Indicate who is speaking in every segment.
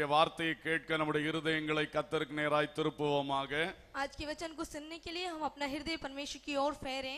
Speaker 1: வார்த்தையை கேட்க நம்முடைய இருதயங்களை கத்தருக்கு நேராய் திருப்புவோமாக
Speaker 2: आज के वचन को सुनने के लिए हम अपना हृदय परमेश्वर की ओर फेरें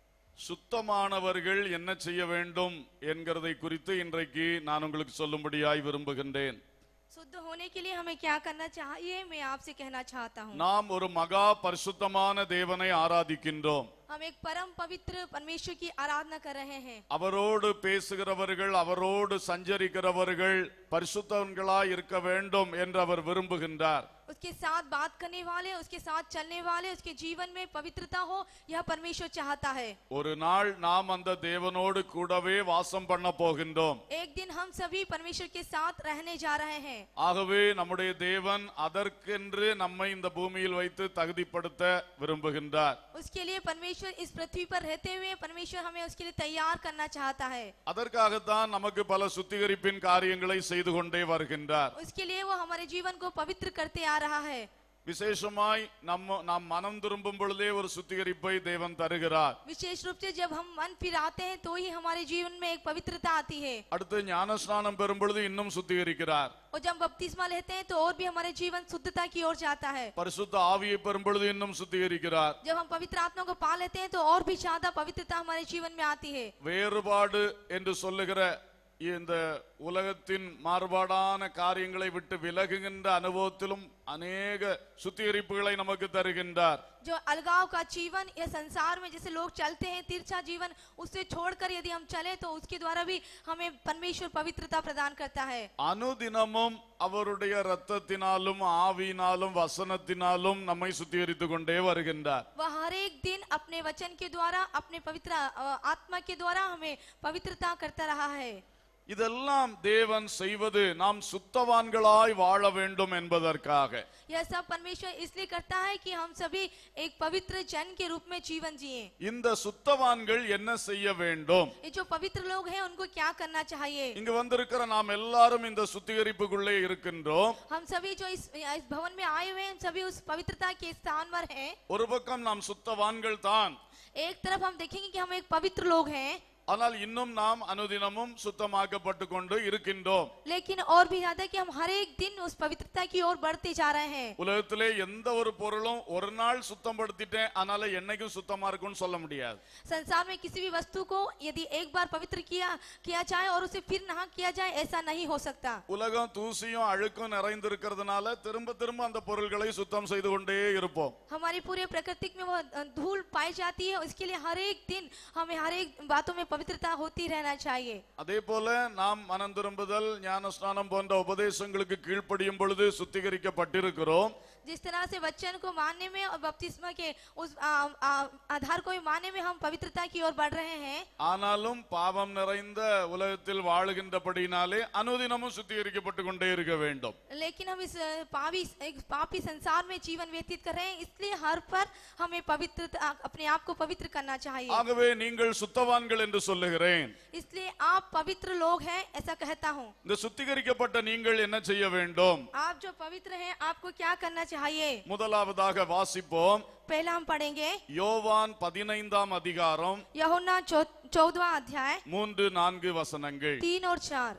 Speaker 1: சுத்தமானவர்கள் என்ன செய்ய வேண்டும் என்கிறதை குறித்து இன்றைக்கு நான் உங்களுக்கு சொல்லும்படியாய் விரும்புகின்றேன்
Speaker 2: शुद्ध होने के लिए हमें क्या करना चाहिए मैं आपसे कहना चाहता हूँ
Speaker 1: நாம் ஒரு மகா பரிசுத்தமான தேவனை ஆராதிக்கின்றோம்
Speaker 2: हम एक परम पवित्र परमेश्वर की आराधना कर रहे हैं
Speaker 1: அவரோடு பேசுகிறவர்கள் அவரோடு சஞ்சரிக்கிறவர்கள் பரிசுத்தவன்களாய் இருக்க வேண்டும் என்று அவர் விரும்புகின்றார்
Speaker 2: उसके साथ बात करने वाले उसके साथ चलने वाले उसके जीवन में पवित्रता हो यह परमेश्वर चाहता है
Speaker 1: ஒரு நாள் நாம் அந்த தேவனோடு கூடவே வாசம் பண்ண போகின்றோம்
Speaker 2: एक दिन हम सभी परमेश्वर के साथ रहने जा रहे हैं
Speaker 1: ஆகவே நம்முடைய தேவன் அதற்கென்று நம்மை இந்த பூமியில் வைத்து தகுதிப்படுத்த விரும்புகின்றார்
Speaker 2: उसके लिए परमेश्वर इस पृथ्वी पर रहते हुए परमेश्वर हमें उसके लिए तैयार करना चाहता है
Speaker 1: அதற்காகத்தான் நமக்கு பல சுத்திகரிப்பின் காரியங்களை செய்து கொண்டே வருகின்றார்
Speaker 2: उसके लिए वो हमारे जीवन को पवित्र करते आ रहा है
Speaker 1: விசேஷமாய் நம்ம நாம் மனம் திரும்பும் பொழுதே ஒரு சுத்திகரிப்பை தேவன் தருகிறார்
Speaker 2: विशेष रूप से जब हम मन फिराते हैं तो ही हमारे जीवन में एक पवित्रता आती है
Speaker 1: அடுத்து ஞானஸ்நானம் பெறும் பொழுது இன்னும் சுத்திகரிக்கிறார்
Speaker 2: और जब बपतिस्मा लेते हैं तो और भी हमारे जीवन शुद्धता की ओर जाता है
Speaker 1: பரிசுத்த ஆவியை பெறும் பொழுது இன்னும் சுத்திகரிக்கிறார்
Speaker 2: जब हम पवित्र आत्मा को पा लेते हैं तो और भी ज्यादा पवित्रता हमारे जीवन में आती है
Speaker 1: வேறுபாடு என்று சொல்லுகிற இந்த உலகத்தின் மாறுபாடான காரியங்களை விட்டு விலகுகின்ற அனுபவத்திலும் அநேக சுத்திகரிப்புகளை நமக்கு தருகின்றார்
Speaker 2: जो अलगाव का जीवन या संसार में जैसे लोग चलते हैं तिरछा जीवन उससे छोड़कर यदि हम चले तो उसके द्वारा भी हमें परमेश्वर पवित्रता प्रदान करता है
Speaker 1: அனுதினமும் அவருடைய இரத்தத்தினாலும் ஆவியினாலும் வசனத்தினாலும் நம்மை சுத்திகரித்துக் கொண்டே வருகின்றார்
Speaker 2: वह हर एक दिन अपने वचन के द्वारा अपने पवित्र अ, आत्मा के द्वारा हमें पवित्रता करता रहा है
Speaker 1: இதெல்லாம் தேவன் செய்வது நாம் சுத்தவான்களாய் வாழ வேண்டும் என்பதற்காக
Speaker 2: यह सब परमेश्वर इसलिए करता है कि हम सभी एक पवित्र जन के रूप में जीवन जिए
Speaker 1: இந்த சுத்தவான்கள் என்ன செய்ய வேண்டும்
Speaker 2: ये जो पवित्र लोग हैं उनको क्या करना चाहिए
Speaker 1: இங்கு வந்திருக்கிற நாம் எல்லாரும் இந்த சுத்திகரிப்புக்குள்ளே இருக்கின்றோம்
Speaker 2: हम सभी जो इस, इस भवन में आए हुए हैं हम सभी उस पवित्रता के स्थान पर हैं
Speaker 1: ஒரு பக்கம் நாம் சுத்தவான்கள் தான்
Speaker 2: एक तरफ हम देखेंगे कि हम एक पवित्र लोग हैं
Speaker 1: ஆனால் இன்னும் நாம் அனுதினமும் சுத்தமாக்கப்பட்டு கொண்டு இருக்கின்றோம்
Speaker 2: लेकिन और भी ज्यादा कि हम हर एक दिन उस पवित्रता की ओर बढ़ते जा रहे हैं
Speaker 1: உலகத்திலே எந்த ஒரு பொருளும் ஒரு நாள் சுத்தப்படுத்திட்டேன் அதனால என்னைக்கும் சுத்தமா இருக்கும்னு சொல்ல முடியாது
Speaker 2: संसार में किसी भी वस्तु को यदि एक बार पवित्र किया किया जाए और उसे फिर ना किया जाए ऐसा नहीं हो सकता
Speaker 1: உலகம் தூசியும் அழுக்கும் நிறைந்திருக்கிறதுனால திரும்ப திரும்ப அந்த பொருள்களை சுத்தம் செய்து கொண்டே இருப்போம்
Speaker 2: हमारी पूरे प्रकृति में वो अ, धूल पाई जाती है उसके लिए हर एक दिन हमें हर एक बातों में पवित्रता होती रहना चाहिए
Speaker 1: அதே போல நாம் மனம் திரும்புதல் ஞானஸ்நானம் போன்ற உபதேசங்களுக்கு கீழ்ப்படியும் பொழுது சுத்திகரிக்கப்பட்டிருக்கிறோம்
Speaker 2: जिस तरह से वचन को मानने में और बपतिस्मा के उस आ, आ, आधार को भी मानने में हम पवित्रता की ओर बढ़ रहे हैं
Speaker 1: ஆனாலும் பாவம் நிறைந்த உலகத்தில் வாழுகின்றபடினாலே அனுதினமும் சுத்திகரிக்கப்பட்டு கொண்டே இருக்க வேண்டும்
Speaker 2: लेकिन हम इस अ, पावी एक पापी संसार में जीवन व्यतीत कर रहे हैं इसलिए हर पर हमें पवित्र अपने आप को पवित्र करना चाहिए
Speaker 1: ஆகவே நீங்கள் சுத்தவான்கள் என்று சொல்லுகிறேன்
Speaker 2: इसलिए आप पवित्र लोग हैं ऐसा कहता हूँ
Speaker 1: இந்த சுத்திகரிக்கப்பட்ட நீங்கள் என்ன செய்ய வேண்டும்
Speaker 2: आप जो पवित्र हैं आपको क्या करना चाहिए
Speaker 1: முதலாவதாக வாசிப்போம்
Speaker 2: पहला हम पढ़ेंगे
Speaker 1: யோவான் பதினைந்தாம் அதிகாரம்
Speaker 2: यहोन्ना चौदवा अध्याय
Speaker 1: மூன்று நான்கு வசனங்கள்
Speaker 2: तीन और चार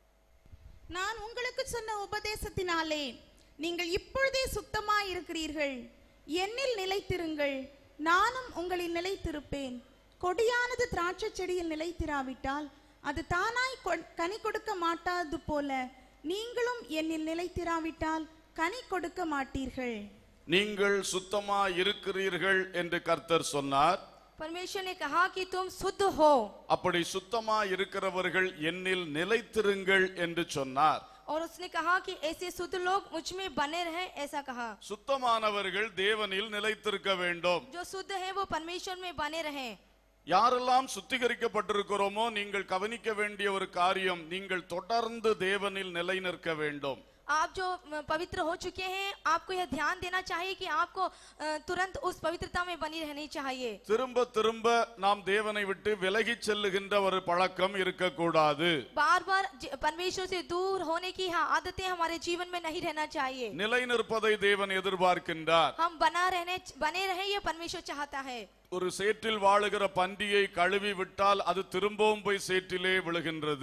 Speaker 3: நான் உங்களுக்கு சொன்ன உபதேசத்தினாலே நீங்கள் இப்பொழுதே சுத்தமாய் இருக்கிறீர்கள் என்னில் நிலைத்திருங்கள் நானும் உங்களில் நிலைத்திருப்பேன் கொடியானது திராட்சை செடியில் நிலைத்திராவிட்டால் அது தானாய் கொ- கனி கொடுக்க மாட்டாது போல நீங்களும் என்னில் நிலைத்திராவிட்டால் கனி கொடுக்க மாட்டீர்கள்
Speaker 1: நீங்கள் சுத்தமா இருக்கிறீர்கள் என்று கர்த்தர் சொன்னார்
Speaker 2: परमेश्वर ने कहा कि तुम शुद्ध हो
Speaker 1: அப்படி சுத்தமா இருக்கிறவர்கள் என்னில் நிலைத்திருங்கள் என்று சொன்னார்
Speaker 2: और उसने कहा कि ऐसे शुद्ध लोग मुझ में बने रहे ऐसा कहा
Speaker 1: சுத்தமானவர்கள் தேவனில் நிலைத்திருக்க வேண்டும்
Speaker 2: जो शुद्ध है वो परमेश्वर में बने रहे
Speaker 1: யாரெல்லாம் சுத்திகரிக்கப்பட்டிருக்கிறோமோ நீங்கள் கவனிக்க வேண்டிய ஒரு காரியம் நீங்கள் தொடர்ந்து தேவனில் நிலை நிற்க வேண்டும்
Speaker 2: आप जो अ, पवित्र हो चुके हैं आपको यह ध्यान देना चाहिए कि आपको अ, तुरंत उस पवित्रता में बनी रहनी चाहिए
Speaker 1: திரும்ப திரும்ப நாம் தேவனை விட்டு விலகிச் செல்லுகின்ற ஒரு பழக்கம் இருக்கக்கூடாது
Speaker 2: बार बार ज- परमेश्वर से दूर होने की हाँ, आदतें हमारे जीवन में नहीं रहना चाहिए
Speaker 1: நிலை நிற்பதை தேவன் எதிர்பார்க்கின்றார்
Speaker 2: हम बना रहने बने रहे ये परमेश्वर चाहता है
Speaker 1: ஒரு சேற்றில் வாழுகிற பன்றியை கழுவி விட்டால் அது திரும்பவும் போய் சேற்றிலே விழுகின்றது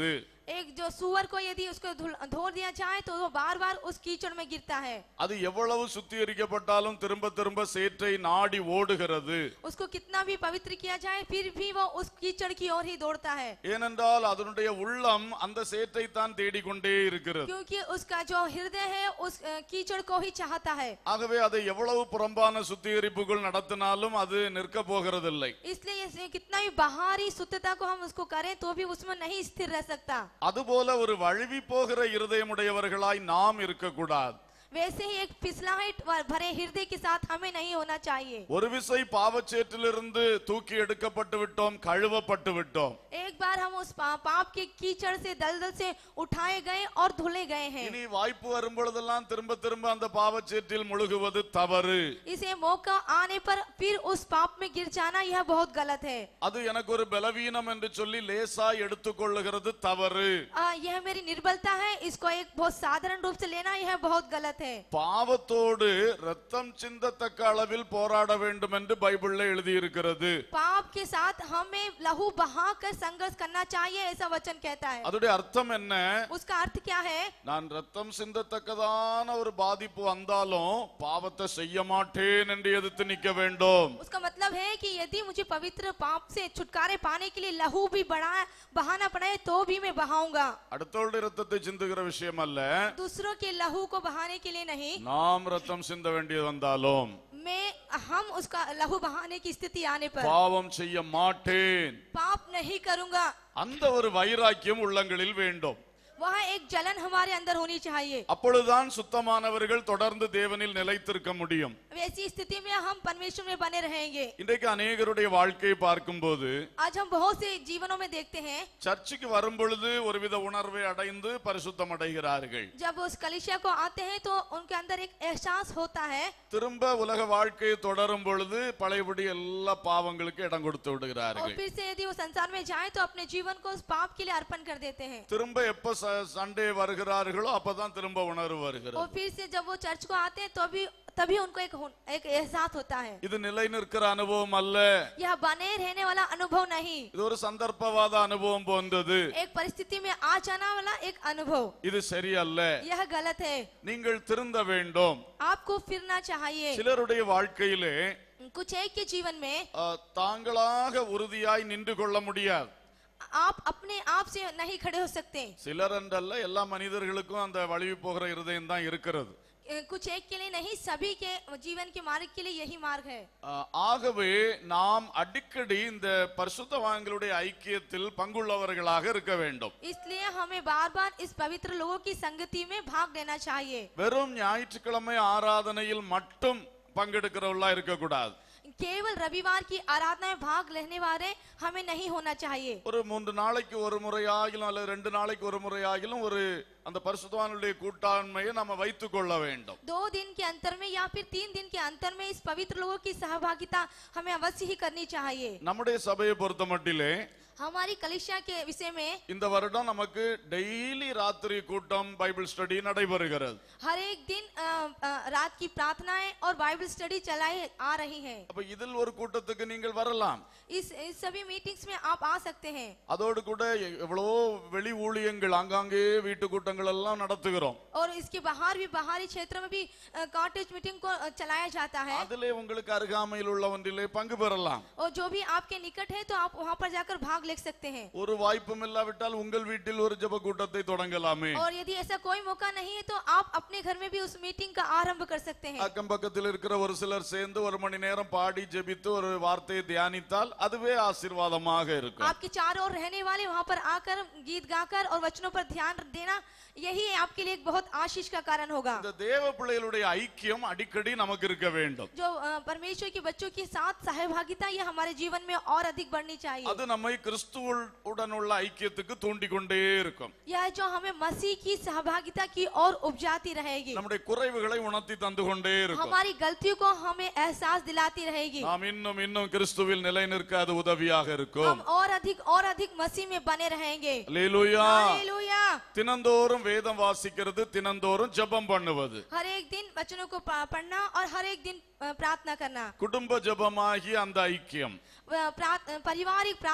Speaker 2: एक जो सुअर को यदि उसको धुल- धो दिया जाए तो वो बार बार उस कीचड़ में गिरता है
Speaker 1: அது எவ்வளவு சுத்திகரிக்கப்பட்டாலும் திரும்ப திரும்ப சேற்றை நாடி ஓடுகிறது
Speaker 2: उसको कितना भी पवित्र किया जाए फिर भी वो उस कीचड़ की ओर ही दौड़ता है
Speaker 1: ஏனென்றால் அதனுடைய உள்ளம் அந்த சேற்றை தான் தேடிக்கொண்டே இருக்கிறது
Speaker 2: क्योंकि उसका जो हृदय है उस अ, कीचड़ को ही चाहता है
Speaker 1: ஆகவே அதை எவ்வளவு புறம்பான சுத்திகரிப்புகள் நடத்தினாலும் அது நிற்க போகிறதில்லை
Speaker 2: इसलिए ये कितना भी बाहरी शुद्धता को हम उसको करें तो भी उसमें नहीं स्थिर रह सकता
Speaker 1: அதுபோல ஒரு வழுவி போகிற இருதயமுடையவர்களாய் நாம் இருக்கக்கூடாது
Speaker 2: वैसे ही एक फिसलाहट व- भरे हृदय के साथ हमें नहीं होना चाहिए
Speaker 1: ஒரு விசை பாவச்சேற்றிலிருந்து தூக்கி எடுக்கப்பட்டு விட்டோம் கழுவப்பட்டு விட்டோம்
Speaker 2: एक बार हम उस पा, पाप के कीचड़ से दलदल से उठाए गए और धुले गए हैं
Speaker 1: இனி வாய்ப்பு வரும் பொழுதெல்லாம் திரும்ப திரும்ப அந்த பாவச்சேற்றில் முழுகுவது தவறு
Speaker 2: इसे मौका आने पर फिर उस पाप में गिर जाना यह बहुत गलत है
Speaker 1: அது எனக்கு ஒரு பலவீனம் என்று சொல்லி லேசாய் எடுத்துக்கொள்ளுகிறது தவறு
Speaker 2: आ, यह मेरी निर्बलता है इसको एक बहुत साधारण रूप से लेना यह बहुत गलत है
Speaker 1: பாவத்தோடு ரத்தம் சிந்தத்தக்க அளவில் போராட வேண்டும் என்று பைபிள்ல எழுதியிருக்கிறது
Speaker 2: पाप के साथ हमें लहू बहा कर संघर्ष करना चाहिए ऐसा वचन कहता है
Speaker 1: அதோடைய அர்த்தம் என்ன
Speaker 2: उसका अर्थ क्या है
Speaker 1: நான் ரத்தம் சிந்தத்தக்கதான ஒரு பாதிப்பு வந்தாலும் பாவத்தை செய்ய மாட்டேன் என்று எதிர்த்து நிக்க வேண்டும்
Speaker 2: उसका मतलब है कि यदि मुझे पवित्र पाप से छुटकारे पाने के लिए लहू भी बढ़ा बहाना पड़े तो भी मैं बहाऊंगा
Speaker 1: அடுத்தவருடைய ரத்தத்தை சிந்துகிற விஷயம் அல்ல
Speaker 2: दूसरों के लहू को बहाने के लिए नहीं
Speaker 1: நாம் ரத்தம் சிந்த வேண்டியது வந்தாலும்
Speaker 2: मैं हम उसका लहू बहाने की स्थिति आने पर
Speaker 1: பாவம் செய்ய மாட்டேன்
Speaker 2: पाप नहीं करूंगा
Speaker 1: அந்த ஒரு வைராக்கியம் உள்ளங்களில் வேண்டும்
Speaker 2: वह एक जलन हमारे अंदर होनी चाहिए
Speaker 1: அப்பொழுதுதான் சுத்தமானவர்கள் தொடர்ந்து தேவனில் நிலைத்திருக்க முடியும்
Speaker 2: वैसी स्थिति में हम परमेश्वर में बने रहेंगे
Speaker 1: இன்றைக்கு அநேகருடைய வாழ்க்கையை பார்க்கும்போது
Speaker 2: आज हम बहुत से जीवनों में देखते हैं
Speaker 1: சர்ச்சுக்கு வரும் பொழுது ஒருவித உணர்வை அடைந்து பரிசுத்தம் அடைகிறார்கள்
Speaker 2: जब उस कलिशा को आते हैं तो उनके अंदर एक एहसास होता है
Speaker 1: திரும்ப உலக வாழ்க்கையை தொடரும் பொழுது பழையபடி எல்லா பாவங்களுக்கு இடம் கொடுத்து
Speaker 2: और
Speaker 1: விடுகிறார்கள்
Speaker 2: फिर से यदि वो संसार में जाए तो अपने जीवन को उस पाप के लिए अर्पण कर देते हैं
Speaker 1: திரும்ப எப்ப ச- சண்டே வருகிறார்களோ அப்பதான் திரும்ப உணர்வு
Speaker 2: और
Speaker 1: வருகிறது
Speaker 2: फिर से जब वो चर्च को आते हैं तो भी तभी उनको एक हो- एक एहसास होता है
Speaker 1: இது நிலை நிற்கிற அனுபவம் அல்ல
Speaker 2: यह बने रहने वाला अनुभव नहीं
Speaker 1: இது ஒரு சந்தர்ப்பவாத அனுபவம் போன்றது
Speaker 2: एक परिस्थिति में आ जाना वाला एक अनुभव
Speaker 1: இது சரியல்ல
Speaker 2: यह गलत है
Speaker 1: நீங்கள் திருந்த வேண்டும்
Speaker 2: आपको फिरना चाहिए
Speaker 1: சிலருடைய வாழ்க்கையிலே
Speaker 2: कुछ एक के जीवन में
Speaker 1: அஹ், தாங்களாக உறுதியாய் நின்று கொள்ள முடியாது
Speaker 2: आप अपने आप से नहीं खड़े हो सकते
Speaker 1: சிலர் என்றல்ல எல்லா மனிதர்களுக்கும் அந்த வழுவி போகிற இருதயம் தான் இருக்கிறது
Speaker 2: ए, कुछ एक के लिए नहीं सभी के जीवन के मार्ग के लिए यही मार्ग है
Speaker 1: அஹ், ஆகவே நாம் அடிக்கடி இந்த பரிசுத்தவான்களுடைய ஐக்கியத்தில் பங்குள்ளவர்களாக இருக்க வேண்டும்
Speaker 2: इसलिए हमें बार बार इस पवित्र लोगों की संगति में भाग लेना चाहिए
Speaker 1: வெறும் ஞாயிற்றுக்கிழமை ஆராதனையில் மட்டும் பங்கெடுக்கிறவர்களா இருக்கக்கூடாது
Speaker 2: केवल रविवार की आराधना में भाग लेने वाले हमें नहीं होना चाहिए
Speaker 1: ஒரு மூன்று நாளைக்கு ஒரு முறையாகிலும் அல்லது ரெண்டு நாளைக்கு ஒரு முறையாகிலும் ஒரு அந்த பரிசுத்தவானுடைய கூட்டாண்மையை நம்ம வைத்துக் கொள்ள வேண்டும்
Speaker 2: दो दिन के अंतर में या फिर तीन दिन के अंतर में इस पवित्र लोगों की सहभागिता हमें अवश्य ही करनी चाहिए
Speaker 1: நம்முடைய சபையை பொறுத்த மட்டிலே
Speaker 2: हमारी कलिशा के विषय में
Speaker 1: இந்த வருடம் நமக்கு டெய்லி ராத்திரி கூட்டம் பைபிள் ஸ்டடி நடைபெறுகிறது
Speaker 2: हर एक दिन अ, अ, रात की प्रार्थनाएं और बाइबल स्टडी चलाई आ रही है
Speaker 1: அப்ப இதில் ஒரு கூட்டத்துக்கு நீங்கள் வரலாம்
Speaker 2: इस, इस सभी मीटिंग्स में आप आ सकते हैं
Speaker 1: அதோடு கூட எ- எவ்வளவோ வெளி ஊழியங்கள் ஆங்காங்கே வீட்டு கூட்டங்கள் எல்லாம் நடத்துகிறோம்
Speaker 2: और इसके बाहर भी बाहरी क्षेत्र में भी कॉटेज मीटिंग को अ, चलाया जाता है
Speaker 1: அதிலே உங்களுக்கு அருகாமையில் உள்ள ஒன்றிலே பங்கு பெறலாம்
Speaker 2: और जो भी आपके निकट है तो आप वहां पर जाकर भाग ले सकते हैं
Speaker 1: ஒரு வாய்ப்பும் இல்லாவிட்டால் உங்கள் வீட்டில் ஒரு ஜெப கூட்டத்தை தொடங்கலாமே
Speaker 2: और यदि ऐसा कोई मौका नहीं है तो आप अपने घर में भी उस मीटिंग का आरंभ कर सकते हैं
Speaker 1: அக்கம் பக்கத்தில் இருக்கிற ஒரு சிலர் சேர்ந்து ஒரு மணி நேரம் பாடி ஜெபித்து ஒரு வார்த்தையை தியானித்தால் அதுவே ஆசீர்வாதமாக இருக்கும்
Speaker 2: आपके चारों ओर रहने वाले वहां पर आकर गीत गाकर और वचनों पर ध्यान देना यही आपके लिए एक बहुत आशीष का कारण होगा
Speaker 1: இந்த தேவ பிள்ளைகளுடைய ஐக்கியம் அடிக்கடி நமக்கு இருக்க வேண்டும்
Speaker 2: जो अ, परमेश्वर के बच्चों के साथ सहभागिता ये हमारे जीवन में और अधिक बढ़नी चाहिए
Speaker 1: அது நம்மை கிறிஸ்துவுடன் உள்ள ஐக்கியத்துக்கு தூண்டிக் கொண்டே இருக்கும்
Speaker 2: यह जो हमें मसीह की सहभागिता की और उपजाती रहेगी
Speaker 1: நம்முடைய குறைவுகளை உணர்த்தி தந்து கொண்டே இருக்கும்
Speaker 2: हमारी गलतियों को हमें एहसास दिलाती रहेगी
Speaker 1: நாம் இன்னும் இன்னும் கிறிஸ்துவில் நிலை நிற்க அது உதவியாக இருக்கும்
Speaker 2: हम और अधिक और अधिक मसीह में बने रहेंगे
Speaker 1: அல்லேலூயா
Speaker 2: हालेलुया
Speaker 1: தினந்தோறும் வேதம் வாசிக்கிறது தினந்தோறும் ஜெபம் பண்ணுவது
Speaker 2: हर एक दिन वचनों को पा- पढ़ना और हर एक दिन अ, प्रार्थना करना
Speaker 1: குடும்ப ஜெபமாகிய அந்த ஐக்கியம்
Speaker 2: व- प्रार्थ- पारिवारिक प्रार्थना में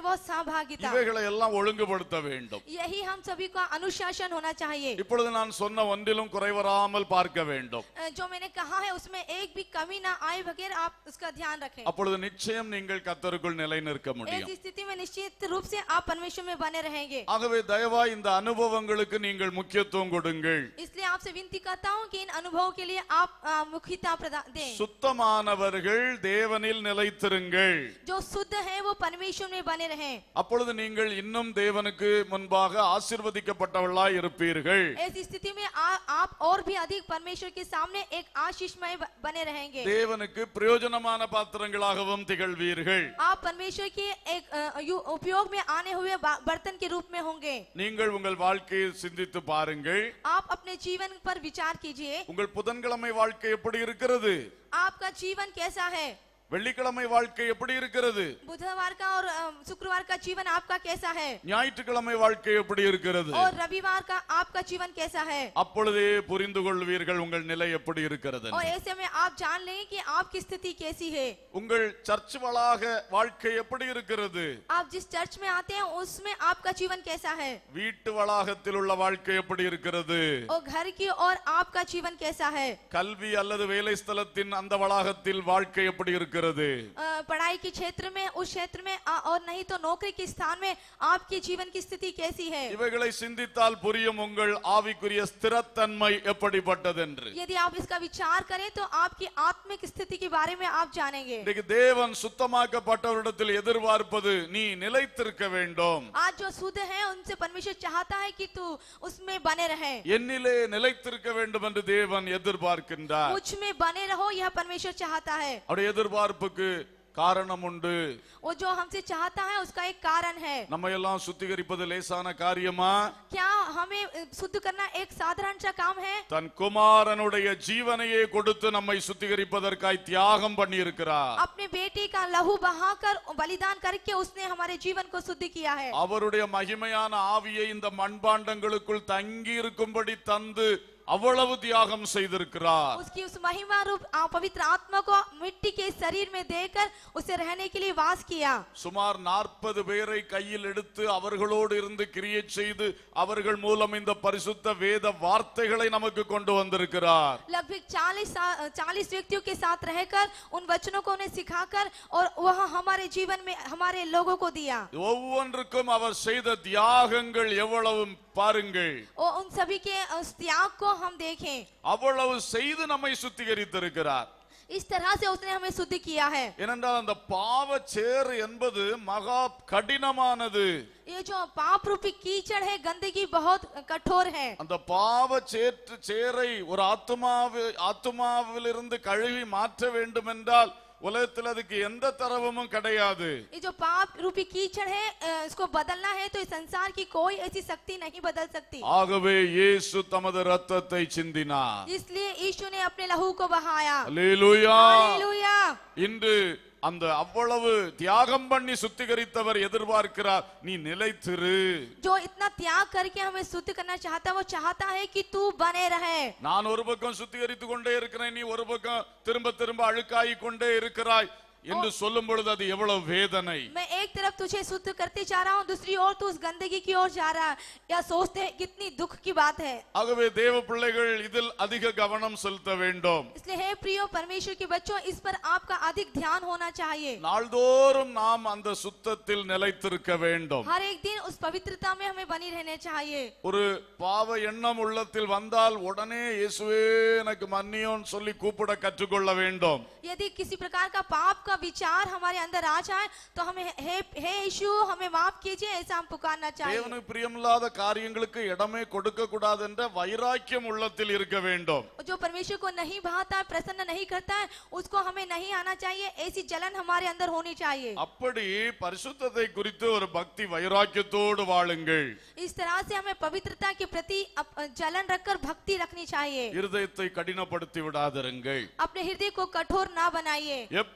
Speaker 2: वो सहभागिता
Speaker 1: இவைகளை எல்லாம் ஒழுங்குபடுத்த வேண்டும்
Speaker 2: यही हम सभी का अनुशासन होना चाहिए
Speaker 1: இப்பொழுது நான் சொன்ன ஒன்றிலும் குறைவராமல் பார்க்க வேண்டும்
Speaker 2: अ, जो मैंने कहा है उसमें एक भी कमी ना आए बगैर आप उसका ध्यान रखें
Speaker 1: அப்பொழுது நிச்சயம் நீங்கள் கத்தருக்குள் நிலை நிற்க முடியும்
Speaker 2: ऐसी स्थिति में निश्चित रूप से आप परमेश्वर में बने रहेंगे
Speaker 1: ஆகவே தயவாய் இந்த அனுபவங்களுக்கு நீங்கள் முக்கியத்துவம் கொடுங்கள்
Speaker 2: इसलिए आपसे विनती करता हूँ कि इन अनुभवों के लिए आप अ, मुख्यता प्रदान दें
Speaker 1: சுத்தமானவர்கள் தேவனில் நிலைத்திருங்கள்
Speaker 2: जो शुद्ध है वो परमेश्वर में बने रहें
Speaker 1: அப்பொழுது நீங்கள் இன்னும் தேவனுக்கு முன்பாக ஆசிர்வதிக்கப்பட்டவர்களாய் இருப்பீர்கள்
Speaker 2: ऐसी स्थिति में आ, आप और भी अधिक परमेश्वर के सामने एक आशीषमय ब- बने रहेंगे
Speaker 1: தேவனுக்கு பிரயோஜனமான பாத்திரங்களாகவும் திகழ்வீர்கள்
Speaker 2: आप परमेश्वर के एक अ, यु- उपयोग में आने हुए बा- बर्तन के रूप में होंगे
Speaker 1: நீங்கள் உங்கள் வாழ்க்கையை சிந்தித்து பாருங்கள்
Speaker 2: आप अपने जीवन पर विचार कीजिए
Speaker 1: உங்கள் புதன்கிழமை வாழ்க்கை எப்படி இருக்கிறது
Speaker 2: आपका जीवन कैसा है
Speaker 1: வெள்ளிக்கிழமை வாழ்க்கை எப்படி இருக்கிறது
Speaker 2: बुधवार का और अ, शुक्रवार का जीवन आपका कैसा है
Speaker 1: ஞாயிற்றுக்கிழமை வாழ்க்கை எப்படி இருக்கிறது
Speaker 2: और रविवार का आपका जीवन कैसा है
Speaker 1: அப்பொழுதே புரிந்து கொள்வீர்கள் உங்கள் நிலை எப்படி இருக்கிறது
Speaker 2: और ऐसे में आप जान लेंगे कि आपकी स्थिति कैसी है
Speaker 1: உங்கள் சர்ச் வளாக வாழ்க்கை எப்படி இருக்கிறது
Speaker 2: आप जिस चर्च में आते हैं उसमें आपका जीवन कैसा है
Speaker 1: வீட்டு வளாகத்தில் உள்ள வாழ்க்கை எப்படி இருக்கிறது
Speaker 2: और घर की और आपका जीवन कैसा है
Speaker 1: கல்வி அல்லது வேலை ஸ்தலத்தின் அந்த வளாகத்தில் வாழ்க்கை எப்படி இருக்கிறது
Speaker 2: अ, पढ़ाई के क्षेत्र में उस क्षेत्र में अ, और नहीं तो नौकरी के स्थान में आपके जीवन की स्थिति कैसी है
Speaker 1: இவைகளை சிந்தித்தால் புரியும் உங்கள் ஆவிக்குரிய ஸ்திரத்தன்மை எப்படிப்பட்டதென்று
Speaker 2: यदि आप इसका विचार करें तो आपकी आत्मिक स्थिति के बारे में आप जानेंगे
Speaker 1: இன்னைக்கு தேவன் சுத்தமாக்கப்பட்டவரிடத்தில் எதிர்பார்ப்பது நீ நிலைத்திருக்க வேண்டும்
Speaker 2: आज जो शुद्ध है उनसे परमेश्वर चाहता है कि तू उसमें बने रहे
Speaker 1: என்னிலே நிலைத்திருக்க வேண்டும் என்று தேவன் எதிர்பார்க்கின்றார்
Speaker 2: मुझ में बने रहो यह परमेश्वर चाहता है
Speaker 1: அவருடைய எதிர்பார்ப்புக்கு காரணம் உண்டு
Speaker 2: वो जो हमसे चाहता है उसका एक कारण है
Speaker 1: நம்ம எல்லாம் சுத்திகரிப்பது லேசான காரியமா
Speaker 2: क्या हमें अ, शुद्ध करना एक साधारण सा काम है
Speaker 1: தன் குமாரனுடைய ஜீவனையே கொடுத்து நம்மை சுத்திகரிப்பதற்காய் தியாகம் பண்ணி இருக்கிறார்
Speaker 2: अपने बेटे का लहू बहाकर बलिदान करके उसने हमारे जीवन को शुद्ध किया है
Speaker 1: அவருடைய மகிமையான ஆவியை இந்த மண்பாண்டங்களுக்குள் தங்கி இருக்கும்படி தந்து அவ்வளவு தியாகம் செய்திருக்கிறார்
Speaker 2: उसकी उस महिमा रूप आ, पवित्र आत्मा को मिट्टी के शरीर में देकर उसे रहने के लिए वास किया
Speaker 1: சுமார் நாற்பது பேரை கையில் எடுத்து அவர்களோடு இருந்து கிரியை செய்து அவர்கள் மூலம் இந்த பரிசுத்த வேத வார்த்தைகளை நமக்கு கொண்டு வந்திருக்கிறார்
Speaker 2: लगभग चालीस चालीस व्यक्तियों के साथ रहकर उन वचनों को उन्हें सिखाकर और वह हमारे जीवन में हमारे लोगों को दिया
Speaker 1: ஒவ்வொன்றுக்கும் அவர் செய்த தியாகங்கள் எவ்வளவு பாருங்கள்
Speaker 2: और उन सभी के उस त्याग को हम देखें
Speaker 1: அவ்வளவு செய்து நம்மை சுத்திகரித்திருக்கிறார்
Speaker 2: इस तरह से उसने हमें शुद्ध किया है
Speaker 1: ஏனென்றால் அந்த பாவ சேர் என்பது மகா கடினமானது
Speaker 2: ये जो पाप रूपी कीचड़ है गंदगी बहुत कठोर है
Speaker 1: அந்த பாவ சேற்று சேரை ஒரு ஆத்மாவு ஆத்மாவிலிருந்து கழுவி மாற்ற வேண்டும் என்றால் உலகத்தில் அதுக்கு எந்த தரவும் கிடையாது
Speaker 2: ये जो पाप रूपी कीचड़ है अ, इसको बदलना है तो इस संसार की कोई ऐसी शक्ति नहीं बदल सकती
Speaker 1: ஆகவே இயேசு தமது ரத்தத்தை சிந்தினார்
Speaker 2: इसलिए यीशु ने अपने लहू को बहाया
Speaker 1: அல்லேலூயா
Speaker 2: हालेलुया
Speaker 1: இன்று அந்த அவ்வளவு தியாகம் பண்ணி சுத்திகரித்தவர் எதிர்பார்க்கிறார் நீ நிலைத்திரு
Speaker 2: जो इतना त्याग करके हमें शुद्ध करना चाहता है वो चाहता है कि तू बने रहे
Speaker 1: நான் ஒரு பக்கம் சுத்திகரித்து கொண்டே இருக்கிறேன் நீ ஒரு பக்கம் திரும்ப திரும்ப அழுக்காகி கொண்டே இருக்கிறாய் என்று சொல்லும் பொழுது அது எவ்வளவு வேதனை
Speaker 2: मैं एक तरफ तुझे शुद्ध करते जा रहा हूँ दूसरी ओर तू उस गंदगी की ओर जा रहा है या सोचते हैं कितनी दुख की बात है
Speaker 1: ஆகவே தேவ பிள்ளைகள் இதில் அதிக கவனம் செலுத்த வேண்டும்
Speaker 2: इसलिए हे प्रियो परमेश्वर के बच्चों इस पर आपका अधिक ध्यान होना चाहिए
Speaker 1: நாள்தோறும் நாம் அந்த சுத்தத்தில் நிலைத்திருக்க வேண்டும்
Speaker 2: हर एक दिन उस पवित्रता में हमें बनी रहने चाहिए
Speaker 1: ஒரு பாவ எண்ணம் உள்ளத்தில் வந்தால் உடனே இயேசுவே எனக்கு மன்னியோன்னு சொல்லி கூப்பிட கற்றுக்கொள்ள வேண்டும்
Speaker 2: यदि किसी प्रकार का पाप का विचार हमारे अंदर आ जाए तो हमें हे हे यीशु हमें माफ कीजिए ऐसा हम पुकारना चाहिए
Speaker 1: தேவனுக்கு பிரியமில்லாத காரியங்களுக்கு இடமே கொடுக்க கூடாது என்ற வைராக்கியம் உள்ளத்தில் இருக்க வேண்டும்
Speaker 2: और जो परमेश्वर को नहीं भाता है प्रसन्न नहीं करता है उसको हमें नहीं आना चाहिए ऐसी जलन हमारे अंदर होनी चाहिए
Speaker 1: அப்படி பரிசுத்தத்தை குறித்து ஒரு பக்தி வைராக்கியத்தோடு வாழுங்கள்
Speaker 2: इस तरह से हमें पवित्रता के प्रति अप- जलन रखकर भक्ति रखनी चाहिए
Speaker 1: இருதயத்தை கடினப்படுத்தி விடாதிருங்கள்
Speaker 2: अपने हृदय को कठोर ना बनाइए
Speaker 1: எப்பொழுதும்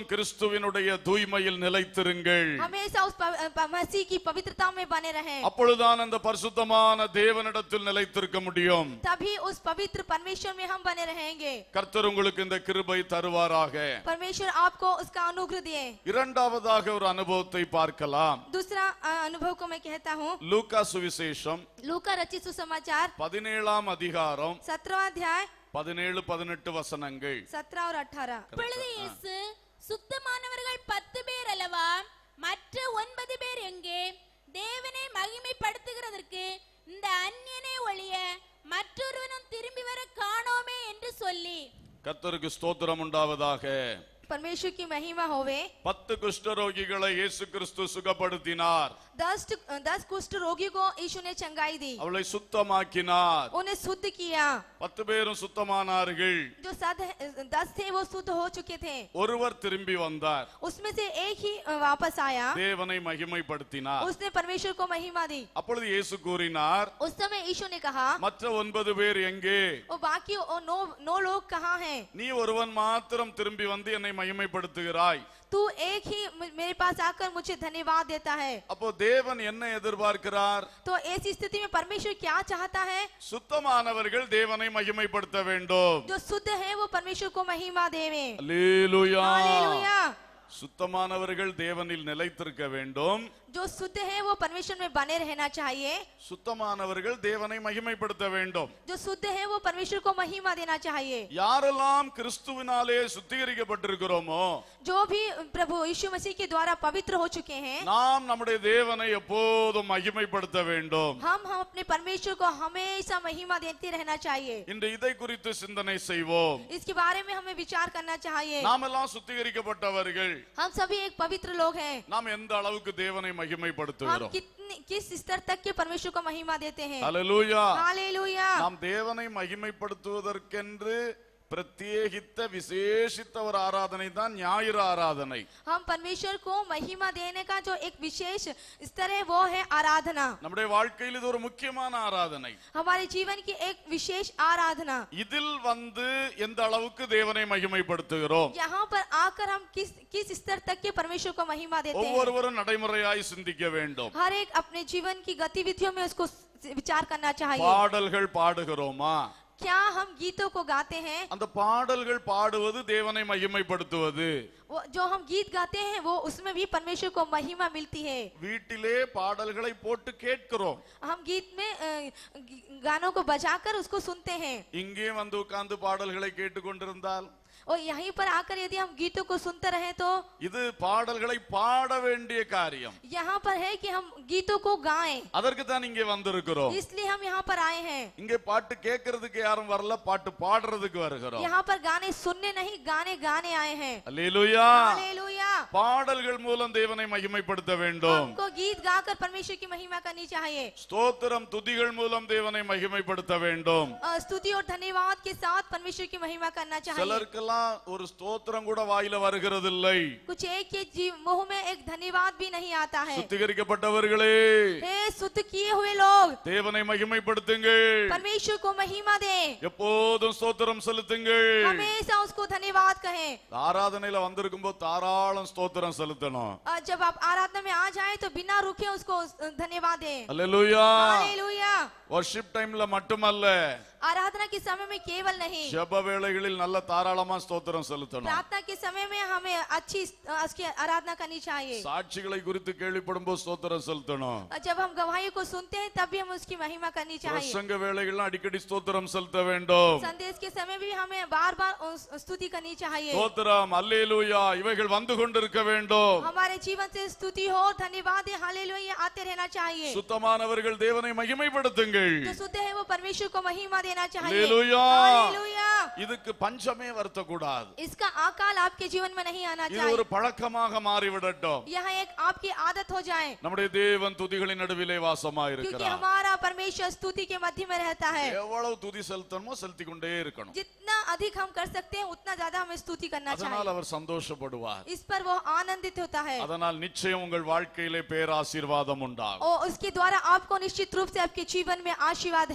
Speaker 1: கிறிஸ்துவினுடைய தூய்மையில் நிலைத்திருங்கள்
Speaker 2: हमेशा उस पव- प- मसीह की पवित्रता में बने रहें
Speaker 1: அப்பொழுதுதான் அந்த பரிசுத்தமான தேவனிடத்தில் நிலைத்திருக்க முடியும்
Speaker 2: तभी उस पवित्र परमेश्वर में हम बने रहेंगे
Speaker 1: கர்த்தர் உங்களுக்கு இந்த கிருபை தருவாராக
Speaker 2: परमेश्वर आपको उसका अनुग्रह दिए
Speaker 1: இரண்டாவதாக ஒரு அனுபவத்தை பார்க்கலாம்
Speaker 2: दूसरा अ, अनुभव को मैं कहता हूँ
Speaker 1: லூக்கா சுவிசேஷம்
Speaker 2: लूका रचित सुसमाचार
Speaker 1: பதினேழாம் அதிகாரம்
Speaker 2: सत्रह अध्याय
Speaker 1: பதினேழு பதினெட்டு வசனங்கள்
Speaker 2: सत्रह और अठारह
Speaker 4: அப்பொழுது இயேசு சுத்தமானவர்கள் பத்து பேர் அல்லவா மற்ற ஒன்பது பேர் எங்கே தேவனை மகிமைப்படுத்துகிறதற்கு இந்த அந்நியனை ஒழிய மற்றொருவனும் திரும்பி வர காணோமே என்று சொல்லி
Speaker 1: கர்த்தருக்கு ஸ்தோத்திரம் உண்டாவதாக
Speaker 2: परमेश्वर की महिमा होवे
Speaker 1: பத்து குஷ்டரோகிகளை இயேசு கிறிஸ்து சுகப்படுத்தினார்
Speaker 2: दस दस कुष्ठ रोगियों को यीशु ने चंगाई दी
Speaker 1: அவளை சுத்தமாக்கினார்
Speaker 2: उन्हें शुद्ध किया
Speaker 1: பத்து பேரும் சுத்தமானார்கள்
Speaker 2: जो सद दस थे वो शुद्ध हो चुके थे
Speaker 1: ஒருவர் திரும்பி வந்தார்
Speaker 2: उसमें से एक ही अ, वापस आया
Speaker 1: தேவனை மகிமைப்படுத்தினார்
Speaker 2: उसने परमेश्वर को महिमा दी
Speaker 1: அப்பொழுது இயேசு கூறினார்
Speaker 2: उस समय यीशु ने कहा
Speaker 1: மற்ற ஒன்பது பேர் எங்கே
Speaker 2: वो बाकी वो नौ नौ लोग कहाँ हैं
Speaker 1: நீ ஒருவன் மாத்திரம் திரும்பி வந்து என்னை மகிமைப்படுத்துகிறாய்
Speaker 2: तू एक ही मु- मेरे पास आकर मुझे धन्यवाद देता है
Speaker 1: அப்போ தேவன் என்ன எதிர்பார்க்கிறார்
Speaker 2: तो ऐसी स्थिति में परमेश्वर क्या चाहता है
Speaker 1: சுத்தமானவர்கள் தேவனை மகிமைப்படுத்த வேண்டும்
Speaker 2: जो शुद्ध है वो परमेश्वर को महिमा देवे
Speaker 1: அல்லேலூயா
Speaker 2: हालेलुया
Speaker 1: சுத்தமானவர்கள் தேவனில் நிலைத்திருக்க வேண்டும்
Speaker 2: जो शुद्ध है वो परमेश्वर में बने रहना चाहिए
Speaker 1: சுத்தமானவர்கள் தேவனை மகிமைப்படுத்த வேண்டும்
Speaker 2: जो शुद्ध है वो परमेश्वर को महिमा देना चाहिए
Speaker 1: யாரெல்லாம் கிறிஸ்துவினாலே சுத்திகரிக்கப்பட்டிருக்கிறோமோ
Speaker 2: जो भी प्रभु यीशु मसीह के द्वारा पवित्र हो चुके हैं
Speaker 1: நாம் நம்முடைய தேவனை எப்போதும் மகிமைப்படுத்த வேண்டும்
Speaker 2: हम हम अपने परमेश्वर को हमेशा महिमा देते रहना चाहिए
Speaker 1: இன்று இதை குறித்து சிந்தனை செய்வோம்
Speaker 2: इसके बारे में हमें विचार करना चाहिए
Speaker 1: நாம் எல்லாம் சுத்திகரிக்கப்பட்டவர்கள்
Speaker 2: हम सभी एक पवित्र लोग हैं
Speaker 1: நாம் எந்த அளவுக்கு தேவனை
Speaker 2: हम
Speaker 1: மகிமைப்படுத்துகிறோம்
Speaker 2: कितने किस स्तर तक के परमेश्वर को महिमा देते हैं
Speaker 1: அல்லேலூயா
Speaker 2: हालेलुया
Speaker 1: நாம் தேவனை மகிமைப்படுத்துவதற்கென்று பிரத்யேகித்த விசேஷித்த ஒரு ஆராதனை தான் ஞாயிறு ஆராதனை
Speaker 2: हम परमेश्वर को महिमा देने का जो एक विशेष स्तर है वो है आराधना
Speaker 1: நம்முடைய வாழ்க்கையில் இது ஒரு முக்கியமான ஆராதனை
Speaker 2: हमारे जीवन की एक विशेष आराधना
Speaker 1: இதில் வந்து எந்த அளவுக்கு தேவனை மகிமைப்படுத்துகிறோம்
Speaker 2: यहाँ पर आकर हम किस किस स्तर तक के परमेश्वर को महिमा देते हैं
Speaker 1: ஒவ்வொருவரும் நடைமுறையாய் சிந்திக்க வேண்டும்
Speaker 2: हर एक अपने जीवन की गतिविधियों में उसको विचार करना चाहिए
Speaker 1: பாடல்கள் பாடுகிறோமா
Speaker 2: क्या हम गीतों को गाते हैं
Speaker 1: அந்த பாடல்கள் பாடுவது தேவனை மகிமைப்படுத்துவது
Speaker 2: वो जो हम गीत गाते हैं वो उसमें भी परमेश्वर को महिमा मिलती है
Speaker 1: வீட்டிலே பாடல்களை போட்டு கேட்கிறோம்
Speaker 2: हम गीत में अ, गी- गानों को बजाकर उसको सुनते हैं
Speaker 1: இங்கே வந்து உட்கார்ந்து பாடல்களை கேட்டுக்கொண்டிருந்தால்
Speaker 2: और यहीं पर आकर यदि हम गीतों को सुनते रहे तो
Speaker 1: இது பாடல்களை பாட வேண்டிய காரியம்
Speaker 2: यहाँ पर है कि हम गीतों को गाएं
Speaker 1: அதற்கு தான் இங்கே வந்திருக்கிறோம்
Speaker 2: इसलिए हम यहाँ पर आए हैं
Speaker 1: இங்கே பாட்டு கேட்கறதுக்கு யாரும் வரல பாட்டு பாடுறதுக்கு வருகிறோம்
Speaker 2: यहाँ पर गाने सुनने नहीं गाने गाने आए हैं
Speaker 1: அல்லேலூயா
Speaker 2: हालेलुया
Speaker 1: பாடல்கள் மூலம் தேவனை மகிமைப்படுத்த வேண்டும்
Speaker 2: हमको गीत गाकर परमेश्वर की महिमा करनी चाहिए
Speaker 1: ஸ்தோத்திரம் துதிகள் மூலம் தேவனை மகிமைப்படுத்த வேண்டும்
Speaker 2: अ, स्तुति और धन्यवाद के साथ परमेश्वर की महिमा करना चाहिए
Speaker 1: சிலருக்கெல்லாம் ஒரு ஸ்தோத்திரம் கூட வாயில வருகிறதில்லை
Speaker 2: कुछ एक के जीव मुंह में एक धन्यवाद भी नहीं आता है
Speaker 1: சுத்திகரிக்கப்பட்டவர்களே
Speaker 2: हे शुद्ध किए हुए लोग
Speaker 1: தேவனை மகிமைப்படுத்துங்கள்
Speaker 2: परमेश्वर को महिमा दे
Speaker 1: எப்போதும் ஸ்தோத்திரம் செலுத்துங்கள்
Speaker 2: हमेशा उसको धन्यवाद कहें
Speaker 1: ஆராதனையில வந்திருக்கும் போது தாராளம் ஸ்தோத்திரம் செலுத்தணும்
Speaker 2: और जब आप आराधना में आ जाए तो बिना रुके उसको धन्यवाद दें
Speaker 1: அல்லேலூயா
Speaker 2: हालेलुया
Speaker 1: வர்ஷிப் டைம்ல மட்டுமல்ல
Speaker 2: आराधना के समय में केवल नहीं
Speaker 1: ஜெப வேளைகளில் நல்ல தாராளமா ஸ்தோத்திரம் செலுத்தணும்
Speaker 2: प्रार्थना के समय में हमें अच्छी अ, उसकी आराधना करनी चाहिए
Speaker 1: சாட்சிகளை குறித்து கேள்விப்படும் போது ஸ்தோத்திரம் செலுத்தணும்
Speaker 2: और जब हम गवाहियों को सुनते हैं तब भी हम उसकी महिमा करनी चाहिए
Speaker 1: பிரசங்க வேளைகள்லாம் அடிக்கடி ஸ்தோத்திரம் செலுத்த வேண்டும்
Speaker 2: संदेश के समय भी हमें बार बार स्तुति करनी चाहिए
Speaker 1: ஸ்தோத்திரம் அல்லேலூயா இவைகள் வந்து கொண்டிருக்க வேண்டும்
Speaker 2: हमारे जीवन से स्तुति हो धन्यवाद है हालेलुया ये आते रहना चाहिए
Speaker 1: சுத்தமானவர்கள் தேவனை மகிமைப்படுத்துங்கள்
Speaker 2: जो शुद्ध है वो परमेश्वर को महिमा देना चाहिए
Speaker 1: हालेलुया।
Speaker 2: हालेलुया
Speaker 1: இதுக்கு பஞ்சமே வருத்தக்கூடாது
Speaker 2: इसका अकाल आपके जीवन में नहीं आना
Speaker 1: இது ஒரு
Speaker 2: चाहिए
Speaker 1: பழக்கமாக மாறிவிடட்டும்
Speaker 2: यह एक आपकी आदत हो जाए
Speaker 1: நம்முடைய தேவன் துதிகளின் நடுவிலே
Speaker 2: क्योंकि
Speaker 1: வாசமாயிருக்கிறார்
Speaker 2: हमारा परमेश्वर स्तुति के मध्य में रहता है
Speaker 1: எவ்வளவு துதி செலுத்தணுமோ செலுத்தி கொண்டே இருக்கணும்
Speaker 2: जितना अधिक हम कर सकते हैं उतना ज्यादा हमें स्तुति करना
Speaker 1: அதனால்
Speaker 2: चाहिए
Speaker 1: அவர் சந்தோஷப்படுவார்
Speaker 2: इस पर वो आनंदित होता है
Speaker 1: அதனால் நிச்சயம் உங்கள் வாழ்க்கையிலே பேராசீர்வாதம் உண்டாகும்
Speaker 2: और उसके द्वारा आपको निश्चित रूप से आपके जीवन में आशीर्वाद है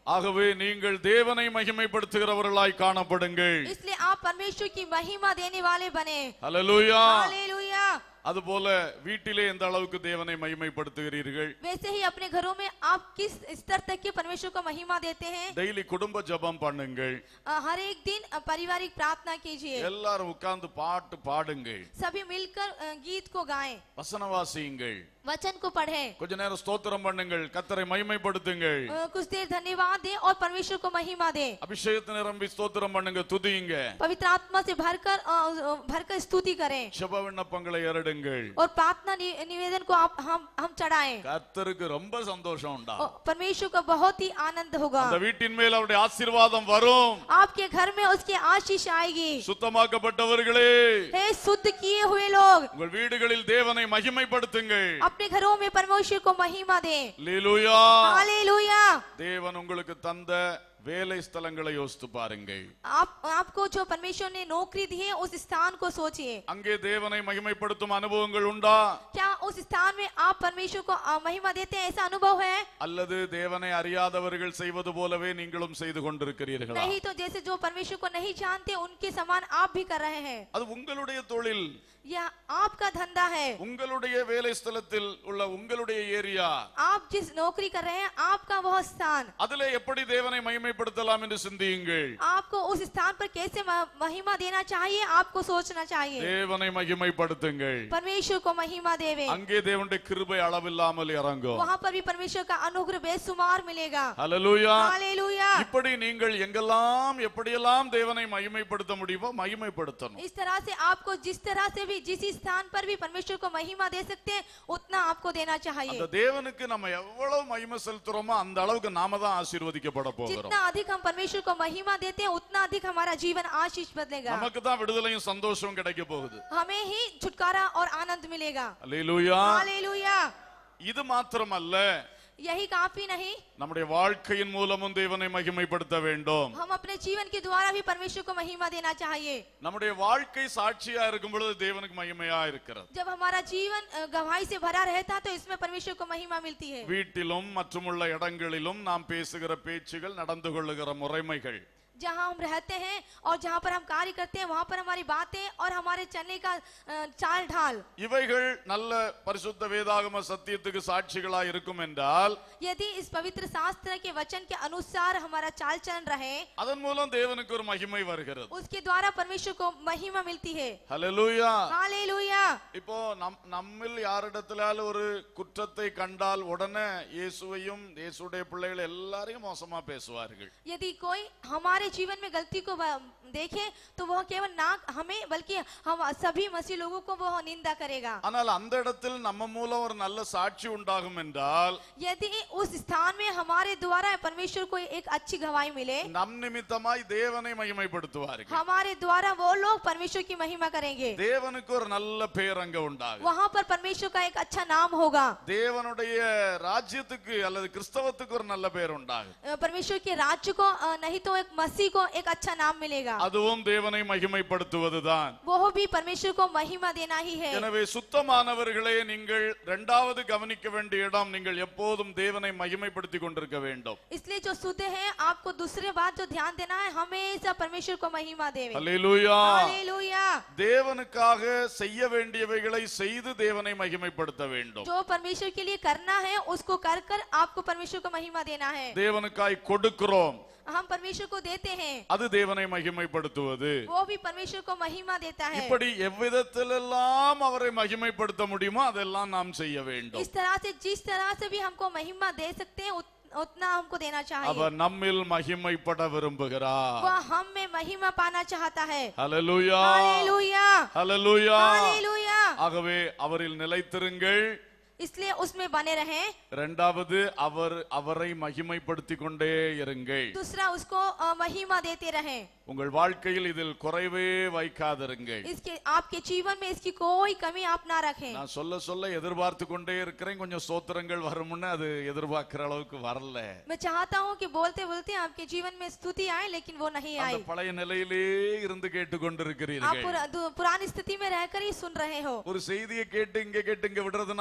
Speaker 1: ஆகவே நீங்கள் தேவனை மகிமைப்படுத்துகிறவர்களாய் காணப்படுங்கள்
Speaker 2: इसलिए आप परमेश्वर की महिमा देने वाले बने
Speaker 1: ஹalleluya
Speaker 2: हालेलुया
Speaker 1: அதுபோல வீட்டிலே எந்த அளவுக்கு தேவனை மகிமைப்படுத்துகிறீர்கள்
Speaker 2: वैसे ही अपने घरों में आप किस स्तर तक के परमेश्वर को महिमा देते हैं
Speaker 1: டெய்லி குடும்ப ஜெபம் பண்ணுங்கள்
Speaker 2: अ, हर एक दिन अ, पारिवारिक प्रार्थना कीजिए
Speaker 1: எல்லாரும் உட்கார்ந்து பாட்டு பாடுங்கள்
Speaker 2: सभी मिलकर अ, गीत को गाएं
Speaker 1: வசனம் வாசியுங்கள்
Speaker 2: वचन को पढ़ें
Speaker 1: கொஞ்ச நேரம் ஸ்தோத்திரம் பண்ணுங்கள் கத்தரை மகிமைப்படுத்துங்கள்
Speaker 2: अ, कुछ देर धन्यवाद दें और परमेश्वर को महिमा दें
Speaker 1: அபிஷேகத்தை நிரம்பி ஸ்தோத்திரம் பண்ணுங்க துதியுங்க
Speaker 2: पवित्र आत्मा से भरकर अ, अ, भरकर स्तुति करें
Speaker 1: ஜெப விண்ணப்பங்களை ஏறெடுங்கள்
Speaker 2: और प्रार्थना नि- निवेदन को आप हम हम चढ़ाएं
Speaker 1: கர்த்தருக்கு ரொம்ப சந்தோஷம் உண்டா
Speaker 2: और परमेश्वर को बहुत ही आनंद होगा
Speaker 1: அந்த வீட்டின் மேல் அவருடைய ஆசீர்வாதம் வரும்
Speaker 2: आपके घर में उसकी आशीष आएगी
Speaker 1: சுத்தமாக்கப்பட்டவர்களே
Speaker 2: हे शुद्ध किए हुए लोग
Speaker 1: உங்கள் வீடுகளில் தேவனை மகிமைப்படுத்துங்கள்
Speaker 2: अपने घरों में परमेश्वर को महिमा दें
Speaker 1: லீலுயா
Speaker 2: हालेलुया
Speaker 1: தேவன் உங்களுக்கு தந்த வேலை ஸ்தலங்களை யோசித்து பாருங்கள்
Speaker 2: आप आपको जो परमेश्वर ने नौकरी दी है उस स्थान को सोचिए
Speaker 1: அங்கே தேவனை மகிமைப்படுத்தும் அனுபவங்கள் உண்டா
Speaker 2: क्या उस स्थान में आप परमेश्वर को अ, महिमा देते हैं ऐसा अनुभव है
Speaker 1: அல்லது தேவனை அறியாதவர்கள் செய்வது போலவே நீங்களும் செய்து கொண்டிருக்கிறீர்களா
Speaker 2: नहीं तो जैसे जो परमेश्वर को नहीं जानते उनके समान आप भी कर रहे हैं
Speaker 1: அது உங்களுடைய தொழில்
Speaker 2: यह आपका धंधा है
Speaker 1: உங்களுடைய வேலை ஸ்தலத்தில் உள்ள உங்களுடைய ஏரியா
Speaker 2: आप जिस नौकरी कर रहे हैं आपका वह स्थान
Speaker 1: அதிலே எப்படி தேவனை மகிமைப்படுத்தலாம் என்று சிந்தியுங்கள்
Speaker 2: आपको उस स्थान पर कैसे म- महिमा देना चाहिए आपको सोचना चाहिए
Speaker 1: தேவனை மகிமைப்படுத்துங்கள்
Speaker 2: परमेश्वर को महिमा देवे
Speaker 1: அங்கே தேவனுடைய கிருபை அளவில்லாமல் இறங்கும்
Speaker 2: वहाँ पर भी परमेश्वर का अनुग्रह बेसुमार मिलेगा
Speaker 1: ஹalleluya
Speaker 2: हालेलुया
Speaker 1: இப்படி நீங்கள் எங்கெல்லாம் எப்படியெல்லாம் தேவனை மகிமைப்படுத்த முடியுமோ மகிமைப்படுத்தணும்
Speaker 2: इस तरह से आपको जिस तरह से भी जिस स्थान पर भी परमेश्वर को महिमा दे सकते हैं उतना आपको देना चाहिए
Speaker 1: அந்த தேவனுக்கு நம்ம எவ்வளவு மகிமை செலுத்துறோமோ அந்த அளவுக்கு நாம தான் ஆசீர்வதிக்கப்பட போகிறோம்
Speaker 2: जितना अधिक हम परमेश्वर को महिमा देते हैं उतना अधिक हमारा जीवन आशीष बदलेगा
Speaker 1: நமக்கு தான் விடுதலையும் சந்தோஷம் கிடைக்க போகுது
Speaker 2: हमें ही छुटकारा और आनंद मिलेगा
Speaker 1: அல்லேலூயா
Speaker 2: हालेलुया
Speaker 1: இது மாத்திரமல்ல
Speaker 2: यही काफी नहीं
Speaker 1: நம்முடைய வாழ்க்கையின் மூலமும் தேவனை மகிமைப்படுத்த வேண்டும்
Speaker 2: हम अपने जीवन के द्वारा भी परमेश्वर को महिमा देना चाहिए
Speaker 1: நம்முடைய வாழ்க்கை சாட்சியா இருக்கும் பொழுது தேவனுக்கு மகிமையா இருக்கிறது
Speaker 2: जब हमारा जीवन अ, गवाही से भरा रहता है तो इसमें परमेश्वर को महिमा मिलती है
Speaker 1: வீட்டிலும் மற்றுமுள்ள இடங்களிலும் நாம் பேசுகிற பேச்சுகள் நடந்து கொள்ளுகிற முறைமைகள்
Speaker 2: जहाँ हम रहते हैं और जहाँ पर हम कार्य करते हैं वहाँ पर हमारी बातें और हमारे चलने का अ, चाल ढाल
Speaker 1: இவைகள் நல்ல பரிசுத்த வேதாகம சத்தியத்துக்கு சாட்சிகளா இருக்கும் என்றால்
Speaker 2: यदि इस पवित्र शास्त्र के वचन के अनुसार हमारा चाल चलन रहे
Speaker 1: அதன் மூலம் தேவனுக்கு ஒரு மகிமை வருகிறது
Speaker 2: उसके द्वारा परमेश्वर को महिमा मिलती है
Speaker 1: ஹalleluya
Speaker 2: हालेलुया
Speaker 1: இப்போ நம் நம்மில் யாரிடத்திலால ஒரு குற்றத்தை கண்டால் உடனே இயேசுவையும் இயேசுடைய பிள்ளைகள் எல்லாரையும் மோசமா பேசுவார்கள்
Speaker 2: यदि कोई हमारे जीवन में गलती को व- देखे तो वह केवल ना हमें बल्कि हम सभी मसीह लोगों को वह निंदा करेगा
Speaker 1: ஆனால் அந்த இடத்தில் நம்ம மூலம் ஒரு நல்ல சாட்சி உண்டாகும் என்றால்
Speaker 2: यदि उस स्थान में हमारे द्वारा परमेश्वर को एक अच्छी गवाही मिले
Speaker 1: நம் நிமித்தமாய் தேவனை மகிமைப்படுத்துவார்கள்
Speaker 2: हमारे द्वारा वो लोग परमेश्वर की महिमा करेंगे
Speaker 1: தேவனுக்கு ஒரு நல்ல பேர் அங்க உண்டாகும்
Speaker 2: वहाँ पर परमेश्वर का एक अच्छा नाम होगा
Speaker 1: தேவனுடைய ராஜ்யத்துக்கு அல்லது கிறிஸ்தவத்துக்கு ஒரு நல்ல பேர் உண்டாகும்
Speaker 2: अ, परमेश्वर के राज्य को अ, नहीं तो एक मसीह को एक अच्छा नाम मिलेगा
Speaker 1: அதுவும் தேவனை மகிமைப்படுத்துவதுதான்
Speaker 2: वो भी परमेश्वर को महिमा देना ही है
Speaker 1: எனவே சுத்தமானவர்களே நீங்கள் இரண்டாவது கவனிக்க வேண்டிய இடம் நீங்கள் எப்போதும் தேவனை மகிமைப்படுத்தி கொண்டிருக்க வேண்டும்
Speaker 2: इसलिए जो शुद्ध है आपको दूसरे बात जो ध्यान देना है हमेशा परमेश्वर को महिमा देवे
Speaker 1: அல்லேலூயா
Speaker 2: हालेलुया
Speaker 1: தேவனுக்காக செய்ய வேண்டியவைகளை செய்து தேவனை மகிமைப்படுத்த வேண்டும்
Speaker 2: जो परमेश्वर के लिए करना है उसको कर कर आपको परमेश्वर को महिमा देना है
Speaker 1: தேவனுக்காய் கொடுக்கிறோம்
Speaker 2: हम परमेश्वर को देते हैं
Speaker 1: அது தேவனை மகிமைப்படுத்துவது
Speaker 2: वो भी परमेश्वर को महिमा देता है
Speaker 1: இப்படி எவ்விதத்திலெல்லாம் அவரை மகிமைப்படுத்த முடியுமோ அதெல்லாம் நாம் செய்ய வேண்டும்
Speaker 2: इस तरह से जिस तरह से भी हमको महिमा दे सकते हैं उत- उतना हमको देना चाहिए
Speaker 1: அவர் நம்மில் மகிமைப்பட விரும்புகிறார்
Speaker 2: वह हम में महिमा पाना चाहता है
Speaker 1: ஹalleluya
Speaker 2: हालेलुया
Speaker 1: ஹalleluya
Speaker 2: हालेलुया
Speaker 1: ஆகவே அவரில் நிலைத்திருங்கள்
Speaker 2: इसलिए उसमें बने रहें
Speaker 1: இரண்டாவது அவர் அவரை மகிமைப்படுத்தி கொண்டே இருங்கள்
Speaker 2: दूसरा उसको अ, महिमा देते रहें
Speaker 1: உங்கள் வாழ்க்கையில் இதில் குறைவே வைக்காதிருங்கள்
Speaker 2: इसके आपके जीवन में इसकी कोई कमी आप ना रखें
Speaker 1: நான் சொல்ல சொல்ல எதிர்பார்த்து கொண்டே இருக்கிறேன் கொஞ்சம் சோத்திரங்கள் வரும்னு அது எதிர்பார்க்கிற அளவுக்கு வரல
Speaker 2: मैं चाहता हूँ कि बोलते बोलते आपके जीवन में स्तुति आए लेकिन वो नहीं
Speaker 1: அந்த
Speaker 2: आई
Speaker 1: பழைய நிலையிலே இருந்து
Speaker 2: आप
Speaker 1: கேட்டுக்கொண்டிருக்கிறீர்கள்
Speaker 2: पुरा, दु- पुरानी स्थिति में रहकर ही सुन रहे हो
Speaker 1: ஒரு செய்தியை கேட்டு இங்க கேட்டு இங்க விடுறதுனால ஒரு பிரயோஜனம்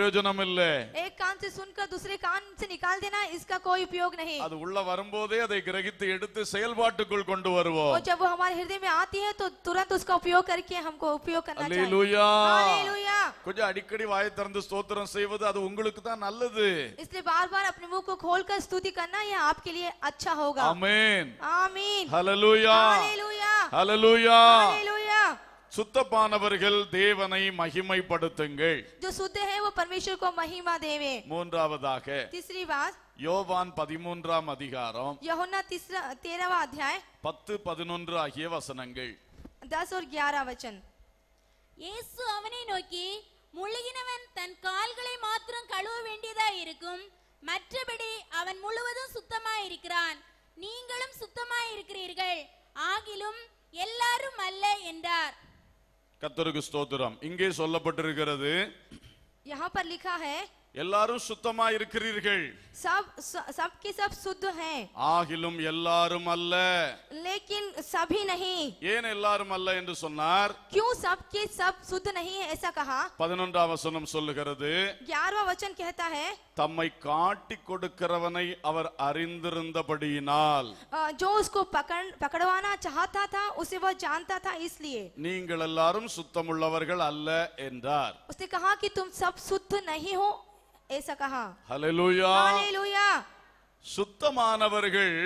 Speaker 1: பிரயோஜனம் இல்ல
Speaker 2: एक कान से सुनकर दूसरे कान से निकाल देना इसका कोई उपयोग नहीं
Speaker 1: அது உள்ள வரும்போதே அதை கிரகித்து எடுத்து செயல்பாட்டுக்குள் கொண்டு வருவோம்
Speaker 2: और जब वो हमारे हृदय में आती है तो तुरंत उसका उपयोग करके हमको उपयोग करना चाहिए
Speaker 1: அல்லேலூயா
Speaker 2: हालेलुया
Speaker 1: கொஞ்சம் அடிக்கடி வாயை திறந்து ஸ்தோத்திரம் செய்வது அது உங்களுக்கு தான் நல்லது
Speaker 2: इसलिए बार बार अपने मुंह को खोलकर स्तुति करना यह आपके लिए अच्छा होगा
Speaker 1: ஆமென்
Speaker 2: आमीन
Speaker 1: ஹalleluya
Speaker 2: हालेलुया
Speaker 1: ஹalleluya
Speaker 2: हालेलुया
Speaker 1: சுத்தப்பானவர்கள் தேவனை மகிமைப்படுத்துங்கள்
Speaker 2: जो शुद्ध है वो परमेश्वर को महिमा देवे
Speaker 1: மூன்றாவதாக
Speaker 2: तीसरी बात
Speaker 1: யோவான் பதிமூன்றாம் அதிகாரம்
Speaker 2: यहोन्ना तीसरा तेरहवा अध्याय
Speaker 1: பத்து பதினொன்று ஆகிய வசனங்கள்
Speaker 2: दस और ग्यारह वचन
Speaker 4: இயேசு அவனை நோக்கி முழுகினவன் தன் கால்களை மாத்திரம் கழுவ வேண்டியதா இருக்கும் மற்றபடி அவன் முழுவதும் சுத்தமாய் இருக்கிறான் நீங்களும் சுத்தமாய் இருக்கிறீர்கள் ஆகிலும் எல்லாரும் அல்ல என்றார்
Speaker 1: கத்தருக்கு ஸ்தோத்திரம் இங்கே சொல்லப்பட்டிருக்கிறது
Speaker 2: यहाँ पर लिखा है
Speaker 1: எல்லாரும் சுத்தமா இருக்கிறீர்கள்
Speaker 2: सब स- सबके सब शुद्ध हैं
Speaker 1: ஆகிலும் எல்லாரும் அல்ல
Speaker 2: लेकिन सभी नहीं
Speaker 1: ஏன் எல்லாரும் அல்ல என்று சொன்னார்
Speaker 2: क्यों सबके सब शुद्ध नहीं है ऐसा कहा
Speaker 1: பதினொன்றாம் வசனம் சொல்லுகிறது
Speaker 2: ग्यारहवा वचन कहता है
Speaker 1: தம்மை காட்டி கொடுக்கிறவனை அவர் அறிந்திருந்தபடியினால்
Speaker 2: अ, जो उसको पकड़ पकड़वाना चाहता था उसे वह जानता था इसलिए
Speaker 1: நீங்கள் எல்லாரும் சுத்தமுள்ளவர்கள் அல்ல என்றார்
Speaker 2: उसने कहा कि तुम सब शुद्ध नहीं हो ऐसा कहा
Speaker 1: ஹalleluya
Speaker 2: हालेलुया
Speaker 1: சுத்தமானவர்கள்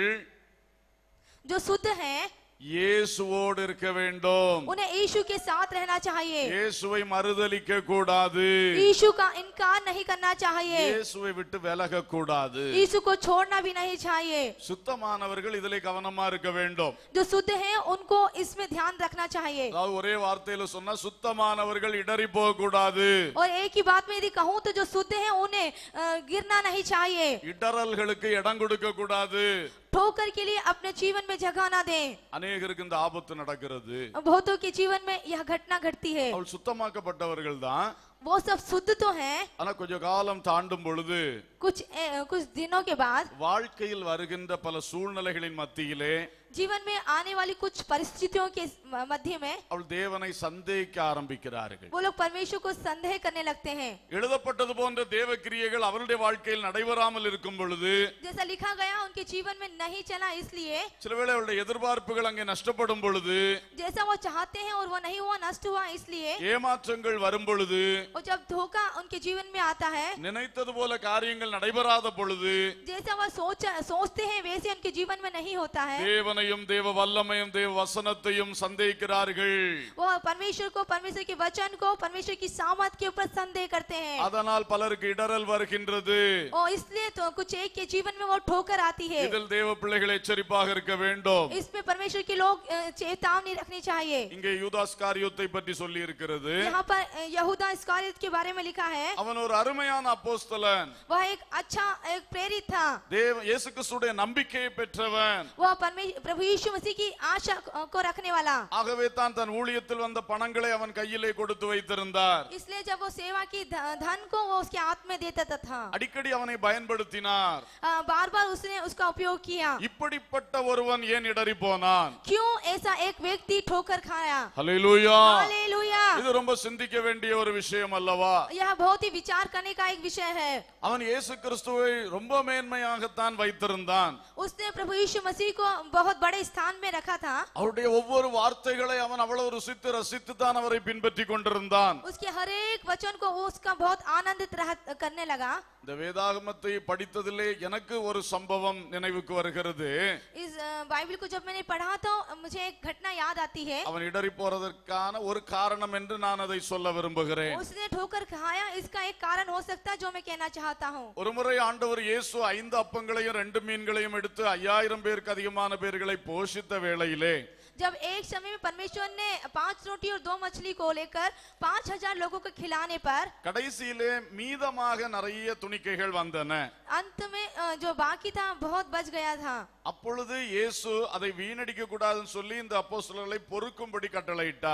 Speaker 2: जो शुद्ध हैं
Speaker 1: இயேசுவோடு இருக்க வேண்டும்
Speaker 2: उन्हें यीशु के साथ रहना चाहिए
Speaker 1: இயேசுவை மறுதலிக்க கூடாது
Speaker 2: यीशु का इनकार नहीं करना चाहिए
Speaker 1: இயேசுவை விட்டு விலக கூடாது
Speaker 2: यीशु को छोड़ना भी नहीं चाहिए
Speaker 1: சுத்தமானவர்கள் இதிலே கவனமா இருக்க வேண்டும்
Speaker 2: जो शुद्ध हैं उनको इसमें ध्यान रखना चाहिए
Speaker 1: அதாவது ஒரே வார்த்தையில சொன்னா சுத்தமானவர்கள் இடறி போக கூடாது
Speaker 2: और एक ही बात में यदि कहूँ तो जो शुद्ध हैं उन्हें अ, गिरना नहीं चाहिए
Speaker 1: இடறல்களுக்கு இடம் கொடுக்க கூடாது
Speaker 2: ठोकर के लिए अपने जीवन में जगह ना दें
Speaker 1: அநேகருக்கு இந்த ஆபத்து நடக்கிறது
Speaker 2: बहुतों के जीवन में यह घटना घटती है
Speaker 1: அவள் சுத்தமாக்கப்பட்டவர்கள் தான்
Speaker 2: वो सब शुद्ध तो हैं
Speaker 1: ஆனா கொஞ்ச காலம் தாண்டும் பொழுது
Speaker 2: कुछ ए, कुछ दिनों के बाद
Speaker 1: வாழ்க்கையில் வருகின்ற பல சூழ்நிலைகளின் மத்தியிலே
Speaker 2: जीवन में आने वाली कुछ परिस्थितियों के म- मध्य में
Speaker 1: அவள் தேவனை சந்தேகிக்க ஆரம்பிக்கிறார்கள்
Speaker 2: वो लोग परमेश्वर को संदेह करने लगते हैं
Speaker 1: எழுதப்பட்டது போன்ற தேவ கிரியைகள் அவருடைய வாழ்க்கையில் நடைபெறாமல் இருக்கும் பொழுது
Speaker 2: जैसा लिखा गया उनके जीवन में नहीं चला इसलिए
Speaker 1: சிலவேளை அவளுடைய எதிர்பார்ப்புகள் அங்கே நஷ்டப்படும் பொழுது
Speaker 2: जैसा वो चाहते हैं और वो नहीं हुआ नष्ट हुआ इसलिए
Speaker 1: ஏமாற்றங்கள் வரும் பொழுது
Speaker 2: और जब धोखा उनके जीवन में आता है
Speaker 1: நினைத்தது போல காரியங்கள் நடைபெறாத பொழுது
Speaker 2: जैसा वह सोच सोचते हैं वैसे उनके जीवन में नहीं होता है
Speaker 1: தேவனையும் தேவ வல்லமையும் தேவ வசனத்தையும் சந்தேகிக்கிறார்கள்
Speaker 2: वो परमेश्वर को परमेश्वर के वचन को परमेश्वर की सामत के ऊपर संदेह करते हैं
Speaker 1: அதனால் பலருக்கு இடரல் வருகின்றது
Speaker 2: और इसलिए तो कुछ एक के जीवन में वो ठोकर आती है
Speaker 1: இதில் தேவ பிள்ளைகள் எச்சரிப்பாக இருக்க வேண்டும்
Speaker 2: इसमें परमेश्वर के लोग अ, चेतावनी रखनी चाहिए
Speaker 1: இங்கே யூதாஸ் காரியத்தை பற்றி சொல்லி இருக்கிறது
Speaker 2: यहाँ पर अ, यहूदा इस्कारियत के बारे में लिखा है
Speaker 1: அவன் ஒரு அருமையான அப்போஸ்தலன்
Speaker 2: वह एक अच्छा एक प्रेरित था
Speaker 1: தேவ இயேசு கிறிஸ்துடைய நம்பிக்கையை பெற்றவன்
Speaker 2: वह परमेश्वर प्रभु यीशु मसीह की आशा को रखने वाला
Speaker 1: ஆகவே தான் தன் ஊழியத்தில் வந்த பணங்களை அவன் கையிலே கொடுத்து வைத்திருந்தார்
Speaker 2: इसलिए जब वो सेवा की ध- धन को वो उसके हाथ में देता था
Speaker 1: அடிக்கடி அவனை பயன்படுத்தினார்
Speaker 2: बार बार उसने उसका उपयोग किया
Speaker 1: இப்படிப்பட்ட ஒருவன் ஏன் இடறி போனான்
Speaker 2: क्यों ऐसा एक व्यक्ति ठोकर खाया
Speaker 1: ஹalleluya
Speaker 2: हालेलुया
Speaker 1: இது ரொம்ப சிந்திக்க வேண்டிய ஒரு விஷயம் அல்லவா
Speaker 2: यह बहुत ही विचार करने का एक विषय है
Speaker 1: அவன் இயேசு கிறிஸ்துவை ரொம்ப மேன்மையாகத்தான் வைத்திருந்தான்
Speaker 2: उसने प्रभु यीशु मसीह को बहुत बड़े स्थान में रखा था
Speaker 1: அவருடைய ஒவ்வொரு வார்த்தைகளை அவன் அவ்வளவு ருசித்து ரசித்து தான் அவரை பின்பற்றி கொண்டிருந்தான்
Speaker 2: उसके हर एक वचन को वो उसका बहुत आनंदित रह- करने लगा
Speaker 1: இந்த வேதாகமத்தை படித்ததிலே எனக்கு ஒரு சம்பவம் நினைவுக்கு வருகிறது
Speaker 2: इस अ, बाइबल को जब मैंने पढ़ा तो मुझे एक घटना याद आती है
Speaker 1: அவன் இடறி போறதற்கான ஒரு காரணம் என்று நான் அதை சொல்ல விரும்புகிறேன்
Speaker 2: उसने ठोकर खाया इसका एक कारण हो सकता है जो मैं कहना चाहता हूँ
Speaker 1: ஒரு முறை ஆண்டவர் இயேசு ஐந்து அப்பங்களையும் ரெண்டு மீன்களையும் எடுத்து ஐயாயிரம் பேருக்கு அதிகமான பேர்களை போஷித்த வேளையிலே
Speaker 2: जब एक समय में परमेश्वर ने पांच रोटी और दो मछली को लेकर पांच हजार लोगों को खिलाने पर
Speaker 1: கடைசியிலே மீதமாக நிறைய துணிக்கைகள் வந்தன
Speaker 2: अंत में अ, जो बाकी था बहुत बच गया था
Speaker 1: அப்பொழுது இயேசு அதை வீணடிக்க கூடாதுன்னு சொல்லி இந்த அப்போஸ்தலர்களை பொறுக்கும்படி கட்டளையிட்டார்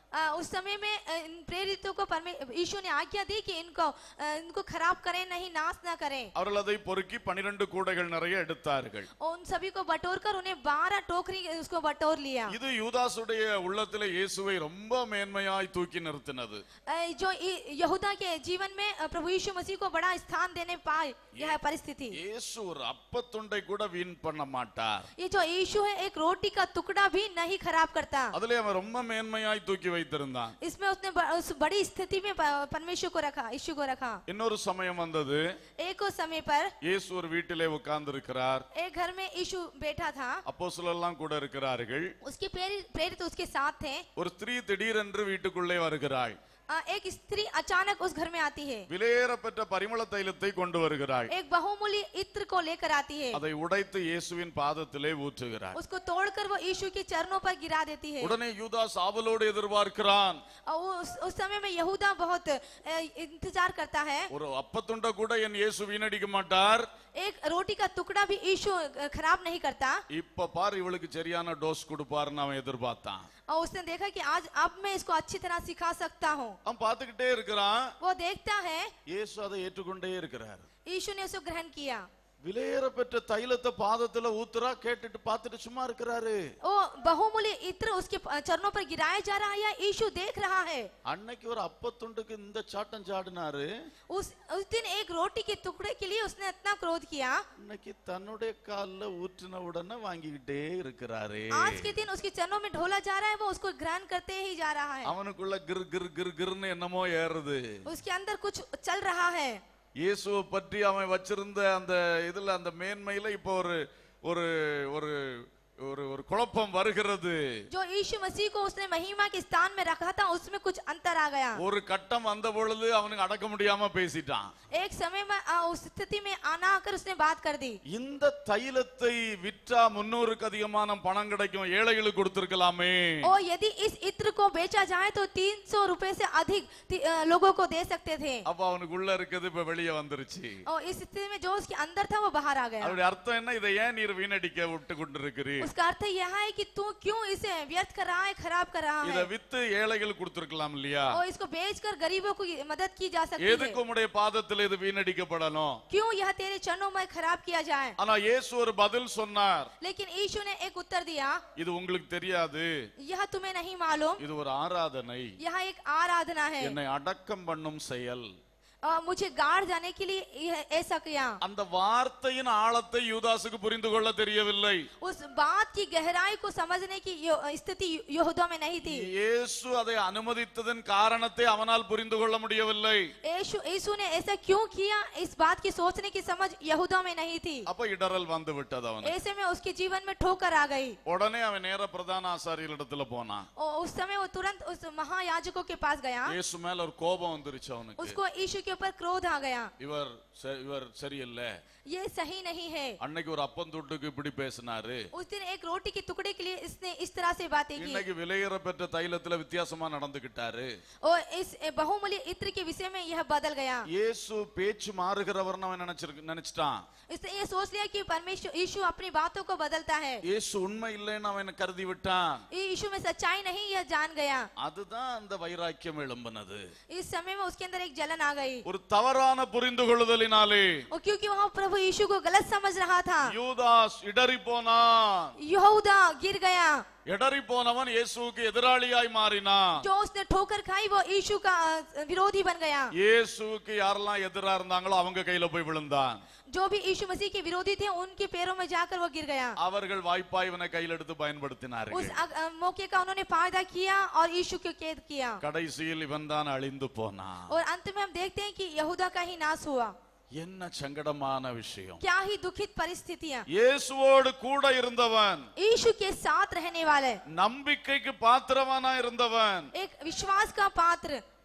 Speaker 2: अ, उस समय में अ, इन प्रेरितों को परमे यीशु ने आज्ञा दी कि इनको अ, इनको खराब करें नहीं नाश ना करें
Speaker 1: அவர்கள் அதை பொறுக்கி பனிரெண்டு கூடைகள் நிறைய எடுத்தார்கள்
Speaker 2: और उन सभी को बटोर कर उन्हें बारह टोकरी उसको बटोर लिया
Speaker 1: இது யூதாசுடைய உள்ளத்திலே இயேசுவை ரொம்ப மேன்மையாய் தூக்கி நிறுத்தினது
Speaker 2: अ, जो इ- यहूदा के जीवन में अ, प्रभु यीशु मसीह को बड़ा स्थान देने पाए यह परिस्थिति
Speaker 1: இயேசு ஒரு அப்பத்துண்டை கூட வீண் பண்ண மாட்டார்
Speaker 2: ये जो यीशु है एक रोटी का टुकड़ा भी नहीं खराब करता
Speaker 1: அதுல அவன் ரொம்ப மேன்மையாய் தூக்கி வைத்திருந்தான்
Speaker 2: इसमें उसने ब- उस बड़ी स्थिति में प- परमेश्वर को रखा यीशु को रखा
Speaker 1: இன்னொரு சமயம் வந்தது
Speaker 2: एक और समय पर
Speaker 1: இயேசு ஒரு வீட்டிலே உட்கார்ந்து இருக்கிறார்
Speaker 2: एक घर में यीशु बैठा था
Speaker 1: அப்போஸ்தலர்லாம் கூட இருக்கிறார்கள்
Speaker 2: उसके प्रेरित प्रेरित उसके साथ थे
Speaker 1: ஒரு ஸ்திரீ திடீரென்று வீட்டுக்குள்ளே வருகிறாள்
Speaker 2: अ, एक स्त्री अचानक उस घर में आती है
Speaker 1: விலையேறப்பெற்ற பரிமள தைலத்தை கொண்டு வருகிறாள்
Speaker 2: एक बहुमूल्य इत्र को लेकर आती है
Speaker 1: அதை உடைத்து இயேசுவின் பாதத்திலே ஊற்றுகிறாள்
Speaker 2: उसको तोड़कर वो यीशु के चरणों पर गिरा देती है
Speaker 1: உடனே யூதாஸ் ஆவலோடு எதிர்பார்க்கிறான்
Speaker 2: और वो उस, उस समय में यहूदा बहुत अ, इंतजार करता है
Speaker 1: ஒரு அப்பத்துண்ட கூட என் இயேசு வீணடிக்க மாட்டார்
Speaker 2: एक रोटी का टुकड़ा भी यीशु अ, खराब नहीं करता
Speaker 1: இப்ப பார் இவளுக்கு சரியான டோஸ் கொடுப்பாருன்னு அவன் எதிர்பார்த்தான்
Speaker 2: और उसने देखा कि आज अब मैं इसको अच्छी तरह सिखा सकता हूँ
Speaker 1: அவன் பார்த்துக்கிட்டே இருக்கிறான்
Speaker 2: वो देखता है
Speaker 1: இயேசு அதை ஏற்றுக்கொண்டே இருக்கிறார்
Speaker 2: यीशु ने उसको ग्रहण किया
Speaker 1: விலையேறப்பெற்ற தைலத்தை பாதத்துல ஊத்துறா கேட்டுட்டு பார்த்துட்டு சும்மா இருக்கிறாரு
Speaker 2: वो बहुमूल्य इत्र उसके प- चरणों पर गिराया जा रहा है या यीशु देख रहा है
Speaker 1: அன்னைக்கு ஒரு அப்பத்துண்டுக்கு இந்த சாட்டம் சாடினாரு
Speaker 2: उस उस दिन एक रोटी के टुकड़े के लिए उसने इतना क्रोध किया
Speaker 1: இன்னைக்கு தன்னுடைய கால்ல ஊற்றின உடனே வாங்கிக்கிட்டே இருக்கிறாரு
Speaker 2: आज के दिन उसके चरणों में ढोला जा रहा है वो उसको ग्रहण करते ही जा रहा है
Speaker 1: அவனுக்குள்ள கிர் கிர் கிர் கிர்னு என்னமோ ஏறுது
Speaker 2: उसके अंदर कुछ चल रहा है
Speaker 1: இயேசுவை பற்றி அவன் வச்சிருந்த அந்த இதுல அந்த மேன்மையில இப்போ ஒரு ஒரு ஒரு ஒரு ஒரு குழப்பம் வருகிறது
Speaker 2: जो यीशु मसीह को उसने महिमा के स्थान में रखा था उसमें कुछ अंतर आ गया
Speaker 1: ஒரு கட்டம் வந்த பொழுது அவனுக்கு அடக்க முடியாம பேசிட்டான்
Speaker 2: एक समय में आ, उस स्थिति में आना आकर उसने बात कर दी
Speaker 1: இந்த தைலத்தை விற்றா முன்னூறுக்கு அதிகமான பணம் கிடைக்கும் ஏழைகளுக்கு கொடுத்திருக்கலாமே
Speaker 2: और यदि इस इत्र को बेचा जाए तो तीन सौ रुपए से अधिक ति- अ, लोगों को दे सकते थे
Speaker 1: அப்ப அவனுக்கு உள்ள இருக்குது இப்ப வெளியே வந்துருச்சு
Speaker 2: और इस स्थिति में जो उसके अंदर था वो बाहर आ गया
Speaker 1: அவருடைய அர்த்தம் என்ன இதை ஏன் நீர் வீணடிக்க விட்டு கொண்டிருக்கிறீர்
Speaker 2: उसका अर्थ यह है कि तू क्यों इसे व्यर्थ कर रहा है खराब कर रहा
Speaker 1: இத
Speaker 2: है
Speaker 1: வித்து ஏழைகள் கொடுத்திருக்கலாம் இல்லையா
Speaker 2: और इसको बेचकर गरीबों को मदद की जा सकती है
Speaker 1: எதுக்கு உம்முடைய பாதத்தில் இது வீணடிக்கப்படணும்
Speaker 2: क्यों यह तेरे चरणों में खराब किया जाए
Speaker 1: ஆனா இயேசு ஒரு பதில் சொன்னார்
Speaker 2: लेकिन यीशु ने एक उत्तर दिया
Speaker 1: இது உங்களுக்கு தெரியாது
Speaker 2: यह तुम्हें नहीं मालूम
Speaker 1: இது ஒரு ஆராதனை
Speaker 2: यह एक आराधना है
Speaker 1: என்னை அடக்கம் பண்ணும் செயல்
Speaker 2: और मुझे गाड़ जाने के लिए यह ऐसा किया
Speaker 1: அந்த வார்த்தையின் ஆழத்தை யூதாசுக்கு புரிந்து கொள்ள தெரியவில்லை
Speaker 2: उस बात की गहराई को समझने की यो- स्थिति यहूदा में नहीं थी
Speaker 1: இயேசு அதை அனுமதித்ததன் காரணத்தை அவனால் புரிந்து கொள்ள முடியவில்லை
Speaker 2: यीशु यीशु ने ऐसा क्यों किया इस बात की सोचने की समझ यहूदा में नहीं थी
Speaker 1: அப்ப இடரல் வந்து விட்டது அவனுக்கு
Speaker 2: ऐसे में उसके जीवन में ठोकर आ गई
Speaker 1: உடனே அவன் நேர பிரதான ஆசாரியரிடத்துல போனான்
Speaker 2: और उस समय वो तुरंत उस महायाजकों के पास गया
Speaker 1: இயேசு மேல ஒரு கோபம் வந்துருச்சு அவனுக்கு
Speaker 2: उसको यीशु के ऊपर क्रोध आ गया
Speaker 1: இவர் ச- இவர் சரியில்லை
Speaker 2: ये सही नहीं है
Speaker 1: அன்னைக்கு ஒரு அப்பந்தொட்டுக்கு இப்படி பேசினாரு
Speaker 2: उस दिन एक रोटी के टुकड़े के लिए इसने इस तरह से बातें की
Speaker 1: இன்னைக்கு விலையேற பெற்ற தைலத்துல வித்தியாசமா நடந்துகிட்டாரு
Speaker 2: और इस बहुमूल्य इत्र के विषय में यह बदल गया
Speaker 1: இயேசு பேச்சு மாறுகிறவர்னு அவன் நினைச்சிருக்கு நினைச்சிட்டான்
Speaker 2: इसने ये सोच लिया कि परमेश्वर यीशु अपनी बातों को बदलता है
Speaker 1: இயேசு உண்மை இல்லைன்னு அவன் கருதி விட்டான்
Speaker 2: ये यीशु में सच्चाई नहीं यह जान गया
Speaker 1: அதுதான் அந்த வைராக்கியம் எழும்பினது
Speaker 2: इस समय में उसके अंदर एक जलन आ गई
Speaker 1: ஒரு தவறான புரிந்து கொள்ளுதலினாலே
Speaker 2: और क्योंकि वहाँ प्रभु यीशु को गलत समझ रहा था
Speaker 1: யூதாஸ் இடறி போனான்
Speaker 2: यहूदा गिर गया
Speaker 1: இடறி போனவன் இயேசுவுக்கு எதிராளியாய் மாறினான்
Speaker 2: जो उसने ठोकर खाई वो यीशु का अ, विरोधी बन गया
Speaker 1: இயேசுவுக்கு யாரெல்லாம் எதிரா இருந்தாங்களோ அவங்க கையில போய் விழுந்தான்
Speaker 2: जो भी यीशु मसीह के विरोधी थे उनके पैरों में जाकर वो गिर गया
Speaker 1: அவர்கள் வாய்ப்பாய் இவனை கையில் எடுத்து பயன்படுத்தினார்கள்
Speaker 2: उस अ- अ, मौके का उन्होंने फायदा किया और यीशु को कैद किया
Speaker 1: கடைசியில் இவன் தான் அழிந்து போனான்
Speaker 2: और अंत में हम देखते हैं कि यहूदा का ही नाश हुआ
Speaker 1: என்ன சங்கடமான விஷயம்
Speaker 2: क्या ही दुखित परिस्थितियां
Speaker 1: இயேசுவோடு கூட இருந்தவன்
Speaker 2: यीशु के साथ रहने वाले
Speaker 1: நம்பிக்கைக்கு பாத்திரவானா இருந்தவன்
Speaker 2: एक विश्वास का पात्र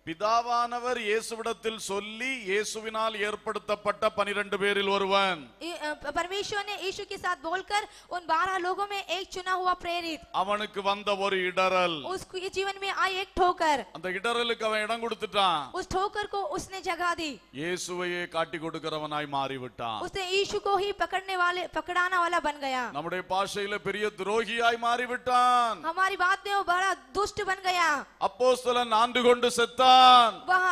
Speaker 1: பிதாவானவர் இயேசுவிடத்தில் சொல்லி இயேசுவினால் ஏற்படுத்தப்பட்ட பனிரெண்டு பேரில் ஒருவன்
Speaker 2: ये, अ, परमेश्वर ने यीशु के साथ बोलकर उन बारह लोगों में एक चुना हुआ प्रेरित
Speaker 1: அவனுக்கு வந்த ஒரு இடரல்
Speaker 2: उसको ये जीवन में आई एक ठोकर
Speaker 1: அந்த இடரலுக்கு அவன் இடம் கொடுத்துட்டான்
Speaker 2: उस ठोकर को उसने जगह दी
Speaker 1: இயேசுவையே காட்டி கொடுக்கிறவனாய் மாறிவிட்டான்
Speaker 2: उसने यीशु को ही पकड़ने वाले पकड़ाना वाला बन गया
Speaker 1: நம்முடைய பாஷையில பெரிய துரோகியாய் மாறிவிட்டான்
Speaker 2: हमारी बात में वो बड़ा दुष्ट बन गया
Speaker 1: அப்போஸ்தலன் நான்கு கொண்டு செத்தான்
Speaker 2: वह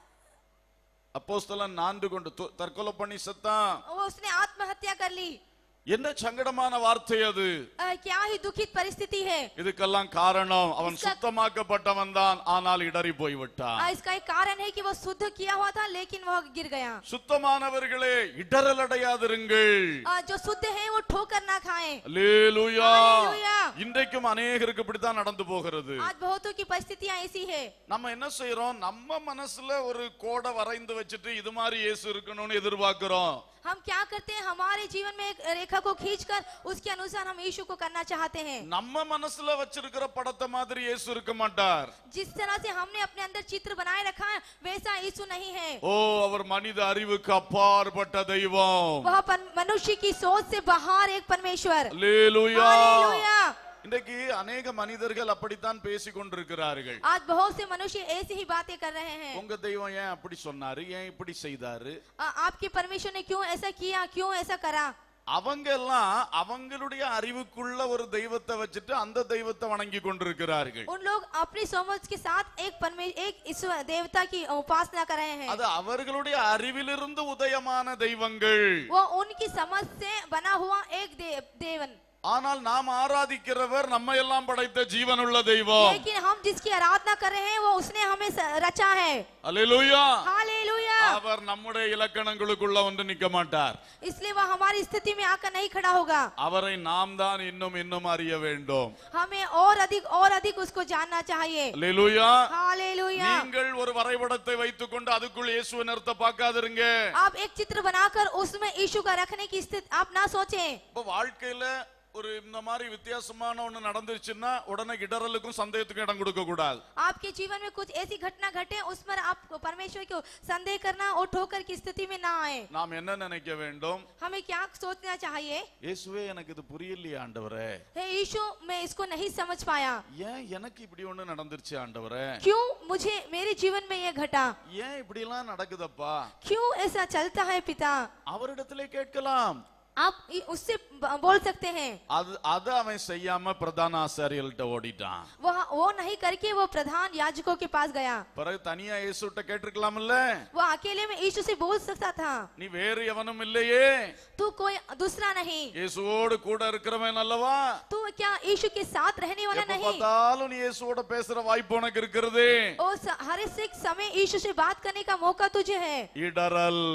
Speaker 1: அப்போஸ்தலன் நான்கு கொண்டு து- தற்கொலை பண்ணி செத்தான்
Speaker 2: वो उसने आत्महत्या कर ली
Speaker 1: என்ன சங்கடமான வார்த்தை அது
Speaker 2: अ, क्या ही दुखित परिस्थिति है
Speaker 1: இதுக்கெல்லாம் காரணம் அவன்
Speaker 2: इसका-
Speaker 1: சுத்தமாக்கப்பட்டவன் தான் ஆனால் இடறி போய்விட்டான்
Speaker 2: अ, इसका एक कारण है कि वो शुद्ध किया हुआ था लेकिन वह गिर गया
Speaker 1: சுத்தமானவர்களே இடரல் அடையாதிருங்கள்
Speaker 2: अ, जो शुद्ध है वो ठोकर ना खाएं
Speaker 1: அல்லேலூயா
Speaker 2: அல்லேலூயா.
Speaker 1: இன்றைக்கும் அநேகருக்கு இப்படித்தான் நடந்து போகிறது
Speaker 2: आज बहुतों की परिस्थितियां ऐसी है
Speaker 1: நம்ம என்ன செய்யறோம் நம்ம மனசுல ஒரு கோடை வரைந்து வச்சுட்டு இது மாதிரி இயேசு இருக்கணும்னு எதிர்பார்க்கிறோம்
Speaker 2: हम क्या करते हैं हमारे जीवन में एक रेखा को खींचकर उसके अनुसार हम यीशु को करना चाहते हैं
Speaker 1: நம்ம மனசுல வச்சிருக்கிற படத்தை மாதிரி இயேசு இருக்க மாட்டார்
Speaker 2: जिस तरह से हमने अपने अंदर चित्र बनाए रखा है वैसा यीशु नहीं है
Speaker 1: ஓ அவர் மனித அறிவுக்கு அப்பாற்பட்ட தெய்வம்
Speaker 2: वह पर- मनुष्य की सोच से बाहर एक परमेश्वर
Speaker 1: அல்லேலூயா
Speaker 2: हालेलुया
Speaker 1: இன்றைக்கு அநேக மனிதர்கள் அப்படித்தான் பேசிக் கொண்டிருக்கிறார்கள்
Speaker 2: आज बहुत से मनुष्य ऐसी ही बातें कर रहे हैं
Speaker 1: உங்க தெய்வம் ஏன் அப்படி சொன்னாரு ஏன் இப்படி செய்தாரு
Speaker 2: आ- आपके परमेश्वर ने क्यों ऐसा किया क्यों ऐसा करा
Speaker 1: அவங்க எல்லாம் அவங்களுடைய அறிவுக்குள்ள ஒரு தெய்வத்தை வச்சுட்டு அந்த தெய்வத்தை வணங்கி கொண்டிருக்கிறார்கள்
Speaker 2: उन लोग अपनी समझ के साथ एक परमे एक ईश्वर देवता की उपासना कर रहे हैं
Speaker 1: அது அவர்களுடைய அறிவிலிருந்து உதயமான தெய்வங்கள்
Speaker 2: वो उनकी समझ से बना हुआ एक देव देवन
Speaker 1: ஆனால் நாம் ஆராதிக்கிறவர் நம்ம எல்லாம் படைத்த ஜீவனுள்ள தெய்வம்
Speaker 2: लेकिन हम जिसकी आराधना कर रहे हैं वो उसने हमें स- रचा है
Speaker 1: அல்லேலூயா
Speaker 2: हालेलुया
Speaker 1: அவர் நம்முடைய இலக்கணங்களுக்குள்ள வந்து நிக்க மாட்டார்
Speaker 2: इसलिए वह हमारी स्थिति में आकर नहीं खड़ा होगा
Speaker 1: அவரை நாம் தான் இன்னும் இன்னும் அறிய வேண்டும்
Speaker 2: हमें और अधिक और अधिक उसको जानना चाहिए
Speaker 1: அல்லேலூயா
Speaker 2: हालेलुया
Speaker 1: நீங்கள் ஒரு வரைபடத்தை வைத்துக்கொண்டு அதுக்குள் இயேசுவை நிறுத்த பார்க்காதிருங்க
Speaker 2: आप एक चित्र बनाकर उसमें यीशु का रखने की स्थिति आप ना सोचें
Speaker 1: இப்ப வாழ்க்கையில ஒரு இந்த மாதிரி வித்தியாசமான ஒண்ணு நடந்துருச்சுன்னா உடனே இடரலுக்கும் சந்தேகத்துக்கும் இடம் கொடுக்க கூடாது
Speaker 2: आपके जीवन में कुछ ऐसी घटना घटे उस पर आप परमेश्वर को संदेह करना और ठोकर की स्थिति में ना आए
Speaker 1: நாம் என்ன நினைக்க வேண்டும்
Speaker 2: हमें क्या सोचना चाहिए
Speaker 1: இயேசுவே எனக்கு இது புரியலையே ஆண்டவரே
Speaker 2: हे यीशु मैं इसको नहीं समझ पाया
Speaker 1: ஏன் எனக்கு இப்படி ஒண்ணு நடந்துருச்சு ஆண்டவரே
Speaker 2: क्यों मुझे मेरे जीवन में ये घटा
Speaker 1: ஏன் இப்படி எல்லாம் நடக்குதப்பா
Speaker 2: क्यों ऐसा चलता है पिता
Speaker 1: அவரிடத்திலே கேட்கலாம்
Speaker 2: आप इ- उससे ब- बोल सकते हैं
Speaker 1: அது அதை அவன் செய்யாம பிரதான ஆசாரியர்கள்ட்ட ஓடிட்டான்
Speaker 2: वह वो नहीं करके वो प्रधान याजकों के पास गया
Speaker 1: பிறகு தனியா இயேசுட்ட கேட்டிருக்கலாம்ல
Speaker 2: वो अकेले में यीशु से बोल सकता था
Speaker 1: நீ வேறு எவனும் இல்லையே
Speaker 2: तू कोई दूसरा नहीं
Speaker 1: இயேசுவோடு கூட இருக்கிறவன் அல்லவா
Speaker 2: तू क्या यीशु के साथ रहने वाला
Speaker 1: எப்ப
Speaker 2: नहीं
Speaker 1: பார்த்தாலும் நீ இயேசுவோட பேசுற வாய்ப்பு உனக்கு இருக்கிறது
Speaker 2: उस हर एक समय यीशु से बात करने का मौका तुझे है
Speaker 1: இடரல்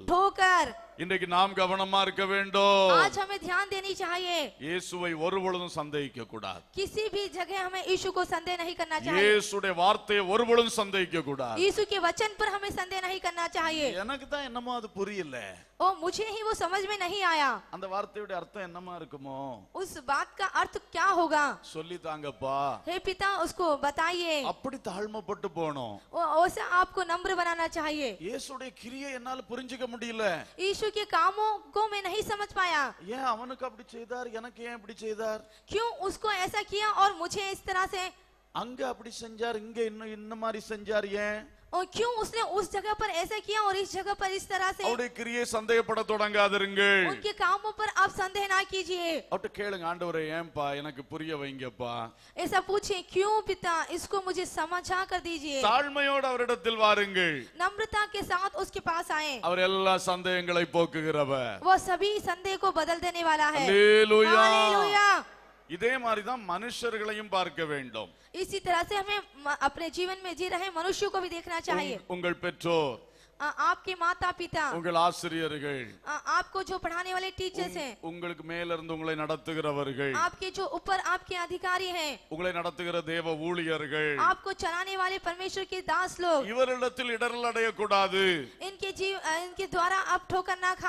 Speaker 2: ठोकर
Speaker 1: இன்றைக்கு நாம் கவனமா இருக்க வேண்டும்
Speaker 2: आज हमें ध्यान देनी चाहिए
Speaker 1: இயேசுவை ஒரு பொழுதும் சந்தேகிக்க கூடாது
Speaker 2: किसी भी जगह हमें यीशु को संदेह नहीं करना चाहिए
Speaker 1: இயேசுடைய வார்த்தையை ஒரு பொழுதும் சந்தேகிக்க கூடாது
Speaker 2: यीशु के वचन पर हमें संदेह नहीं करना चाहिए
Speaker 1: எனக்கு தான் என்னமோ அது புரியல
Speaker 2: ओ मुझे ही वो समझ में नहीं आया
Speaker 1: அந்த வார்த்தையுடைய அர்த்தம் என்னமா இருக்குமோ
Speaker 2: उस बात का अर्थ क्या होगा
Speaker 1: சொல்லி தாங்கப்பா
Speaker 2: हे पिता उसको बताइए
Speaker 1: அப்படி தாழ்மைப்பட்டு போனோம்
Speaker 2: वो- वैसा आपको नम्र बनाना चाहिए
Speaker 1: இயேசுடைய கிரியை என்னால புரிஞ்சுக்க முடியல
Speaker 2: यीशु के कामों को मैं नहीं समझ पाया
Speaker 1: ஏன் அவனுக்கு அப்படி செய்தார் எனக்கு ஏன் இப்படி செய்தார்
Speaker 2: क्यों उसको ऐसा किया और मुझे इस तरह से
Speaker 1: அங்க அப்படி செஞ்சார் இங்க இன்னும் இந்த மாதிரி செஞ்சார் ஏன்
Speaker 2: और क्यों उसने उस जगह पर ऐसा किया और इस जगह पर इस तरह से
Speaker 1: அவருடைய கிரியை சந்தேகப்பட தொடங்காதிருங்கள்
Speaker 2: उनके कामों पर आप संदेह ना कीजिए
Speaker 1: அவர்கிட்ட கேளுங்க ஆண்டவரே ஏன்பா எனக்கு புரிய வைங்கப்பா
Speaker 2: ऐसा पूछे क्यों पिता इसको मुझे समझा कर दीजिए
Speaker 1: தாழ்மையோடு அவரிடத்தில் வாருங்கள்
Speaker 2: नम्रता के साथ उसके पास आए
Speaker 1: அவர் எல்லா சந்தேகங்களை போக்குகிறவர்
Speaker 2: वो सभी संदेह को बदल देने वाला है
Speaker 1: அல்லேலூயா.
Speaker 2: हालेलुया।
Speaker 1: இதே மாதிரிதான் மனுஷர்களையும் பார்க்க வேண்டும்
Speaker 2: इसी तरह से हमें म- अपने जीवन में जी रहे मनुष्यों को भी देखना चाहिए
Speaker 1: உங்- உங்கள் பெற்றோர்
Speaker 2: आ- आपके माता पिता
Speaker 1: உங்கள் ஆசிரியர்கள்
Speaker 2: आ- आपको जो पढ़ाने वाले टीचर्स हैं
Speaker 1: உங்களுக்கு மேல இருந்து உங்களை நடத்துகிறவர்கள்
Speaker 2: आपके जो ऊपर आपके अधिकारी हैं
Speaker 1: உங்களை நடத்துகிற தேவ ஊழியர்கள்
Speaker 2: आपको चलाने वाले परमेश्वर के दास लोग
Speaker 1: இவரிடத்தில் இடரல் அடையக்கூடாது
Speaker 2: इनके जीव अ, इनके द्वारा आप ठोकर ना खाएं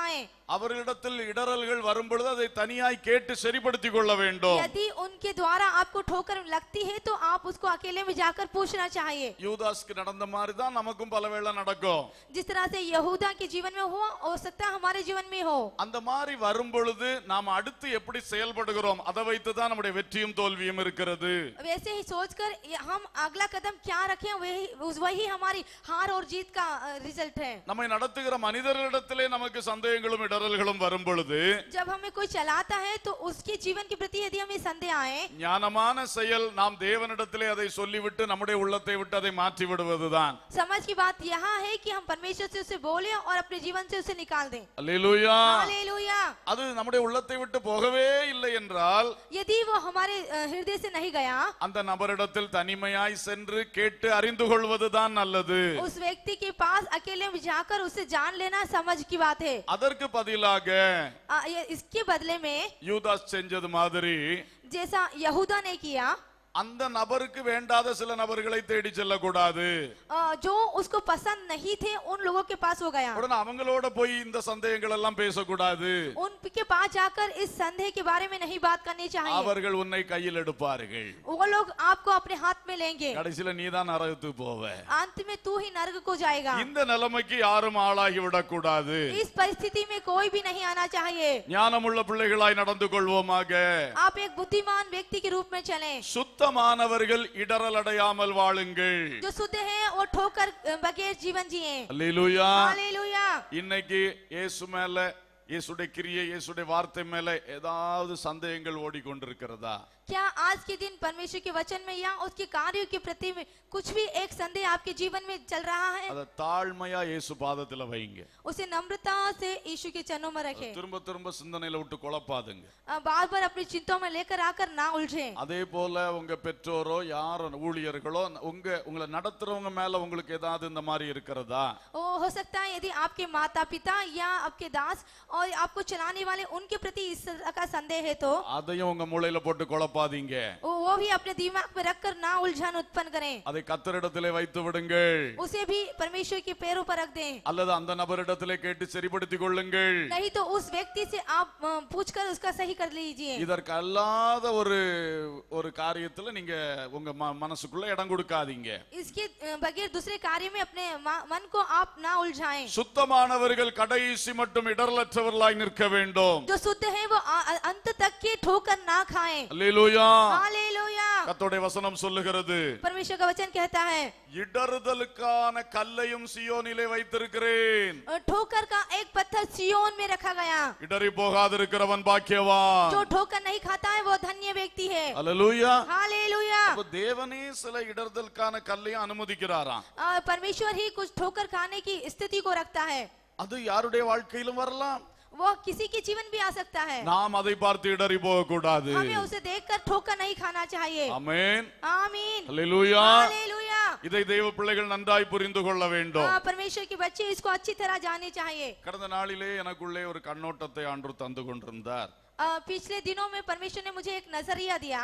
Speaker 1: அவர்களிடத்தில் இடரல்கள் வரும் பொழுது அதை தனியாய் கேட்டு சரிப்படுத்திக் கொள்ள வேண்டும்
Speaker 2: यदि उनके द्वारा आपको ठोकर लगती है तो आप उसको अकेले में जाकर पूछना चाहिए
Speaker 1: யூதாஸ்க்கு நடந்த மாதிரி தான் நமக்கும் பல வேளை நடக்கும்
Speaker 2: जिस तरह से यहूदा के जीवन में हुआ हो सकता है हमारे जीवन में हो
Speaker 1: அந்த மாதிரி வரும் பொழுது நாம் அடுத்து எப்படி செயல்படுகிறோம் அதை வைத்து தான் நம்முடைய வெற்றியும் தோல்வியும் இருக்கிறது
Speaker 2: वैसे ही सोचकर ये- हम अगला कदम क्या रखें वही उस- वही हमारी हार और जीत का रिजल्ट है
Speaker 1: நம்மை நடத்துகிற மனிதர்களிடத்திலே நமக்கு சந்தேகங்களும் இடரல்களும் வரும் பொழுது
Speaker 2: जब हमें कोई चलाता है तो उसके जीवन के प्रति यदि हमें संदेह आए
Speaker 1: ஞானமான செயல் நாம் தேவனிடத்திலே அதை சொல்லிவிட்டு நம்முடைய உள்ளத்தை விட்டு அதை மாற்றி விடுவதுதான்
Speaker 2: समझ की बात यहाँ है कि हम परमेश्वर से उसे बोले और अपने जीवन से उसे निकाल दें
Speaker 1: அல்லேலூயா
Speaker 2: हालेलुया
Speaker 1: அது நம்முடைய உள்ளத்தை விட்டு போகவே இல்லை என்றால்
Speaker 2: यदि वो हमारे अ, हृदय से नहीं गया
Speaker 1: அந்த நபரிடத்தில் தனிமையாய் சென்று கேட்டு அறிந்து கொள்வதுதான் நல்லது
Speaker 2: उस व्यक्ति के पास अकेले में जाकर उसे जान लेना समझ की बात है
Speaker 1: அதற்கு பதிலாக
Speaker 2: आ, ये इसके बदले में
Speaker 1: யூதாஸ் செஞ்சது மாதிரி
Speaker 2: जैसा यहूदा ने किया
Speaker 1: அந்த நபருக்கு வேண்டாத சில நபர்களை தேடி செல்லக்கூடாது
Speaker 2: अ, जो उसको पसंद नहीं थे उन लोगों के पास वो गया
Speaker 1: உடனே அவங்களோட போய் இந்த சந்தேகங்கள் எல்லாம் பேசக்கூடாது
Speaker 2: उनके पास जाकर इस संदेह के बारे में नहीं बात करनी चाहिए
Speaker 1: அவர்கள் உன்னை கையில் எடுப்பார்கள்
Speaker 2: वो लोग आपको अपने हाथ में लेंगे
Speaker 1: கடைசியில நீதான் நரகத்துக்கு போவ
Speaker 2: अंत में तू ही नर्क को जाएगा
Speaker 1: இந்த நிலைமைக்கு யாரும் ஆளாகி விடக்கூடாது
Speaker 2: इस परिस्थिति में कोई भी नहीं आना चाहिए
Speaker 1: ஞானமுள்ள பிள்ளைகளாய் நடந்து கொள்வோமாக
Speaker 2: आप एक बुद्धिमान व्यक्ति के रूप में चलें
Speaker 1: சுத்தமானவர்கள் இடரல் அடையாமல் வாழுங்கள்
Speaker 2: जो शुद्ध है वो ठोकर बगैर जीवन जिए
Speaker 1: அல்லேலூயா
Speaker 2: हालेलुया
Speaker 1: இன்னைக்கு இயேசு மேல இயேசுடைய கிரியை இயேசுடைய வார்த்தை மேல ஏதாவது சந்தேகங்கள் ஓடிக்கொண்டிருக்கிறதா
Speaker 2: क्या आज के दिन परमेश्वर के वचन में या उसके कार्यों के प्रति में कुछ भी एक संदेह आपके जीवन में चल रहा है
Speaker 1: அத தாழ்மையா இயேசு பாதத்துல வைங்க
Speaker 2: उसे नम्रता से यीशु के चरणों में रखें
Speaker 1: திரும்ப திரும்ப சிந்தனையில விட்டு குழப்பாதுங்க
Speaker 2: बार बार अपनी चिंताओं में लेकर आकर ना उलझे
Speaker 1: அதே போல உங்க பெற்றோரோ யாரோ ஊழியர்களோ உங்க உங்களை நடத்துறவங்க மேல உங்களுக்கு ஏதாவது இந்த மாதிரி இருக்கிறதா
Speaker 2: वो हो सकता है यदि आपके माता पिता या आपके दास और आपको चलाने वाले उनके प्रति इस तरह का संदेह है तो
Speaker 1: அதையும் உங்க மூளையில போட்டு குழப்பாதீங்க
Speaker 2: वो वो भी अपने दिमाग में रखकर ना उलझन उत्पन्न करें
Speaker 1: அதை கத்தரிடத்திலே வைத்து விடுங்கள்
Speaker 2: उसे भी परमेश्वर के पैरों पर रख दें
Speaker 1: அல்லது அந்த நபரிடத்திலே கேட்டு சரிப்படுத்திக் கொள்ளுங்கள்
Speaker 2: नहीं तो उस व्यक्ति से आप अ, पूछकर उसका सही कर लीजिए
Speaker 1: இதற்கு அல்லாத ஒரு ஒரு காரியத்துல நீங்க உங்க ம- மனசுக்குள்ள இடம் கொடுக்காதீங்க
Speaker 2: इसके अ, बगैर दूसरे कार्य में अपने मा- मन को आप ना उलझाएं
Speaker 1: சுத்தமானவர்கள் கடைசி மட்டும் இடரலற்றவர்களாய் நிற்க வேண்டும்
Speaker 2: जो शुद्ध है वो आ- आ- अंत तक के ठोकर ना खाएं
Speaker 1: அல்லேலூயா
Speaker 2: हालेलुया
Speaker 1: கர்த்தருடைய வசனம் சொல்லுகிறது
Speaker 2: परमेश्वर का वचन कहता है
Speaker 1: இடறுதலுக்கான கல்லையும் சியோனிலே வைத்திருக்கிறேன்
Speaker 2: अ, ठोकर का एक पत्थर सियोन में रखा गया
Speaker 1: இடறி போகாதிருக்கிறவன் பாக்கியவான்
Speaker 2: जो ठोकर नहीं खाता है वो धन्य व्यक्ति है
Speaker 1: அல்லேலூயா
Speaker 2: हालेलुया
Speaker 1: அப்ப தேவனே சில இடறுதலுக்கான கல்லையும் அனுமதிக்கிறாராம்
Speaker 2: अ, परमेश्वर ही कुछ ठोकर खाने की स्थिति को रखता है
Speaker 1: அது யாருடைய வாழ்க்கையிலும் வரலாம்
Speaker 2: वो किसी के जीवन भी आ सकता है
Speaker 1: நாம் அதை பார்த்து இடறி போக கூடாது
Speaker 2: हमें उसे देखकर ठोकर नहीं खाना चाहिए
Speaker 1: அமேன்
Speaker 2: आमीन
Speaker 1: அல்லேலூயா
Speaker 2: हालेलुया
Speaker 1: இதை தெய்வ பிள்ளைகள் நன்றாய் புரிந்து கொள்ள வேண்டும்
Speaker 2: हाँ, परमेश्वर के बच्चे इसको अच्छी तरह जानने चाहिए
Speaker 1: கடந்த நாளிலே எனக்குள்ளே ஒரு கண்ணோட்டத்தை ஆண்டு தந்து கொண்டிருந்தார்
Speaker 2: अ, पिछले दिनों में परमेश्वर ने मुझे एक नजरिया दिया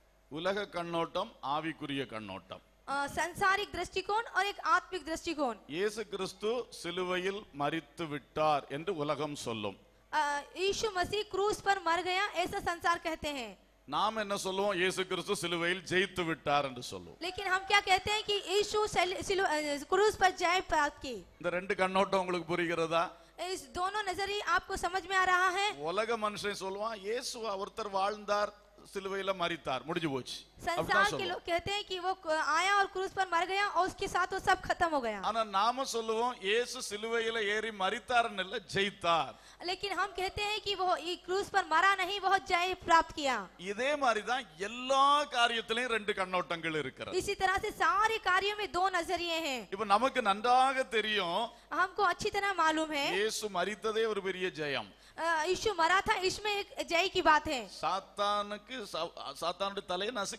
Speaker 1: உலக கண்ணோட்டம் ஆவிக்குரிய கண்ணோட்டம்
Speaker 2: अ, संसारिक दृष्टिकोण और एक आत्मिक दृष्टिकोण
Speaker 1: இயேசு கிறிஸ்து சிலுவையில் மரித்து விட்டார் என்று உலகம் சொல்லும்
Speaker 2: अ, यीशु मसीह क्रूस पर मर गया ऐसा संसार कहते हैं
Speaker 1: நாம் என்ன சொல்லுவோம் இயேசு கிறிஸ்து சிலுவையில் ஜெயித்து விட்டார் என்று சொல்லுவோம்
Speaker 2: लेकिन हम क्या कहते हैं कि यीशु सेल- सिलु- अ, क्रूस पर जय प्राप्त की
Speaker 1: இந்த ரெண்டு கண்ணோட்டம் உங்களுக்கு புரிகிறதா
Speaker 2: इस दोनों नजरिए आपको समझ में आ रहा है
Speaker 1: உலக மனுஷன் சொல்லுவான் இயேசு ஒருத்தர் வாழ்ந்தார் சிலுவையில மரித்தார் முடிஞ்சு போச்சு அப்படிதான்
Speaker 2: संसार के
Speaker 1: சொல்லுவோம்
Speaker 2: लोग कहते हैं कि वो क- आया और क्रूस पर मर गया और उसके साथ वो सब खत्म हो गया
Speaker 1: ஆனா நாம சொல்லுவோம் இயேசு சிலுவையில ஏறி மரித்தார்னு இல்ல ஜெயித்தார்
Speaker 2: लेकिन हम कहते हैं कि वो ये क्रूस पर मरा नहीं वो जय प्राप्त किया
Speaker 1: இதே மாதிரிதான் எல்லா காரியத்திலையும் ரெண்டு கண்ணோட்டங்கள் இருக்கிறது
Speaker 2: इसी तरह से सारे कार्यों में दो नजरिए हैं
Speaker 1: இப்ப நமக்கு நன்றாக தெரியும்
Speaker 2: हमको अच्छी तरह मालूम है
Speaker 1: இயேசு மரித்ததே ஒரு பெரிய ஜெயம்
Speaker 2: अ, यीशु मरा था इसमें एक जय की बात है
Speaker 1: சாத்தானுக்கு சா- சாத்தானுடைய தலையை நசுக்கி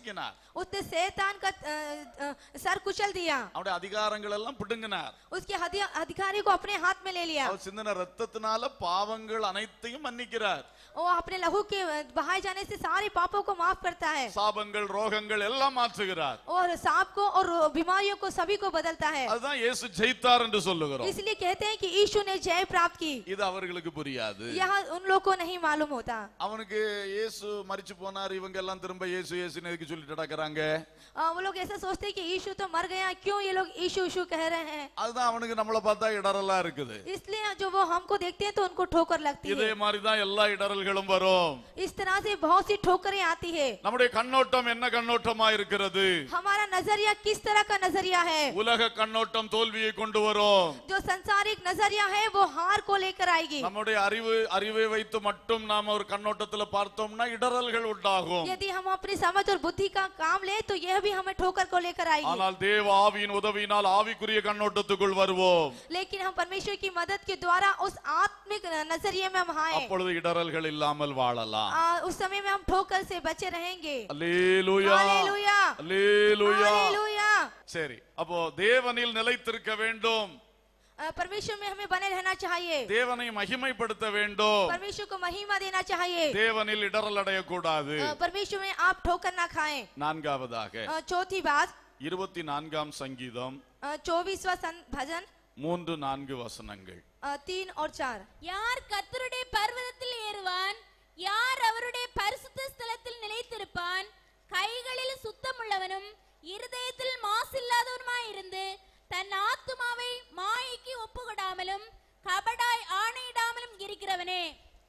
Speaker 1: நசுக்கினார்
Speaker 2: उसने शैतान का अ, अ, सर कुचल दिया
Speaker 1: அவருடைய அதிகாரங்கள் எல்லாம் பிடுங்கினார்
Speaker 2: उसके हदि- अधिकारी को अपने हाथ में ले लिया
Speaker 1: அவர் சிந்தின ரத்தத்தினால பாவங்கள் அனைத்தையும் மன்னிக்கிறார்
Speaker 2: वो अपने लहू के बहाए जाने से सारे पापों को माफ करता है
Speaker 1: சாபங்கள் ரோகங்கள் எல்லாம் மாற்றுகிறார்
Speaker 2: और सांप को और बीमारियों को सभी को बदलता है
Speaker 1: அதுதான் இயேசு ஜெயித்தார் என்று சொல்லுகிறோம்
Speaker 2: इसलिए कहते हैं कि यीशु ने जय प्राप्त की
Speaker 1: இது அவர்களுக்கு புரியாது
Speaker 2: यहाँ उन लोगों को नहीं मालूम होता
Speaker 1: அவனுக்கு இயேசு மரிச்சு போனார் இவங்க எல்லாம் திரும்ப இயேசு இயேசுன்னு எதுக்கு சொல்லிட்டு நடக்கிறாங்க
Speaker 2: अ, वो लोग ऐसा सोचते हैं कि यीशु तो मर गया क्यों ये लोग यीशु यीशु कह रहे हैं
Speaker 1: அதுதான் அவனுக்கு நம்மளை பார்த்தா இடரெல்லாம் இருக்குது
Speaker 2: इसलिए जो वो हमको देखते हैं तो उनको ठोकर लगती
Speaker 1: இதே
Speaker 2: है
Speaker 1: மாதிரி தான் எல்லா இடரல்களும் வரும்
Speaker 2: इस तरह से बहुत सी ठोकरें आती है
Speaker 1: நம்முடைய கண்ணோட்டம் என்ன கண்ணோட்டமா இருக்கிறது
Speaker 2: हमारा नजरिया किस तरह का नजरिया है
Speaker 1: உலக கண்ணோட்டம் தோல்வியை கொண்டு வரும்
Speaker 2: जो संसारिक नजरिया है वो हार को लेकर आएगी
Speaker 1: நம்முடைய அறிவு அறிவை வைத்து மட்டும் நாம ஒரு கண்ணோட்டத்துல பார்த்தோம்னா இடரல்கள் உண்டாகும்
Speaker 2: यदि हम अपनी समझ और बुद्धि का काम ले तो यह भी हमें ठोकर को लेकर आएगी
Speaker 1: ஆனால் தேவ ஆவியின் உதவியினால் ஆவிக்குரிய கண்ணோட்டத்துக்குள் வருவோம்
Speaker 2: लेकिन हम परमेश्वर की मदद के द्वारा उस आत्मिक नजरिए में हम आए
Speaker 1: அப்பொழுது இடரல்கள் இல்லாமல் வாழலாம்
Speaker 2: आ, उस समय में हम ठोकर से बचे रहेंगे
Speaker 1: அல்லேலூயா
Speaker 2: हालेलुया
Speaker 1: அல்லேலூயா
Speaker 2: हालेलुया
Speaker 1: சரி அப்போ தேவனில் நிலைத்திருக்க வேண்டும்
Speaker 2: आ, परमेश्वर में हमें बने रहना चाहिए
Speaker 1: தேவனை மகிமைப்படுத்த வேண்டும்
Speaker 2: परमेश्वर को महिमा देना चाहिए
Speaker 1: தேவனில் இடரல் அடையக்கூடாது
Speaker 2: आ, परमेश्वर में आप ठोकर ना खाएं
Speaker 1: நான்காவதாக
Speaker 2: आ, चौथी बात
Speaker 1: இருபத்தி நான்காம் சங்கீதம்
Speaker 2: चौबीसवा भजन
Speaker 1: மூன்று நான்கு வசனங்கள்
Speaker 2: आ, तीन और चार
Speaker 4: யார் கர்த்தருடைய பர்வதத்தில் ஏறுவான் யார் அவருடைய பரிசுத்த ஸ்தலத்தில் நிலைத்திருப்பான் கைகளில் சுத்தமுள்ளவனும் இருதயத்தில் மாசில்லாதவனுமாய் இருந்து தன் ஆத்துமாவை மாயைக்கு ஒப்புவிடாமலும் கபடாய் ஆணையிடாமலும் இருக்கிறவனே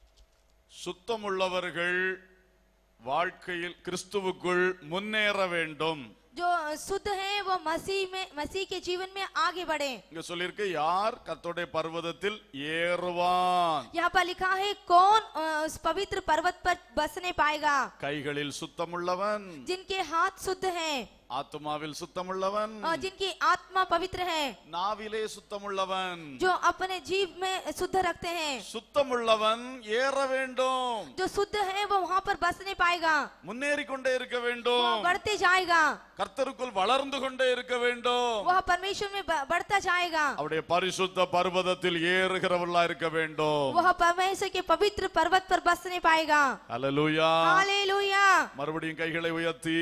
Speaker 1: சுத்தமுள்ளவர்கள் வாழ்க்கையில் கிறிஸ்துவுக்குள் முன்னேற வேண்டும்
Speaker 2: जो शुद्ध है वो मसीह में मसीह के जीवन में आगे बढ़े
Speaker 1: இங்க சொல்லியிருக்கு யார் கர்த்தருடைய பர்வதத்தில் ஏறுவான்
Speaker 2: यहाँ पर लिखा है कौन अ, उस पवित्र पर्वत पर बसने पाएगा
Speaker 1: கைகளில் சுத்தமுள்ளவன்
Speaker 2: जिनके हाथ शुद्ध हैं
Speaker 1: ஆத்துமாவில் சுத்தமுள்ளவன்
Speaker 2: और जिनकी आत्मा पवित्र है
Speaker 1: நாவிலே சுத்தமுள்ளவன்
Speaker 2: जो अपने जीव में शुद्ध रखते हैं
Speaker 1: சுத்தமுள்ளவன் ஏற வேண்டும்
Speaker 2: जो शुद्ध है वो वहाँ पर बसने पाएगा
Speaker 1: முன்னேறி கொண்டே இருக்க
Speaker 2: वो
Speaker 1: வேண்டும்
Speaker 2: बढ़ते जाएगा
Speaker 1: கர்த்தருக்குள் வளர்ந்து கொண்டே இருக்க வேண்டும்
Speaker 2: वह परमेश्वर में ब- बढ़ता जाएगा
Speaker 1: அவருடைய பரிசுத்த பர்வதத்தில் ஏறுகிறவர்களா இருக்க வேண்டும்
Speaker 2: वह परमेश्वर के पवित्र पर्वत पर बसने पाएगा
Speaker 1: ஹalleluya
Speaker 2: हालेलुया
Speaker 1: மறுபடியும் கைகளை உயர்த்தி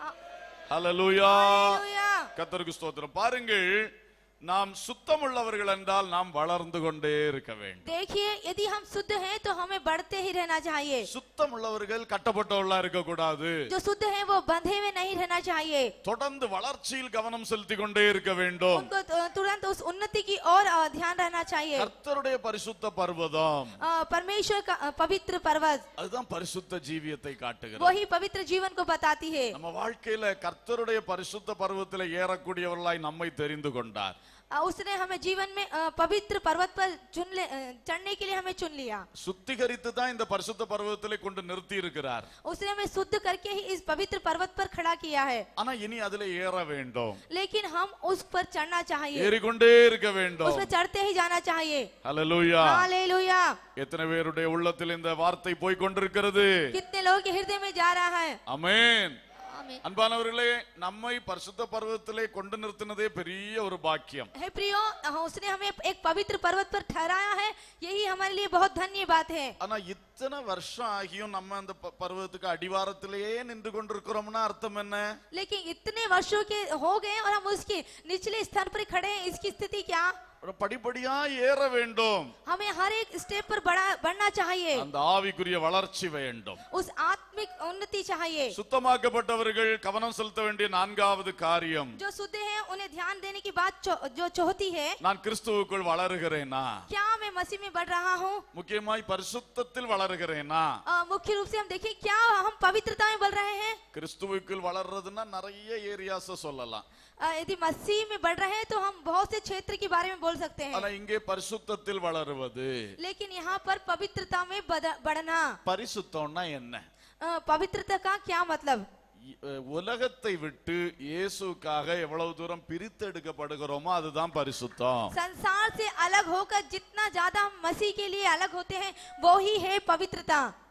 Speaker 1: ஹalleluya
Speaker 2: हालेलुया
Speaker 1: கர்த்தருக்கு ஸ்தோத்திரம் பாருங்கள் நாம் சுத்தமுள்ளவர்கள் என்றால் நாம் வளர்ந்து கொண்டே இருக்க வேண்டும்
Speaker 2: देखिए यदि हम शुद्ध हैं तो हमें बढ़ते ही रहना चाहिए
Speaker 1: சுத்தமுள்ளவர்கள் கட்டப்பட்டவர்களா இருக்க கூடாது
Speaker 2: जो शुद्ध है वो बंधे हुए नहीं रहना चाहिए
Speaker 1: தொடர்ந்து வளர்ச்சியில் கவனம் செலுத்தி கொண்டே இருக்க வேண்டும்
Speaker 2: उनको तु- तुरंत उस उन्नति की ओर अ, ध्यान रहना चाहिए
Speaker 1: கர்த்தருடைய பரிசுத்த பர்வதம்
Speaker 2: अ, परमेश्वर का अ, पवित्र पर्वत
Speaker 1: அதுதான் பரிசுத்த ஜீவியத்தை காட்டுகிறது
Speaker 2: वही पवित्र जीवन को बताती है
Speaker 1: நம்ம வாழ்க்கையில கர்த்தருடைய பரிசுத்த பர்வத்தில் ஏறக்கூடியவர்களாய் நம்மை தெரிந்து கொண்டார்
Speaker 2: अ, उसने हमें जीवन में अ, पवित्र पर्वत पर चुन ले अ, चढ़ने के लिए हमें चुन लिया
Speaker 1: சுத்திகரித்து தான் இந்த பரிசுத்த பர்வத்திலே கொண்டு நிறுத்தி இருக்கிறார்
Speaker 2: उसने हमें शुद्ध करके ही इस पवित्र पर्वत पर खड़ा किया है
Speaker 1: ஆனா இனி அதுல ஏற வேண்டும்
Speaker 2: लेकिन हम उस पर चढ़ना चाहिए
Speaker 1: ஏறிக்கொண்டே இருக்க வேண்டும்
Speaker 2: उसमें चढ़ते ही जाना चाहिए
Speaker 1: ஹalleluya
Speaker 2: हालेलुया
Speaker 1: எத்தனை பேருடைய உள்ளத்தில் இந்த வார்த்தை போய் கொண்டிருக்கிறது
Speaker 2: कितने लोगों के हृदय में जा रहा है
Speaker 1: அமேன்
Speaker 2: आमीन।
Speaker 1: அன்பானவர்களே நம்மை பரிசுத்த பர்வத்திலே கொண்டு நிறுத்தினதே பெரிய ஒரு பாக்கியம்
Speaker 2: हे प्रियो हाँ, उसने हमें एक पवित्र पर्वत पर ठहराया है यही हमारे लिए बहुत धन्य बात है
Speaker 1: ஆனா இத்தனை வருஷம் ஆகியும் நம்ம அந்த ப- பர்வதத்துக்கு அடிவாரத்திலேயே நின்று கொண்டிருக்கிறோம்னா அர்த்தம் என்ன
Speaker 2: लेकिन इतने वर्षों के हो गए और हम उसके निचले स्थान पर खड़े हैं इसकी स्थिति क्या
Speaker 1: ஒரு படிப்படியா ஏற வேண்டும்
Speaker 2: हमें हर एक स्टेप पर बड़ा बढ़ना चाहिए
Speaker 1: அந்த ஆவிக்குரிய வளர்ச்சி வேண்டும்
Speaker 2: उस आत्मिक उन्नति चाहिए
Speaker 1: சுத்தமாக்கப்பட்டவர்கள் கவனம் செலுத்த வேண்டிய நான்காவது காரியம்
Speaker 2: जो शुद्ध है उन्हें ध्यान देने की बात चो, जो चौथी है
Speaker 1: நான் கிறிஸ்துவுக்குள் வளருகிறேனா
Speaker 2: क्या मैं मसीह में बढ़ रहा हूँ
Speaker 1: முக்கியமாய் பரிசுத்தத்தில் வளருகிறேனா
Speaker 2: अ, मुख्य रूप से हम देखें क्या हम पवित्रता में बढ़ रहे हैं
Speaker 1: கிறிஸ்துவுக்குள் வளர்றதுன்னா நிறைய ஏரியாஸ சொல்லலாம்
Speaker 2: अ, यदि मसीह में बढ़ रहे हैं तो हम बहुत से क्षेत्र के बारे में बोल सकते हैं
Speaker 1: ஆனா இங்கே பரிசுத்தத்தில் வளருவது
Speaker 2: लेकिन यहाँ पर पवित्रता में बद- बढ़ना
Speaker 1: பரிசுத்தம்னா என்ன
Speaker 2: अ, पवित्रता का क्या मतलब
Speaker 1: இ- அஹ் உலகத்தை விட்டு இயேசுக்காக எவ்வளவு தூரம் பிரித்தெடுக்கப்படுகிறோமோ அதுதான் பரிசுத்தம்
Speaker 2: संसार से अलग होकर जितना ज्यादा हम मसीह के लिए अलग होते हैं वो ही है पवित्रता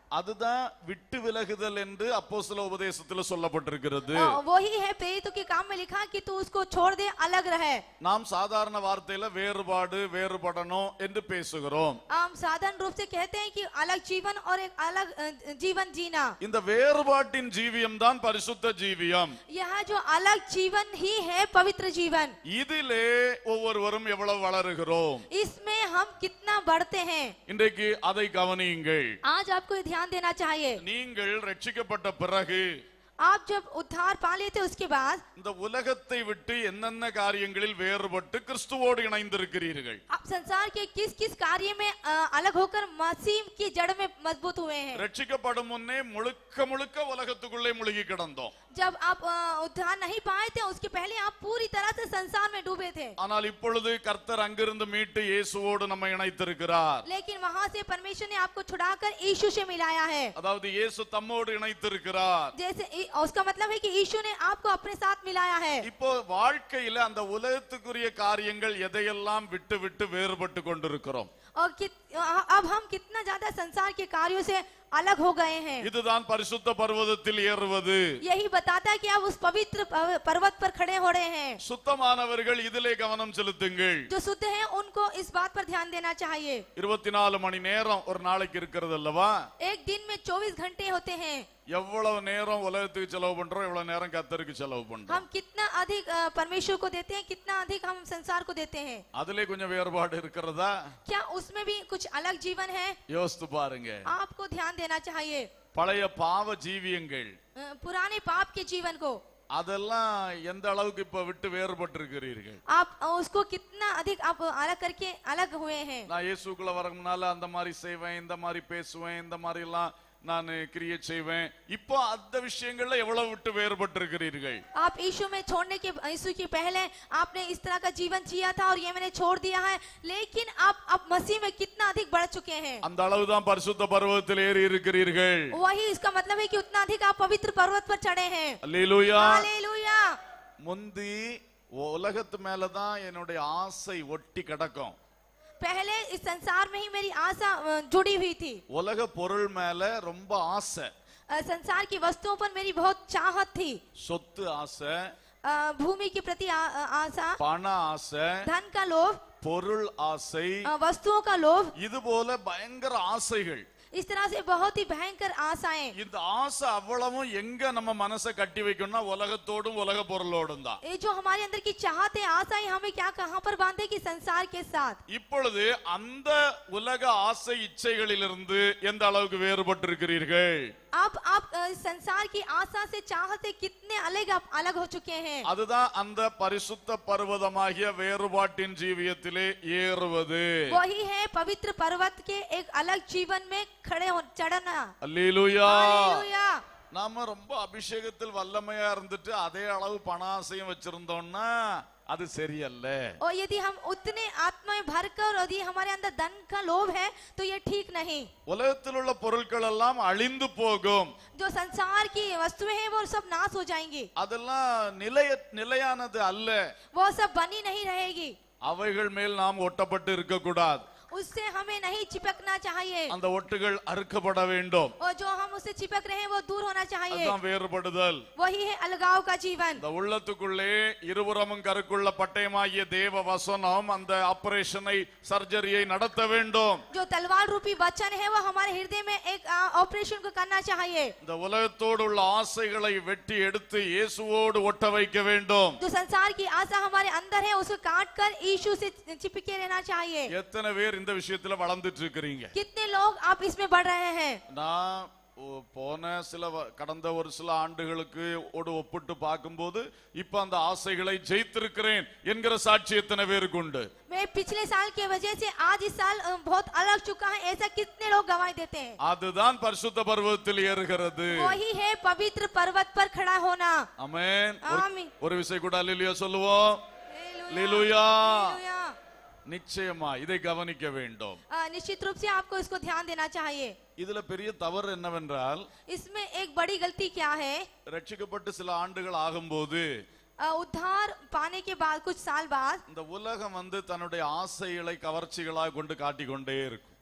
Speaker 1: அதுதான் விட்டு விலகுதல் என்று அப்போஸ்தல உபதேசத்துல சொல்லப்பட்டிருக்கிறது
Speaker 2: अ, वही है प्रेरितों के काम में लिखा कि तू उसको छोड़ दे अलग रहे
Speaker 1: நாம் சாதாரண வார்த்தையில வேறுபாடு வேறுபடணும் என்று பேசுகிறோம்
Speaker 2: हम साधारण रूप से कहते हैं कि अलग जीवन और एक अलग अ, जीवन जीना
Speaker 1: இந்த வேறுபாட்டின் ஜீவியம் தான் பரிசுத்த ஜீவியம்
Speaker 2: यह जो अलग जीवन ही है पवित्र जीवन
Speaker 1: இதிலே ஒவ்வொருவரும் எவ்வளவு வளருகிறோம்
Speaker 2: इसमें हम कितना बढ़ते हैं
Speaker 1: இன்றைக்கு அதை கவனியுங்கள்
Speaker 2: आज आपको ये ध्यान देना चाहिए
Speaker 1: நீங்கள் ரட்சிக்கப்பட்ட பிறகு
Speaker 2: आप जब उद्धार पा लेते उसके बाद
Speaker 1: இந்த உலகத்தை விட்டு என்னென்ன காரியங்களில் வேறுபட்டு கிறிஸ்துவோடு இணைந்திருக்கிறீர்கள்
Speaker 2: आप संसार के किस किस कार्य में अ, अलग होकर मसीह की जड़ में मजबूत हुए हैं
Speaker 1: ரட்சிக்கப்படும் முன்னே முழுக்க முழுக்க உலகத்துக்குள்ளே முழுகி கிடந்தோம்
Speaker 2: जब आप अ, उद्धार नहीं पाए थे उसके पहले आप पूरी तरह से संसार में डूबे थे
Speaker 1: ஆனால் இப்பொழுது கர்த்தர் அங்கிருந்து மீட்டு இயேசுவோடு நம்மை இணைத்திருக்கிறார்
Speaker 2: लेकिन वहां से परमेश्वर ने आपको छुड़ाकर यीशु से मिलाया है
Speaker 1: அதாவது இயேசு தம்மோடு இணைத்திருக்கிறார்
Speaker 2: जैसे ई- उसका मतलब है कि यीशु ने आपको अपने साथ मिलाया है
Speaker 1: இப்போ வாழ்க்கையில அந்த உலகத்துக்குரிய காரியங்கள் எதையெல்லாம் விட்டு விட்டு வேறுபட்டு கொண்டிருக்கிறோம்
Speaker 2: और कित, अ- अब हम कितना ज्यादा संसार के कार्यों से अलग हो गए हैं
Speaker 1: இதுதான் பரிசுத்த பர்வதத்தில் ஏறுவது
Speaker 2: यही बताता है कि आप उस पवित्र पव- पर्वत पर खड़े हो रहे हैं
Speaker 1: சுத்தமானவர்கள் இதிலே கவனம் செலுத்துங்கள்
Speaker 2: जो शुद्ध हैं उनको इस बात पर ध्यान देना चाहिए
Speaker 1: இருபத்தி நாலு மணி நேரம் ஒரு நாளைக்கு இருக்கிறது அல்லவா
Speaker 2: एक दिन में 24 घंटे होते हैं
Speaker 1: எவ்வளவு நேரம் உலகத்துக்கு செலவு பண்றோம் எவ்வளவு நேரம் கத்தருக்கு செலவு பண்றோம்
Speaker 2: हम कितना अधिक अ, परमेश्वर को देते हैं कितना अधिक हम संसार को देते हैं
Speaker 1: அதிலே கொஞ்சம் வேறுபாடு இருக்கிறதா
Speaker 2: क्या उसमें भी कुछ अलग जीवन है
Speaker 1: யோசித்து பாருங்க
Speaker 2: आपको ध्यान देना चाहिए
Speaker 1: பழைய பாவ ஜீவியங்கள்
Speaker 2: अ, पुराने पाप के जीवन को
Speaker 1: அதெல்லாம் எந்த அளவுக்கு இப்ப விட்டு வேறுபட்டு இருக்கிறீர்கள்
Speaker 2: आप अ, उसको कितना अधिक आप अलग करके अलग हुए हैं
Speaker 1: நான் இயேசுக்குள்ள வரமுனால அந்த மாதிரி செய்வேன் இந்த மாதிரி பேசுவேன் இந்த மாதிரி எல்லாம் நான் கிரியேட் செய்வேன் இப்போ அந்த விஷயங்கள்ல எவ்வளவு விட்டு வேறுபட்டு இருக்கிறீர்கள்
Speaker 2: आप यीशु में छोड़ने के यीशु के पहले आपने इस तरह का जीवन जिया था और ये मैंने छोड़ दिया है लेकिन आप अब मसीह में कितना अधिक बढ़ चुके हैं
Speaker 1: அந்த அளவுதான் பரிசுத்த பர்வத்தில் ஏறி இருக்கிறீர்கள்
Speaker 2: वही इसका मतलब है कि उतना अधिक आप पवित्र पर्वत पर चढ़े हैं
Speaker 1: அல்லேலூயா
Speaker 2: हालेलुया
Speaker 1: முந்தி உலகத்து மேலதான் என்னுடைய ஆசை ஒட்டி கிடக்கும்
Speaker 2: पहले इस संसार में ही मेरी आशा अ, जुड़ी हुई थी
Speaker 1: உலக பொருள் மேல ரொம்ப ஆசை
Speaker 2: अ, संसार की वस्तुओं पर मेरी बहुत चाहत थी
Speaker 1: சொத்து ஆசை
Speaker 2: अ, भूमि के प्रति आ- आ- आशा
Speaker 1: பண ஆசை
Speaker 2: धन का लोभ
Speaker 1: பொருள் ஆசை
Speaker 2: अ, वस्तुओं का लोभ
Speaker 1: இது போல பயங்கர ஆசைகள்
Speaker 2: इस तरह से बहुत ही भयंकर आशाएं
Speaker 1: இந்த ஆசை அவ்வளவும் எங்க நம்ம மனசை கட்டி வைக்கணும்னா உலகத்தோடும் உலக பொருளோடும் தான்
Speaker 2: ये जो हमारे अंदर की चाहत है आशाएं हमें क्या कहाँ पर बांधे कि संसार के साथ
Speaker 1: இப்பொழுது அந்த உலக ஆசை இச்சைகளிலிருந்து எந்த அளவுக்கு வேறுபட்டு இருக்கிறீர்கள்
Speaker 2: अब आप अ, संसार की आशा से चाहत से कितने अलग आप अलग हो चुके हैं
Speaker 1: அதுதான் அந்த பரிசுத்த பர்வதமாகிய வேறுபாட்டின் ஜீவியத்திலே ஏறுவது
Speaker 2: वही है पवित्र पर्वत के एक अलग जीवन में खड़े हो चढ़ना
Speaker 1: அல்லேலூயா
Speaker 2: हालेलुया
Speaker 1: நாம ரொம்ப அபிஷேகத்தில் வல்லமையா இருந்துட்டு அதே அளவு பணாசையும் வச்சிருந்தோம்னா அது சரியல்ல
Speaker 2: और यदि हम उतने आत्माएं भरकर और यदि हमारे अंदर धन का लोभ है तो ये ठीक नहीं
Speaker 1: உலகத்தில் உள்ள பொருட்கள் எல்லாம் அழிந்து போகும்
Speaker 2: जो संसार की वस्तुएं हैं वो सब नाश हो जाएंगी
Speaker 1: அதெல்லாம் நிலைய நிலையானது அல்ல
Speaker 2: वो सब बनी नहीं रहेगी
Speaker 1: அவைகள் மேல் நாம் ஒட்டப்பட்டு இருக்கக்கூடாது
Speaker 2: उससे हमें नहीं चिपकना चाहिए
Speaker 1: அந்த ஒட்டுகள் அறுக்கப்பட வேண்டும்
Speaker 2: और जो हम उससे चिपक रहे हैं वो दूर होना चाहिए
Speaker 1: அதுதான் வேறுபடுதல்
Speaker 2: वही है अलगाव का जीवन
Speaker 1: இந்த உள்ளத்துக்குள்ளே இருபுறமும் கருக்குள்ள பட்டயமாகிய தேவ வசனம் அந்த ஆபரேஷனை சர்ஜரியை நடத்த வேண்டும்
Speaker 2: जो तलवार रूपी वचन है वो हमारे हृदय में एक आ, ऑपरेशन को करना चाहिए
Speaker 1: இந்த உலகத்தோடு உள்ள ஆசைகளை வெட்டி எடுத்து இயேசுவோடு ஒட்ட வைக்க வேண்டும்
Speaker 2: जो संसार की आशा हमारे अंदर है उसको काट कर यीशु से चिपके रहना चाहिए
Speaker 1: எத்தனை பேர் இந்த விஷயத்துல வளர்ந்துட்டு இருக்கிறீங்க
Speaker 2: कितने लोग आप इसमें बढ़ रहे हैं
Speaker 1: நான் ஓ- போன சில வ- கடந்த ஒரு சில ஆண்டுகளுக்கு ஓடு ஒப்பிட்டு பார்க்கும்போது இப்ப அந்த ஆசைகளை ஜெயித்திருக்கிறேன் என்கிற சாட்சி எத்தனை பேருக்கு உண்டு
Speaker 2: मैं पिछले साल की वजह से आज इस साल अ, बहुत अलग चुका है ऐसा कितने लोग गवाही देते हैं
Speaker 1: அதுதான் பரிசுத்த பர்வத்தில் ஏறுகிறது
Speaker 2: वही है पवित्र पर्वत पर खड़ा होना
Speaker 1: அமேன் ஒரு-
Speaker 2: ஆமென்.
Speaker 1: ஒரு விஷயம் கூட அல்லேலூயா சொல்லுவோம் அல்லேலூயா.
Speaker 2: हालेलुया।
Speaker 1: நிச்சயமா இதை கவனிக்க வேண்டும்
Speaker 2: अ, निश्चित रूप से आपको इसको ध्यान देना चाहिए
Speaker 1: இதுல பெரிய தவறு என்னவென்றால்
Speaker 2: इसमें एक बड़ी गलती क्या है
Speaker 1: ரட்சிக்கப்பட்டு சில ஆண்டுகள் ஆகும்போது
Speaker 2: अ, उद्धार पाने के बाद कुछ साल बाद
Speaker 1: இந்த உலகம் வந்து தன்னுடைய ஆசைகளை கவர்ச்சிகளாக கொண்டு காட்டிக் கொண்டே இருக்கும்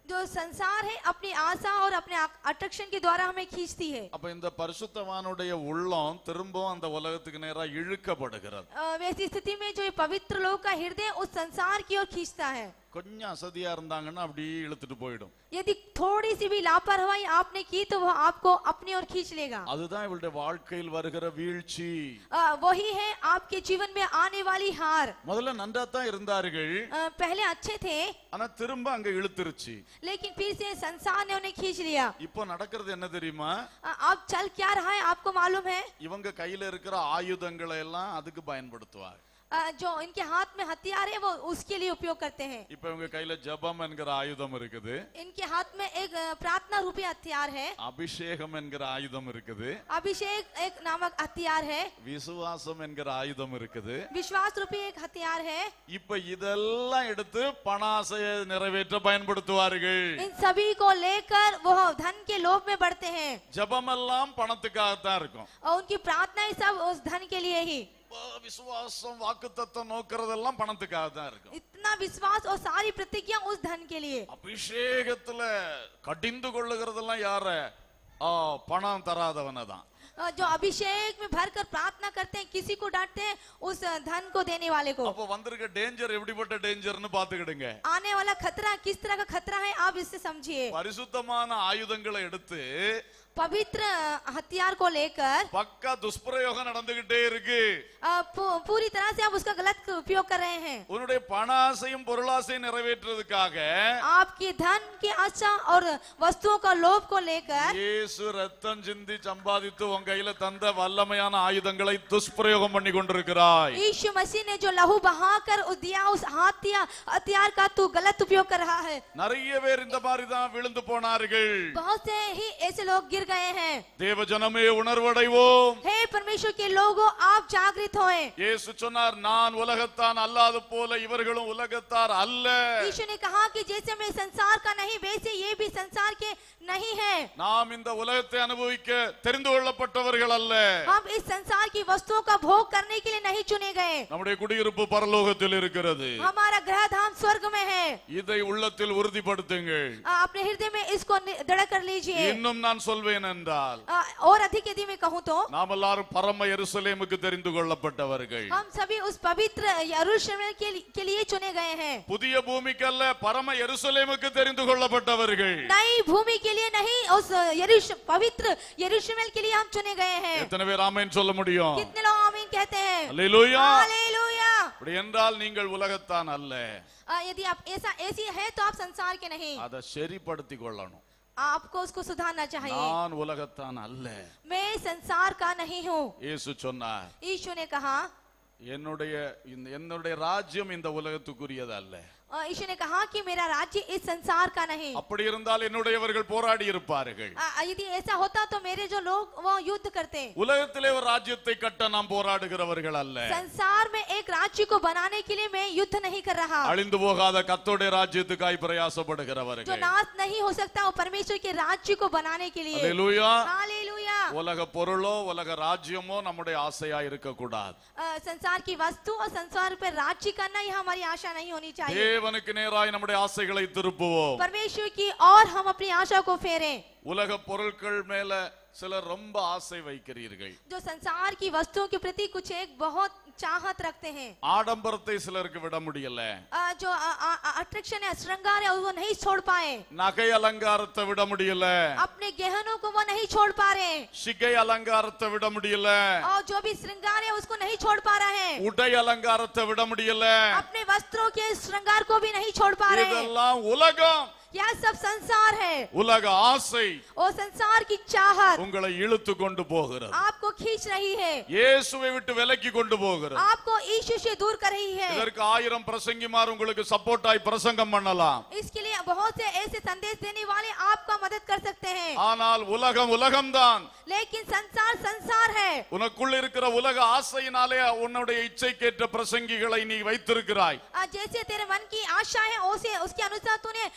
Speaker 2: जो संसार है अपनी आशा और अपने अट्रैक्शन के द्वारा हमें खींचती है
Speaker 1: அப்ப இந்த பரிசுத்தவானுடைய உள்ளம் திரும்பவும் அந்த உலகத்துக்கு நேரா இழுக்கப்படுகிறது
Speaker 2: अ, वैसी स्थिति में जो ये पवित्र लोग का हृदय उस संसार की ओर खींचता है
Speaker 1: கொஞ்சம் அசதியா இருந்தாங்கன்னா அப்படியே இழுத்துட்டு போயிடும்
Speaker 2: यदि थोड़ी सी भी लापरवाही आपने की तो वो आपको अपनी ओर खींच लेगा
Speaker 1: அதுதான் இவளுடைய வாழ்க்கையில் வருகிற வீழ்ச்சி
Speaker 2: अ, वही है आपके जीवन में आने वाली हार
Speaker 1: முதல்ல நன்றா தான் இருந்தார்கள்
Speaker 2: अ, पहले अच्छे थे
Speaker 1: ஆனா திரும்ப அங்க இழுத்துருச்சு
Speaker 2: लेकिन फिर से संसार ने उन्हें खींच लिया
Speaker 1: இப்போ நடக்கிறது என்ன தெரியுமா
Speaker 2: अ, अब चल क्या रहा है आपको मालूम है
Speaker 1: இவங்க கையில இருக்கிற ஆயுதங்களை எல்லாம் அதுக்கு பயன்படுத்துவாங்க
Speaker 2: अ, जो इनके हाथ में हथियार है वो उसके लिए उपयोग करते हैं
Speaker 1: இப்ப இவங்க கையில ஜெபம் என்கிற ஆயுதம் இருக்குது
Speaker 2: इनके हाथ में एक अ, प्रार्थना रूपी हथियार है
Speaker 1: அபிஷேகம் என்கிற ஆயுதம் இருக்குது
Speaker 2: अभिषेक एक नामक हथियार है
Speaker 1: விசுவாசம் என்கிற ஆயுதம் இருக்குது
Speaker 2: विश्वास रूपी एक हथियार है
Speaker 1: இப்ப இதெல்லாம் எடுத்து பணாசையை நிறைவேற்ற பயன்படுத்துவார்கள்
Speaker 2: इन सभी को लेकर वो धन के लोभ में बढ़ते हैं
Speaker 1: ஜெபமெல்லாம் பணத்துக்காகத்தான் இருக்கும்
Speaker 2: और उनकी प्रार्थनाएं सब उस धन के लिए ही
Speaker 1: இப்ப விசுவாசம் வாக்குத்தத்தம் நோக்கிறதெல்லாம் பணத்துக்காக தான் இருக்கும்
Speaker 2: इतना विश्वास और सारी प्रतिज्ञा उस धन के लिए
Speaker 1: அபிஷேகத்துல கடிந்து கொள்ளுகிறதெல்லாம் யார ஆ, பணம் தராதவனை தான்
Speaker 2: अ, जो अभिषेक में भरकर प्रार्थना करते हैं किसी को डांटते हैं उस अ, धन को देने वाले को
Speaker 1: அப்ப வந்திருக்க டேஞ்சர் எப்படிப்பட்ட டேஞ்சர்னு பாத்துக்கிடுங்க
Speaker 2: आने वाला खतरा किस तरह का खतरा है आप इससे समझिए
Speaker 1: பரிசுத்தமான ஆயுதங்களை எடுத்து
Speaker 2: पवित्र अ, हथियार को लेकर
Speaker 1: பக்கா துஷ்பிரயோகம் நடந்துகிட்டே இருக்கு
Speaker 2: अ, पू- पूरी तरह से आप उसका गलत उपयोग कर रहे हैं
Speaker 1: உன்னுடைய பணாசையும் பொருளாசையும் நிறைவேற்றுறதுக்காக
Speaker 2: आपकी धन की आशा और वस्तुओं का लोभ को लेकर
Speaker 1: இயேசு ரத்தம் சிந்தி சம்பாதித்து உன் கையில தந்த வல்லமையான ஆயுதங்களை துஷ்பிரயோகம் பண்ணி கொண்டிருக்கிறாய்
Speaker 2: यीशु मसीह ने जो लहू बहाकर उस दिया उस हाथिया हथियार का तू गलत उपयोग कर रहा है
Speaker 1: நிறைய பேர் இந்த மாதிரி தான் விழுந்து போனார்கள்
Speaker 2: बहुत से ही ऐसे लोग गिर गए हैं
Speaker 1: தேவ ஜனமே உணர்வடைவோம்
Speaker 2: हे परमेश्वर के लोगों आप जागृत होए
Speaker 1: இயேசு சொன்னார் நான் உலகத்தான் அல்லாது போல இவர்களும் உலகத்தார் அல்ல
Speaker 2: यीशु ने कहा कि जैसे मैं संसार का नहीं वैसे ये भी संसार के नहीं है
Speaker 1: நாம் இந்த உலகத்தை அனுபவிக்க தெரிந்து கொள்ளப்பட்டவர்கள் அல்ல
Speaker 2: हम इस संसार की वस्तुओं का भोग करने के लिए नहीं चुने गए
Speaker 1: நம்முடைய குடியிருப்பு பரலோகத்தில் இருக்கிறது
Speaker 2: हमारा ग्रह धाम स्वर्ग में है
Speaker 1: இதை உள்ளத்தில் உறுதிப்படுத்துங்கள்
Speaker 2: आ, अपने हृदय में इसको नि- दृढ़ कर लीजिए
Speaker 1: இன்னும் நான் சொல்வேன் என்றால்
Speaker 2: आ, और अधिक यदि मैं कहूँ तो
Speaker 1: நாம் எல்லாரும் பரம எருசலேமுக்கு தெரிந்து கொள்ளப்பட்டவர்கள்
Speaker 2: हम सभी उस पवित्र यरूशलेम के, लि- के लिए चुने गए हैं
Speaker 1: புதிய பூமிக்கல்ல பரம எருசலேமுக்கு தெரிந்து கொள்ளப்பட்டவர்கள்
Speaker 2: नई भूमि के लिए नहीं उस यरूश पवित्र यरूशलेम के लिए हम चुने गए हैं
Speaker 1: எத்தனை பேர் ஆமென் சொல்ல முடியும்
Speaker 2: कितने लोग आमीन कहते हैं
Speaker 1: அல்லேலூயா
Speaker 2: हालेलुया
Speaker 1: அப்படி என்றால் நீங்கள் உலகத்தான் அல்ல
Speaker 2: आ, यदि आप ऐसा ऐसी है तो आप संसार के नहीं
Speaker 1: அதை சரிப்படுத்திக் கொள்ளணும்
Speaker 2: आपको उसको सुधारना चाहिए
Speaker 1: நான் உலகத்தான் அல்ல
Speaker 2: मैं संसार का नहीं हूँ
Speaker 1: இயேசு சொன்னார்
Speaker 2: यीशु ने कहा
Speaker 1: என்னுடைய இந்த என்னுடைய ராஜ்யம் இந்த உலகத்துக்குரியது அல்ல
Speaker 2: आ, यीशु ने कहा कि मेरा राज्य इस संसार का नहीं
Speaker 1: அப்படி இருந்தால் என்னுடையவர்கள் போராடி இருப்பார்கள்
Speaker 2: आ, यदि ऐसा होता तो मेरे जो लोग वो युद्ध करते
Speaker 1: உலகத்திலே ஒரு ராஜ்யத்தை கட்ட நாம் போராடுகிறவர்கள் அல்ல
Speaker 2: संसार में एक राज्य को बनाने के लिए मैं युद्ध नहीं कर रहा
Speaker 1: அழிந்து போகாத கத்தோடைய ராஜ்யத்துக்காய்
Speaker 2: जो
Speaker 1: பிரயாசப்படுகிறவர்கள்
Speaker 2: नाश नहीं हो सकता वो परमेश्वर के राज्य को बनाने के लिए
Speaker 1: அல்லேலூயா
Speaker 2: हालेलुया
Speaker 1: உலக பொருளோ உலக ராஜ்யமோ நம்முடைய ஆசையா இருக்கக்கூடாது
Speaker 2: आ, संसार की वस्तु और संसार पर राज्य करना यह हमारी आशा नहीं होनी चाहिए
Speaker 1: தேவனுக்கு நேராய் நம்முடைய ஆசைகளை திருப்புவோம்
Speaker 2: परमेश्वर की और हम अपनी आशा को फेरें
Speaker 1: உலக பொருட்கள் மேல சிலர் ரொம்ப ஆசை வைக்கிறீர்கள்
Speaker 2: जो संसार की वस्तुओं के प्रति कुछ एक बहुत चाहत रखते हैं
Speaker 1: ஆடம்பரத்தை சிலருக்கு விட முடியல
Speaker 2: आ, जो अट्रैक्शन है श्रृंगार है वो नहीं छोड़ पाए
Speaker 1: நகை அலங்காரத்தை விட முடியல
Speaker 2: अपने गहनों को वो नहीं छोड़ पा रहे
Speaker 1: சிகை அலங்காரத்தை விட முடியல
Speaker 2: और जो भी श्रृंगार है उसको नहीं छोड़ पा रहे हैं
Speaker 1: உடை அலங்காரத்தை விட முடியல
Speaker 2: अपने वस्त्रों के श्रृंगार को भी नहीं छोड़ पा रहे हैं
Speaker 1: இதெல்லாம் உலகம்
Speaker 2: यह सब संसार है
Speaker 1: உலக ஆசை
Speaker 2: और संसार की चाहत
Speaker 1: உங்களை இழுத்து கொண்டு போகிறது
Speaker 2: आपको खींच रही है
Speaker 1: இயேசுவை விட்டு விலக்கி கொண்டு போகிறது
Speaker 2: आपको यीशु से दूर कर रही है
Speaker 1: இதற்கு ஆயிரம் பிரசங்கிமார் உங்களுக்கு சப்போர்ட்டாய் பிரசங்கம் பண்ணலாம்
Speaker 2: इसके लिए बहुत से ऐसे संदेश देने वाले आपका मदद कर सकते हैं
Speaker 1: ஆனால் உலகம் உலகம்தான்
Speaker 2: लेकिन संसार संसार है
Speaker 1: உனக்குள் இருக்கிற உலக ஆசையினாலே உன்னுடைய இச்சைக்கேற்ற பிரசங்கிகளை நீ வைத்திருக்கிறாய்
Speaker 2: आज जैसे तेरे मन की आशा है उसे उसके अनुसार तूने बहुत से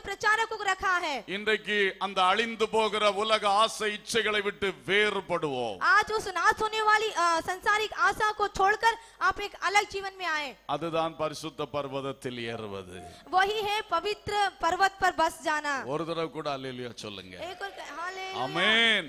Speaker 2: प्रचारकों को रखा है
Speaker 1: இன்றைக்கு அந்த அழிந்து போகிற உலக ஆசை இச்சைகளை விட்டு வேறுபடுவோம்
Speaker 2: आज उस नाश होने वाली अ, संसारिक आशा को छोड़कर आप एक अलग जीवन में आए
Speaker 1: அதுதான் பரிசுத்த பர்வதத்தில் ஏறுவது
Speaker 2: वही है पवित्र पर्वत पर बस जाना
Speaker 1: ஒரு தடவை கூட அல்லேலூயா சொல்லுங்க
Speaker 2: एक और हालेलुया।
Speaker 1: அமேன்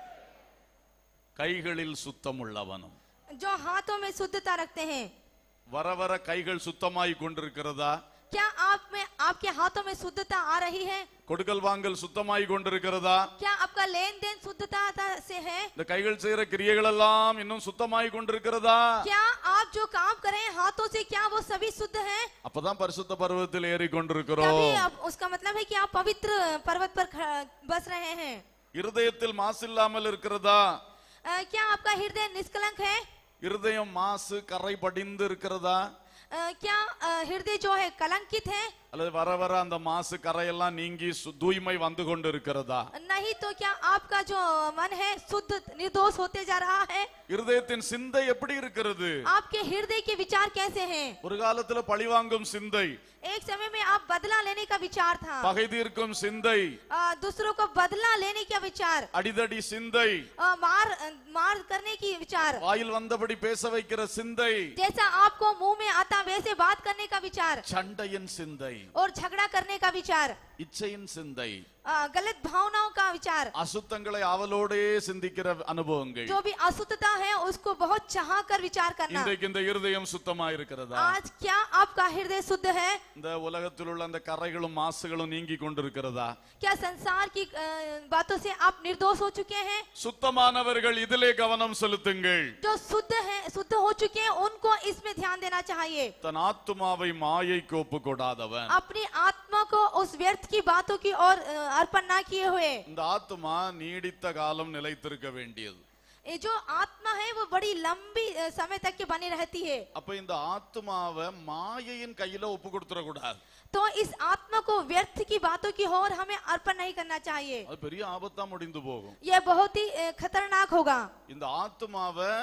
Speaker 1: கைகளில் சுத்தம் உள்ளவனும்
Speaker 2: जो हाथों में शुद्धता रखते हैं
Speaker 1: வர வர கைகள் சுத்தமாய் கொண்டிருக்கிறதா
Speaker 2: क्या आप में आपके हाथों में शुद्धता आ रही है
Speaker 1: கொடுக்கல் வாங்கல் சுத்தமாய் கொண்டிருக்கிறதா
Speaker 2: क्या आपका लेन देन शुद्धता ता- से है
Speaker 1: இந்த கைகள் செய்யற கிரியைகள் எல்லாம் இன்னும் சுத்தமாய் கொண்டிருக்கிறதா
Speaker 2: क्या आप जो काम कर रहे हैं हाथों से क्या वो सभी शुद्ध हैं
Speaker 1: அப்பதான் பரிசுத்த பர்வத்தில் ஏறி
Speaker 2: तभी
Speaker 1: கொண்டிருக்கிறோம்
Speaker 2: आप उसका मतलब है कि आप पवित्र पर्वत पर ख- बस रहे हैं
Speaker 1: இருதயத்தில் மாசில்லாமல் இருக்கிறதா
Speaker 2: अ, क्या आपका हृदय निष्कलंक है
Speaker 1: இருதயம் மாசு கரை படிந்து இருக்கிறதா
Speaker 2: अ, क्या अ, हृदय जो है कलंकित है
Speaker 1: அல்லது வர வர அந்த மாசு கரையெல்லாம் நீங்கி சு- தூய்மை வந்து கொண்டு இருக்கிறதா
Speaker 2: नहीं तो क्या आपका जो मन है शुद्ध निर्दोष होते जा रहा है
Speaker 1: இருதயத்தின் சிந்தை எப்படி இருக்கிறது
Speaker 2: आपके हृदय के विचार कैसे हैं
Speaker 1: ஒரு காலத்துல பழிவாங்கும் சிந்தை
Speaker 2: एक समय में आप बदला लेने का विचार था
Speaker 1: பகை தீர்க்கும் சிந்தை
Speaker 2: अ, दूसरों को बदला लेने का विचार
Speaker 1: அடிதடி சிந்தை
Speaker 2: अ, मार मार करने की विचार
Speaker 1: வாயில் வந்தபடி பேச வைக்கிற சிந்தை
Speaker 2: जैसा आपको मुंह में आता वैसे बात करने का विचार
Speaker 1: சண்டையின் சிந்தை
Speaker 2: और झगड़ा करने का विचार
Speaker 1: இச்சையின் சிந்தை
Speaker 2: अ, गलत भावनाओं का विचार
Speaker 1: அசுத்தங்களை அவளோடே சிந்திக்கிற அனுபவங்கள்
Speaker 2: जो भी अशुद्धता है उसको बहुत चाह कर विचार करना
Speaker 1: இன்றைக்கு இந்த இருதயம் சுத்தமா இருக்கிறதா
Speaker 2: आज क्या आपका हृदय शुद्ध है
Speaker 1: இந்த உலகத்தில் உள்ள அந்த கரைகளும் மாசுகளும் நீங்கி கொண்டிருக்கிறதா
Speaker 2: क्या संसार की अ, बातों से आप निर्दोष हो चुके हैं
Speaker 1: சுத்தமானவர்கள் இதிலே கவனம் செலுத்துங்கள்
Speaker 2: जो शुद्ध है शुद्ध हो चुके हैं उनको इसमें ध्यान देना चाहिए
Speaker 1: தன் ஆத்துமாவை மாயைக்கு ஒப்பு கொடாதவன்
Speaker 2: अपनी आत्मा को उस व्यर्थ की बातों की ओर अ, अर्पण ना किए हुए
Speaker 1: இந்த ஆத்துமா நீடித்த காலம் நிலைத்திருக்க வேண்டியது
Speaker 2: ये जो आत्मा है वो बड़ी लंबी अ, समय तक की बनी रहती है
Speaker 1: அப்ப இந்த ஆத்துமாவை மாயையின் கையில ஒப்பு கொடுத்துட கூடாது
Speaker 2: तो इस आत्मा को व्यर्थ की बातों की ओर हमें अर्पण नहीं करना चाहिए
Speaker 1: அது பெரிய ஆபத்தா முடிந்து போகும்
Speaker 2: यह बहुत ही अ, खतरनाक होगा
Speaker 1: இந்த ஆத்துமாவை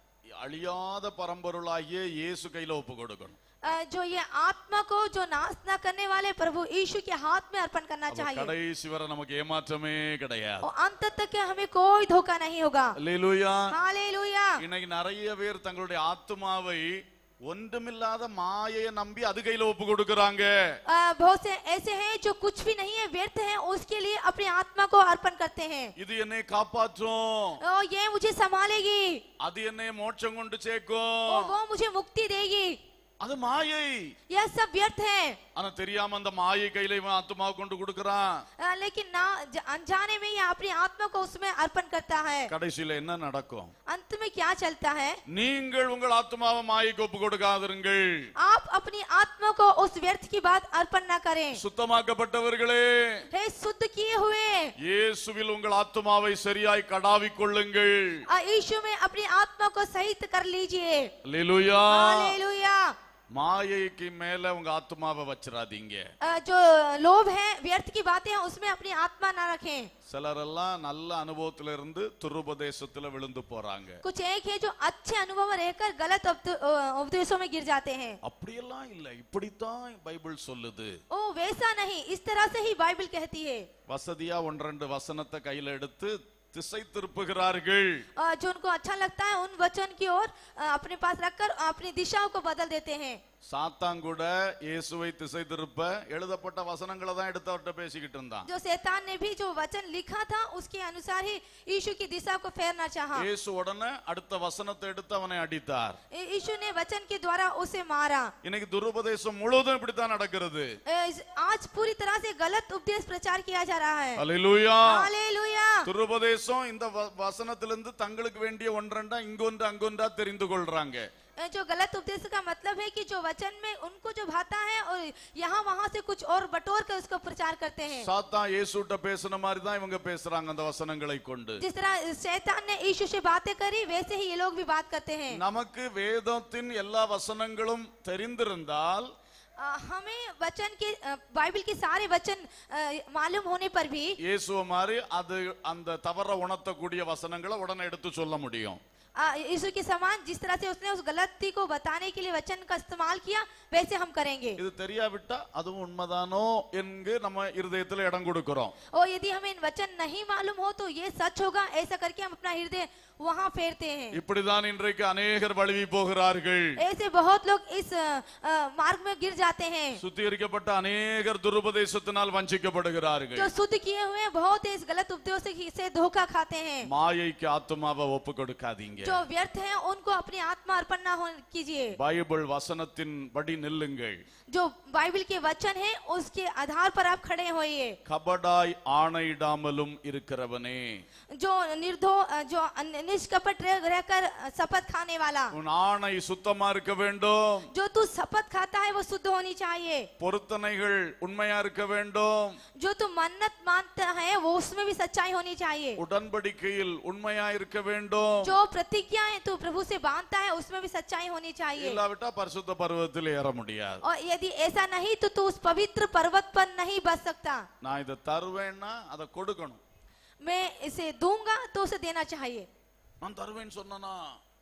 Speaker 1: அழியாத பரம்பொருளாகிய இயேசு கையில ஒப்பு கொடுக்கணும்
Speaker 2: अ, जो ये आत्मा को जो नाश न करने वाले प्रभु यीशु के हाथ में अर्पण करना
Speaker 1: அப்ப
Speaker 2: चाहिए
Speaker 1: கடைசி வரை நமக்கு ஏமாற்றமே கிடையாது
Speaker 2: और अंत तक के हमें कोई धोखा नहीं होगा
Speaker 1: அல்லேலூயா
Speaker 2: हालेलुया
Speaker 1: இன்னைக்கு நிறைய பேர் தங்களுடைய ஆத்துமாவை ஒன்றுமில்லாத மாயையை நம்பி அது கையில ஒப்பு கொடுக்கறாங்க
Speaker 2: अ, बहुत से ऐसे हैं जो कुछ भी नहीं है व्यर्थ है उसके लिए अपनी आत्मा को अर्पण करते हैं
Speaker 1: இது என்னை காப்பாற்றும்
Speaker 2: ओ ये मुझे संभालेगी
Speaker 1: அது என்னை மோட்சம் கொண்டு
Speaker 2: ओ,
Speaker 1: சேர்க்கும்
Speaker 2: वो मुझे मुक्ति देगी
Speaker 1: அது மாயை
Speaker 2: यह सब व्यर्थ है
Speaker 1: ஆனா தெரியாம அந்த மாயை கையில இவன் ஆத்துமாவை கொண்டு கொடுக்கறான்
Speaker 2: अ, लेकिन ना ज- अनजाने में यह अपनी आत्मा को उसमें अर्पण करता है
Speaker 1: கடைசியில என்ன நடக்கும்
Speaker 2: अंत में क्या चलता है
Speaker 1: நீங்கள் உங்கள் ஆத்மாவை மாயைக்கு ஒப்பு கொடுக்காதிருங்கள்
Speaker 2: आप अपनी आत्मा को उस व्यर्थ की बात अर्पण न करें
Speaker 1: சுத்தமாக்கப்பட்டவர்களே
Speaker 2: हे शुद्ध किए हुए
Speaker 1: இயேசுவில் உங்கள் ஆத்மாவை சரியாய் கடாவிக் கொள்ளுங்கள்
Speaker 2: अ, यीशु में अपनी आत्मा को सहित कर लीजिए
Speaker 1: அல்லேலூயா
Speaker 2: हालेलुया
Speaker 1: மாயைக்கு மேல உங்க ஆத்மாவை வச்சிடாதீங்க
Speaker 2: अ, जो लोभ है व्यर्थ की बातें हैं उसमें अपनी आत्मा ना रखें
Speaker 1: சிலரெல்லாம் நல்ல அனுபவத்துல இருந்து துருபதேசத்துல விழுந்து போறாங்க
Speaker 2: कुछ एक है जो अच्छे अनुभव में रहकर गलत उपद- अ, उपदेशों में गिर जाते हैं
Speaker 1: அப்படியெல்லாம் இல்ல இப்படித்தான் பைபிள் சொல்லுது
Speaker 2: ओ वैसा नहीं इस तरह से ही बाइबल कहती है
Speaker 1: வசதியா ஒன்று ரெண்டு வசனத்தை கையில எடுத்து திசை திருப்புகிறார்கள்
Speaker 2: अ, जो उनको अच्छा लगता है उन वचन की ओर अ, अपने पास रखकर अपनी दिशाओं को बदल देते हैं
Speaker 1: சாத்தான் கூட இயேசுவை திசை திருப்ப எழுதப்பட்ட வசனங்களை தான் எடுத்து அவர்கிட்ட பேசிக்கிட்டு இருந்தான்
Speaker 2: जो शैतान ने भी जो वचन लिखा था उसके अनुसार ही यीशु की दिशा को फेरना चाहा
Speaker 1: இயேசு உடனே அடுத்த வசனத்தை எடுத்து அவனை அடித்தார்
Speaker 2: य- यीशु ने वचन के द्वारा उसे मारा
Speaker 1: இன்னைக்கு துருபதேசம் முழுவதும் இப்படித்தான் நடக்கிறது
Speaker 2: अ, इस- आज पूरी तरह से गलत उपदेश प्रचार किया जा रहा है
Speaker 1: அல்லேலூயா
Speaker 2: हालेलुया
Speaker 1: துருபதேசம் இந்த வ- வசனத்திலிருந்து தங்களுக்கு வேண்டிய ஒன்றண்டா இங்கொன்று அங்கொன்றா தெரிந்து கொள்றாங்க
Speaker 2: अ, जो गलत उपदेश का मतलब है कि जो वचन में उनको जो भाता है और यहाँ वहां से कुछ और बटोर कर उसको प्रचार करते हैं
Speaker 1: சாத்தான் இயேசுட்ட பேசுன மாதிரி தான் இவங்க பேசுறாங்க அந்த வசனங்களை கொண்டு
Speaker 2: जिस तरह शैतान ने यीशु से बातें करी वैसे ही ये लोग भी बात करते हैं
Speaker 1: நமக்கு வேதத்தின் எல்லா வசனங்களும் தெரிந்திருந்தால்
Speaker 2: अ, हमें वचन के अ, बाइबल के सारे वचन अ, मालूम होने पर भी
Speaker 1: இயேசுவ மாதிரி அது அந்த தவற உணர்த்தக்கூடிய வசனங்களை உடனே எடுத்து சொல்ல முடியும்
Speaker 2: आ, यीशु के समान जिस तरह से उसने उस गलती को बताने के लिए वचन का इस्तेमाल किया वैसे हम करेंगे
Speaker 1: இது தெரியாவிட்டா அதுவும் உண்மைதானோ என்று நம்ம இருதயத்துல இடம் கொடுக்கிறோம்
Speaker 2: और यदि हमें वचन नहीं मालूम हो तो ये सच होगा ऐसा करके हम अपना हृदय वहां फेरते हैं
Speaker 1: இப்படிதான் இன்றைக்கு அநேகர் வழுவி போகிறார்கள்
Speaker 2: ऐसे बहुत लोग इस अ, अ, मार्ग में गिर जाते हैं
Speaker 1: சுத்திகரிக்கப்பட்ட அநேகர் துருபதேசத்தினால் வஞ்சிக்கப்படுகிறார்கள்
Speaker 2: जो शुद्ध किए हुए हैं बहुत इस गलत उपदेश से- से धोखा खाते हैं
Speaker 1: மாயைக்கு ஆத்துமாவை ஒப்பு கொடுக்காதீங்க
Speaker 2: जो व्यर्थ हैं उनको अपनी आत्मा अर्पण ना हो कीजिए
Speaker 1: பைபிள் வசனத்தின் படி நில்லுங்கள்
Speaker 2: जो बाइबल के वचन है उसके आधार पर आप खड़े होइए
Speaker 1: கபடாய் ஆணையிடாமலும் இருக்கிறவனே
Speaker 2: जो निर्धो जो निष्कपट रह- रहकर शपथ खाने वाला
Speaker 1: உன் ஆணை சுத்தமா இருக்க வேண்டும்
Speaker 2: जो तू शपथ खाता है वो शुद्ध होनी चाहिए
Speaker 1: பொருத்தனைகள் உண்மையா இருக்க வேண்டும்
Speaker 2: जो तू मन्नत मानता है वो उसमें भी सच्चाई होनी चाहिए
Speaker 1: உடன்படிக்கையில் உண்மையா இருக்க வேண்டும்
Speaker 2: जो प्रतिज्ञाएं तू प्रभु से बांधता है उसमें भी सच्चाई होनी चाहिए
Speaker 1: இல்லாவிட்டா பரிசுத்த பருவத்தில் ஏற முடியாது
Speaker 2: और यदि ऐसा नहीं तो तू उस पवित्र पर्वत पर नहीं बच सकता
Speaker 1: நான் இதை தருவேன்னா அதை கொடுக்கணும்
Speaker 2: मैं इसे दूंगा तो उसे देना चाहिए
Speaker 1: நான் தருவேன்னு சொன்னா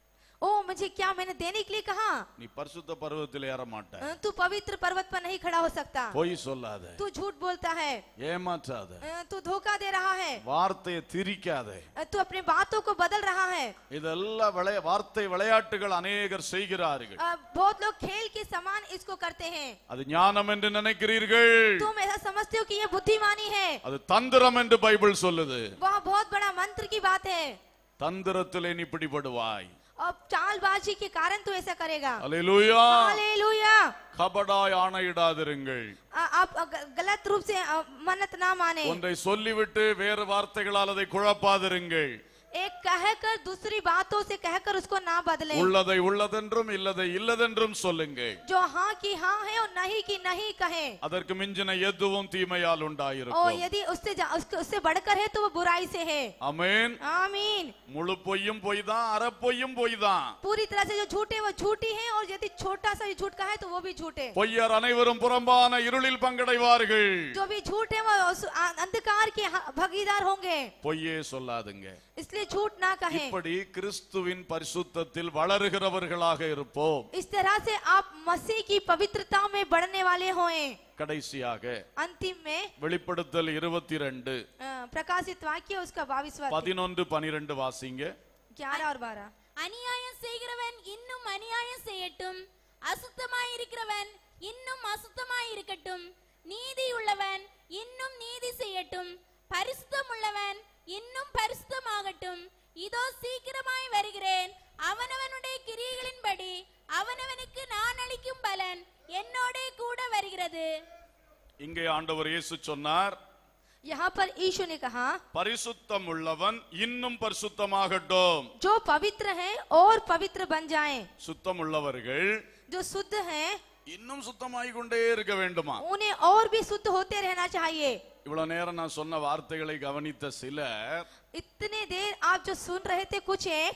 Speaker 2: ओ मुझे क्या मैंने देने के लिए कहा
Speaker 1: நீ பரிசுத்த பருவத்தில் ஏற மாட்ட
Speaker 2: अ, तू पवित्र पर्वत पर नहीं खड़ा हो सकता
Speaker 1: பொய் சொல்லாத
Speaker 2: तू झूठ बोलता है
Speaker 1: ஏமாற்றாத
Speaker 2: अ, तू धोखा दे रहा है
Speaker 1: வார்த்தையை திரிக்காத
Speaker 2: अ, तू अपनी बातों को बदल रहा है
Speaker 1: இதெல்லாம் விளைய வார்த்தை விளையாட்டுகள் அநேகர் செய்கிறார்கள்
Speaker 2: अ, बहुत लोग खेल के समान इसको करते हैं
Speaker 1: அது ஞானம் என்று நினைக்கிறீர்கள்
Speaker 2: तुम ऐसा समझते हो कि ये बुद्धिमानी है
Speaker 1: அது தந்திரம் என்று பைபிள் சொல்லுது
Speaker 2: वह बहुत बड़ा मंत्र की बात है
Speaker 1: தந்திரத்திலே நீ பிடிபடுவாய்
Speaker 2: और चालबाजी के कारण तू ऐसा करेगा
Speaker 1: அல்லேலூயா
Speaker 2: हालेलुया
Speaker 1: கபடாய் ஆணையிடாதிருங்கள்
Speaker 2: आ- आप अग- गलत रूप से अ, मन्नत ना माने
Speaker 1: ஒன்றை சொல்லிவிட்டு வேறு வார்த்தைகளால் அதை குழப்பாதிருங்கள்
Speaker 2: एक कहकर दूसरी बातों से कहकर उसको ना बदले
Speaker 1: உள்ளதை உள்ளதென்றும் இல்லதை இல்லதென்றும் சொல்லுங்கள்
Speaker 2: जो हाँ की हाँ है और नहीं की नहीं कहे
Speaker 1: அதற்கு மிஞ்சின எதுவும் தீமையால்
Speaker 2: और
Speaker 1: உண்டாயிருக்கும்
Speaker 2: यदि उससे जा- उसके उससे बढ़कर है तो वो बुराई से है
Speaker 1: அமேன்
Speaker 2: आमीन
Speaker 1: முழு பொய்யும் பொய் தான் அரை பொய்யும் பொய் தான்
Speaker 2: पूरी तरह से जो झूठे वो झूठी है और यदि छोटा सा भी झूठ का है तो वो भी झूठे
Speaker 1: பொய்யர் அனைவரும் புறம்பான இருளில் பங்கடைவார்கள்
Speaker 2: जो भी झूठ है वो उस आ- अंधकार के ह- भागीदार होंगे
Speaker 1: பொய்யே சொல்லாதுங்க
Speaker 2: इसलिए झूठ ना कहें
Speaker 1: இப்படி கிறிஸ்துவின் பரிசுத்தத்தில் வளருகிறவர்களாக இருப்போம்
Speaker 2: इस तरह से आप मसीह की पवित्रता में बढ़ने वाले होए
Speaker 1: கடைசியாக
Speaker 2: अंतिम में
Speaker 1: வெளிப்படுத்தல் இருபத்தி ரெண்டு
Speaker 2: अ, प्रकाशित वाक्य उसका बाईसवा
Speaker 1: பதினொன்று பனிரெண்டு வாசிங்க
Speaker 2: ग्यारह और बारह
Speaker 4: அநியாயம் செய்கிறவன் இன்னும் அநியாயம் செய்யட்டும் அசுத்தமாய் இருக்கிறவன் இன்னும் அசுத்தமாய் இருக்கட்டும் நீதி உள்ளவன் இன்னும் நீதி செய்யட்டும் பரிசுத்தம் உள்ளவன் இன்னும் பரிசுத்தமாகட்டும் இதோ சீக்கிரமாய் வருகிறேன் அவனவனுடைய கிரியைகளின்படி அவனவனுக்கு நான் அளிக்கும் பலன் என்னோடே கூட வருகிறது
Speaker 1: இங்கே ஆண்டவர் இயேசு சொன்னார்
Speaker 2: यहाँ पर यीशु ने कहा
Speaker 1: பரிசுத்தம் உள்ளவன் இன்னும் பரிசுத்தமாகட்டும்
Speaker 2: जो पवित्र है और पवित्र बन जाएं
Speaker 1: சுத்தம் உள்ளவர்கள்
Speaker 2: जो शुद्ध हैं
Speaker 1: இன்னும் சுத்தமாகிக் கொண்டே இருக்க வேண்டுமா
Speaker 2: उन्हें और भी शुद्ध होते रहना चाहिए
Speaker 1: இவ்வளவு நேரம் நான் சொன்ன வார்த்தைகளை கவனித்த சிலர்
Speaker 2: इतने देर आप जो सुन रहे थे कुछ एक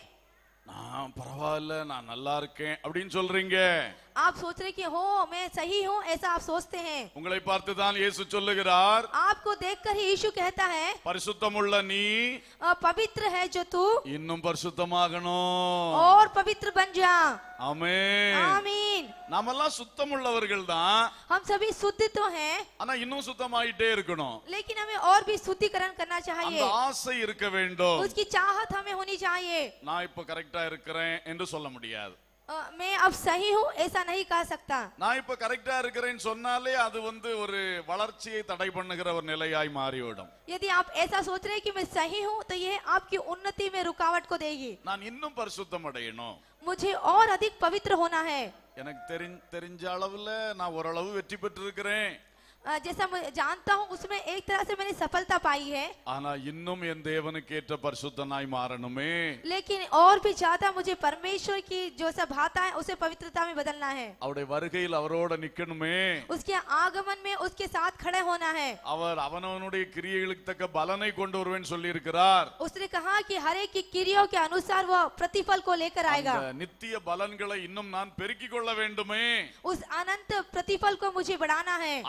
Speaker 1: நான் பரவாயில்ல நான் நல்லா இருக்கேன் அப்படின்னு சொல்றீங்க
Speaker 2: आप सोच रहे कि हो मैं सही हूँ ऐसा आप सोचते हैं
Speaker 1: உங்களை பார்த்து தான் இயேசு சொல்லுகிறார்
Speaker 2: आपको देखकर ही यीशु कहता है
Speaker 1: பரிசுத்தமுள்ள நீ
Speaker 2: "अ, पवित्र है जो तू
Speaker 1: இன்னும் பரிசுத்தமாகணும்
Speaker 2: और पवित्र बन जा
Speaker 1: ஆமென்
Speaker 2: आमीन
Speaker 1: நாமெல்லாம் சுத்தமுள்ளவர்கள் தான்
Speaker 2: हम सभी शुद्ध तो हैं
Speaker 1: ஆனா இன்னும் சுத்தமாயிட்டே இருக்கணும்
Speaker 2: लेकिन हमें और भी शुद्धिकरण करना
Speaker 1: அந்த
Speaker 2: चाहिए
Speaker 1: ஆசை இருக்க வேண்டும்
Speaker 2: उसकी चाहत हमें होनी चाहिए
Speaker 1: நான் இப்ப கரெக்டா இருக்கிறேன் என்று சொல்ல முடியாது
Speaker 2: अ, मैं अब सही हूँ ऐसा नहीं कह सकता
Speaker 1: நான் இப்ப கரெக்டா இருக்கிறேன்னு சொன்னாலே அது வந்து ஒரு வளர்ச்சியை தடை பண்ணுகிற ஒரு நிலையாய் மாறிவிடும்
Speaker 2: यदि आप ऐसा सोच रहे हैं कि मैं सही हूँ तो यह आपकी उन्नति में रुकावट को देगी
Speaker 1: நான் இன்னும் பரிசுத்தம் அடையணும்
Speaker 2: मुझे और अधिक पवित्र होना है
Speaker 1: எனக்கு தெரிஞ்ச தெரிஞ்ச அளவுல நான் ஓரளவு வெற்றி பெற்றிருக்கிறேன்
Speaker 2: अ, जैसा मैं जानता हूँ उसमें एक तरह से मैंने सफलता पाई है
Speaker 1: ஆனா இன்னும் என் தேவனுக்கு ஏற்ற பரிசுத்தனாய் மாறணுமே
Speaker 2: लेकिन और भी ज्यादा मुझे परमेश्वर की जो सा भाता है उसे पवित्रता में बदलना है
Speaker 1: அவருடைய வருகையில் அவரோட நிக்கணுமே
Speaker 2: उसके आगमन में उसके साथ खड़े होना है
Speaker 1: அவர் அவனவனுடைய கிரியைகளுக்கு தக்க பலனை கொண்டு வருவேன் சொல்லி இருக்கிறார்
Speaker 2: उसने कहा कि हर एक की क्रियाओं के अनुसार वह प्रतिफल को लेकर आएगा
Speaker 1: அந்த நித்திய பலன்களை இன்னும் நான் பெருக்கிக் கொள்ள வேண்டுமே
Speaker 2: उस अनंत प्रतिफल को मुझे बढ़ाना है
Speaker 1: அந்த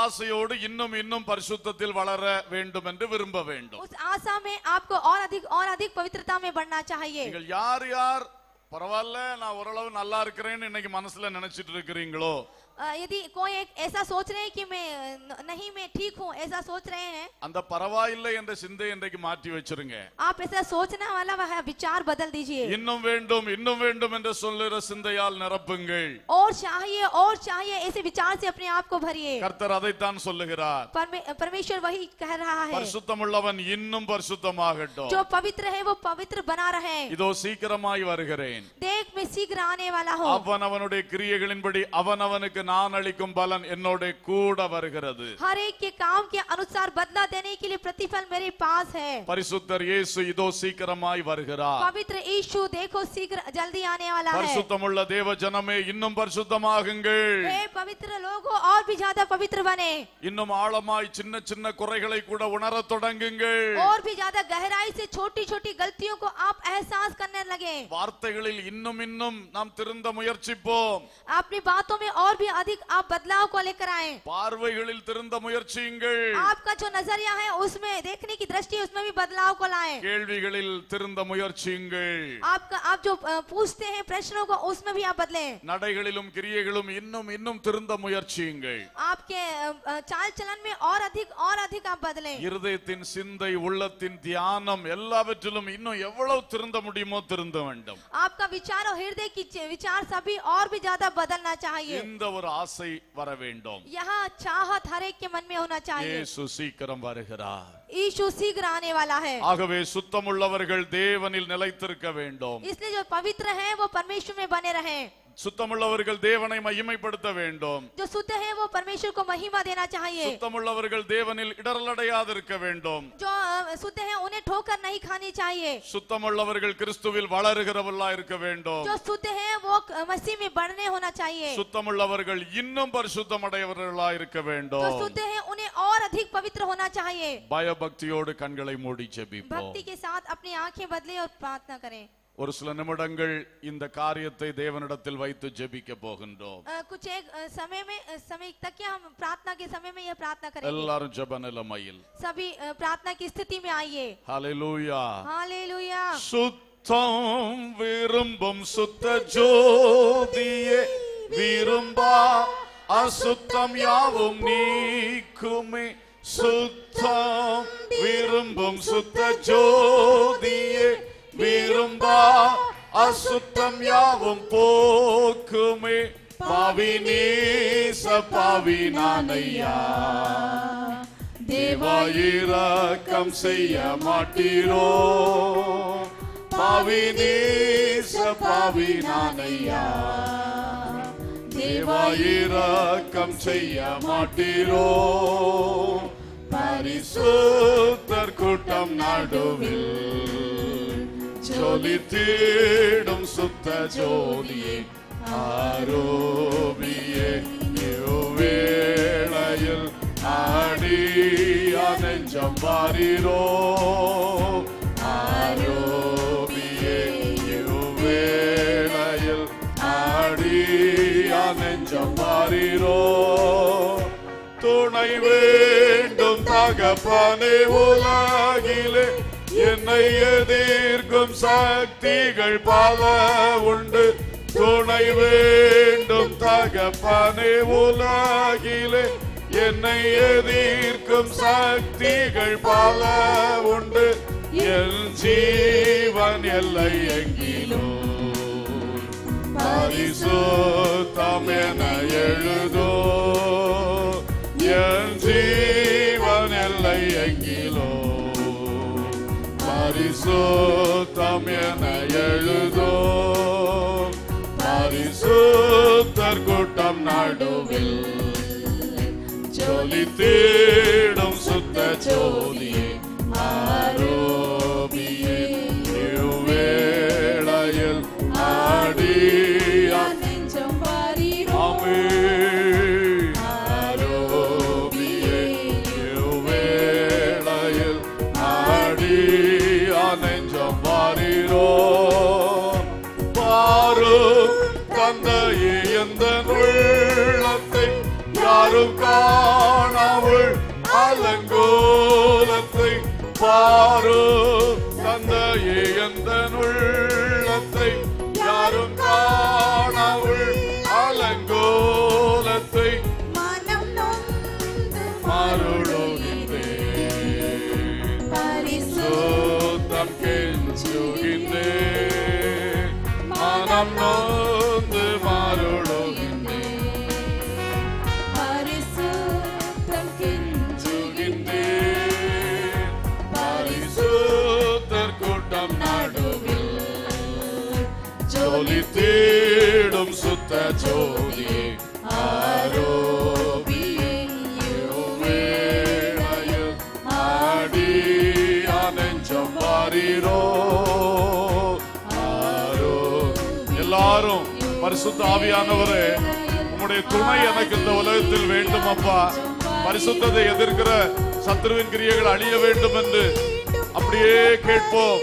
Speaker 1: ஆசையோடு இன்னும் இன்னும் பரிசுத்தத்தில் வளர வேண்டும் என்று விரும்ப வேண்டும்
Speaker 2: उस आशा में आपको और अधिक और अधिक पवित्रता में बढ़ना चाहिए
Speaker 1: நீங்கள் யார் யார் பரவாயில்ல நான் ஓரளவு நல்லா இருக்கிறேன்னு இன்னைக்கு மனசுல நினைச்சிட்டு இருக்கிறீங்களோ
Speaker 2: अ, यदि कोई एक ऐसा सोच रहे हैं कि मैं न- नहीं मैं ठीक हूँ ऐसा सोच रहे हैं
Speaker 1: அந்த பரவாயில்லை என்ற சிந்தை இன்றைக்கு மாற்றி வச்சிருங்க
Speaker 2: आप ऐसा सोचने वाला वह विचार बदल दीजिए
Speaker 1: இன்னும் வேண்டும் இன்னும் வேண்டும் என்று சொல்லுற சிந்தையால் நிரப்புங்கள்
Speaker 2: और चाहिए और चाहिए ऐसे विचार से अपने आप को भरिए
Speaker 1: கர்த்தர் அதைத்தான் சொல்லுகிறார்
Speaker 2: परमे- परमेश्वर वही कह रहा है
Speaker 1: பரிசுத்தமுள்ளவன் இன்னும் பரிசுத்தமாகட்டும்
Speaker 2: जो पवित्र है वो पवित्र बना रहे
Speaker 1: இதோ சீக்கிரமாய் வருகிறேன்
Speaker 2: देख मैं शीघ्र आने वाला हूँ
Speaker 1: அவன் அவனுடைய கிரியைகளின்படி அவன் அவனுக்கு நான் அளிக்கும் பலன் என்னோட கூட வருகிறது
Speaker 2: हर एक के काम के अनुसार बदला देने के लिए प्रतिफल मेरे पास है
Speaker 1: பரிசுத்தர் இயேசு இதோ சீக்கிரமாய் வருகிறார்
Speaker 2: पवित्र यीशु देखो शीघ्र जल्दी आने वाला है
Speaker 1: பரிசுத்தமுள்ள தேவ ஜனமே இன்னும் பரிசுத்தமாகுங்கள்
Speaker 2: हे पवित्र लोगों और भी ज्यादा पवित्र बने
Speaker 1: இன்னும் ஆழமாய் சின்ன சின்ன குறைகளை கூட உணரத் தொடங்குங்கள்
Speaker 2: और भी ज्यादा गहराई से छोटी छोटी गलतियों को आप एहसास करने लगे
Speaker 1: வார்த்தைகளில் இன்னும் இன்னும் நாம் திருந்த முயற்சிப்போம்
Speaker 2: अपनी बातों में और भी अधिक आप बदलाव को लेकर आए
Speaker 1: பார்வைகளில் திருந்த முயற்சியுங்கள்
Speaker 2: आपका जो नजरिया है उसमें देखने की दृष्टि उसमें भी बदलाव को लाए
Speaker 1: கேள்விகளில் திருந்த முயற்சியுங்கள்
Speaker 2: आपका आप जो अ, पूछते हैं प्रश्नों को उसमें भी आप बदले
Speaker 1: நடைகளிலும் கிரியைகளும் இன்னும் இன்னும் திருந்த முயற்சியுங்கள்
Speaker 2: आपके अ, अ, चाल चलन में और अधिक और अधिक आप बदले
Speaker 1: இருதயத்தின் சிந்தை உள்ளத்தின் தியானம் எல்லாவற்றிலும் இன்னும் எவ்வளவு திருந்த முடியுமோ திருந்த வேண்டும்
Speaker 2: आपका विचार और हृदय की च- विचार सभी और भी ज्यादा बदलना चाहिए
Speaker 1: இந்த ஒரு ஆசை வர வேண்டும்
Speaker 2: यहाँ चाहत हर एक के मन में होना चाहिए
Speaker 1: இயேசு சீக்கிரம் வருகிறார்
Speaker 2: यीशु शीघ्र आने वाला है
Speaker 1: ஆகவே சுத்தமுள்ளவர்கள் தேவனில் நிலைத்திருக்க வேண்டும்
Speaker 2: इसलिए जो पवित्र है वो परमेश्वर में बने रहे
Speaker 1: சுத்தமுள்ளவர்கள் தேவனை மகிமைப்படுத்த வேண்டும்
Speaker 2: जो शुद्ध है वो परमेश्वर को महिमा देना चाहिए
Speaker 1: சுத்தமுள்ளவர்கள் தேவனில் இடரலடையாதிருக்க வேண்டும்
Speaker 2: जो अ, शुद्ध है उन्हें ठोकर नहीं खानी चाहिए
Speaker 1: சுத்தமுள்ளவர்கள் கிறிஸ்துவில் வளருகிறவர்களா இருக்க வேண்டும்
Speaker 2: जो शुद्ध है वो अ, मसीह में बढ़ने होना चाहिए
Speaker 1: சுத்தமுள்ளவர்கள் இன்னும் பரிசுத்தமடையவர்களா இருக்க
Speaker 2: जो
Speaker 1: வேண்டும்
Speaker 2: शुद्ध है उन्हें और अधिक पवित्र होना चाहिए
Speaker 1: பயபக்தியோடு கண்களை மூடி ஜெபிப்போம்
Speaker 2: भक्ति के साथ अपनी आंखें बदले और प्रार्थना करें
Speaker 1: ஒரு சில நிமிடங்கள் இந்த காரியத்தை தேவனிடத்தில் வைத்து ஜெபிக்க போகின்றோம்
Speaker 2: अ, कुछ एक अ, समय में अ, समय तक क्या हम प्रार्थना के समय में यह प्रार्थना करेंगे
Speaker 1: எல்லாரும் ஜெப நிலைமையில்
Speaker 2: सभी अ, प्रार्थना की स्थिति में आइए
Speaker 1: ஹalleluya
Speaker 2: हालेलुया
Speaker 1: சுத்தம் விரும்பும் சுத்த ஜோதியே விரும்பா அசுத்தம் யாவும் நீக்குமே சுத்தம் விரும்பும் சுத்த ஜோதியே விரும்பா அசுத்தம் யாவும் போக்குமே பாவி நீச பாவி நானையா தேவாயிரக்கம் செய்ய மாட்டீரோ பாவி நீச பாவி நானையா தேவாயிரக்கம் செய்ய மாட்டீரோ பரிசுத்தர் கூட்டம் நடுவில் ஜொலி தேடும் சுத்த ஜோதியே ஆரோபியே வேளையில் ஆடிய நெஞ்சம் பாரிரோ ஆரோபியே வேளையில் ஆடிய நெஞ்சம் பாரிரோ துணை வேண்டும் தகப்பனே உலகிலே என்னை எதிர்க்கும் சக்திகள் பல உண்டு துணை வேண்டும் தகப்பனே உலகிலே என்னை எதிர்க்கும் சக்திகள் பல உண்டு என் ஜீவன் எல்லை எங்கிலும் பரிசுத்தம் என எழுதோ என் ஜீவன் எல்லை எங்கிலோ பரிசுத்தம் என எழுதோ பரிசுத்தர் கூட்டம் நடுவில் ஜொலி தேடும் சுத்த ஜோதியே ஆரோபியே வேளையில் ஆடிய
Speaker 3: நெஞ்சம் வாரீரோ
Speaker 1: ஆமே ஆரோபியே வேளையில் ஆடிய நெஞ்சம் வாரிரோ பாரு தந்தையே எந்த உள்ளத்தை யாரும் காண பாரும் தந்தையே எந்த உள்ளத்தை யாரும் காணவுள் அலங்கோலத்தை
Speaker 3: மனம் நொந்து
Speaker 1: மருளுகின்றேன்
Speaker 3: பரிசு
Speaker 1: சுத்தம் கெஞ்சுகின்றேன் மனம் நொந்து மருளுகின்றேன்
Speaker 3: பரிசுத்தம்
Speaker 1: கெஞ்சுகின்றேன் பரிசுத்தர் கூட்டம் நடுவில் ஜோலி தேடும் சுத்த ஜோதி ஆரோபியே வேளையில் ஆடியா நெஞ்சம் மாறிரோ ஆரோ எல்லாரும் பரிசுத்த ஆவியானவரே உம்முடைய துணை எனக்கு இந்த உலகத்தில் வேண்டும் அப்பா பரிசுத்தத்தை எதிர்க்கிற சத்ருவின் கிரியைகள் அழிய வேண்டும் என்று அப்படியே கேட்போம்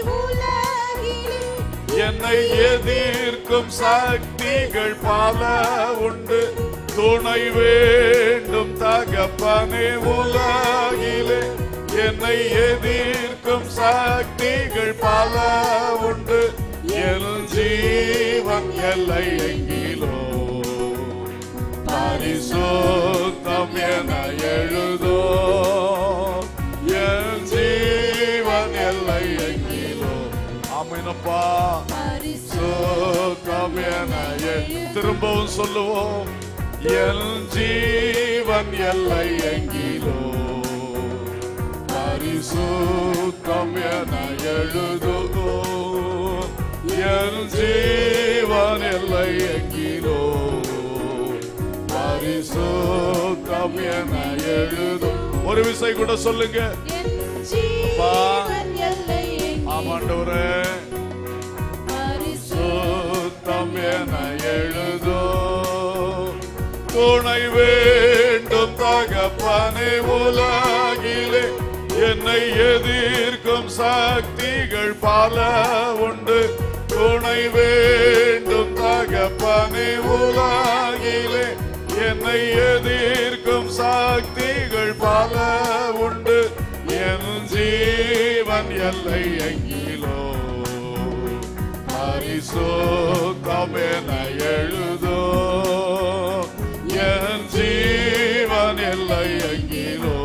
Speaker 1: என்னை எதிர்க்கும் சக்திகள் பல உண்டு துணை வேண்டும் தகப்பனே உலகிலே என்னை எதிர்க்கும் சக்திகள் பல உண்டு என் ஜீவன் எல்லை எங்கிலோ பரிசுத்தம் என எழுதோ என் ஜீவன் எல்லை எங்கிலோ ஆமீனப்பா சுகம் என எ- திரும்பவும் சொல்லுவோம் என் ஜீவன் எல்லை எங்கிலோ பரிசுத்தம் என எழுதுதோ என் ஜீவன் எல்லை எங்கிலோ பரிசுத்தம் என எழுதும் ஒரு விசை கூட சொல்லுங்க
Speaker 3: ஜீவன் எல்லை
Speaker 1: ஆமாண்டவரே சுத்தம் என எழுதோ துணை வேண்டும் தகப்பனே உலகிலே என்னை எதிர்க்கும் சக்திகள் பல உண்டு துணை வேண்டும் தகப்பனே உலகிலே என்னை எதிர்க்கும் சக்திகள் பல உண்டு என் ஜீவன் எல்லை எங்கிலோ பரிசுத்தம் என எழுதோ என் ஜீவன் எல்லை எங்கிலோ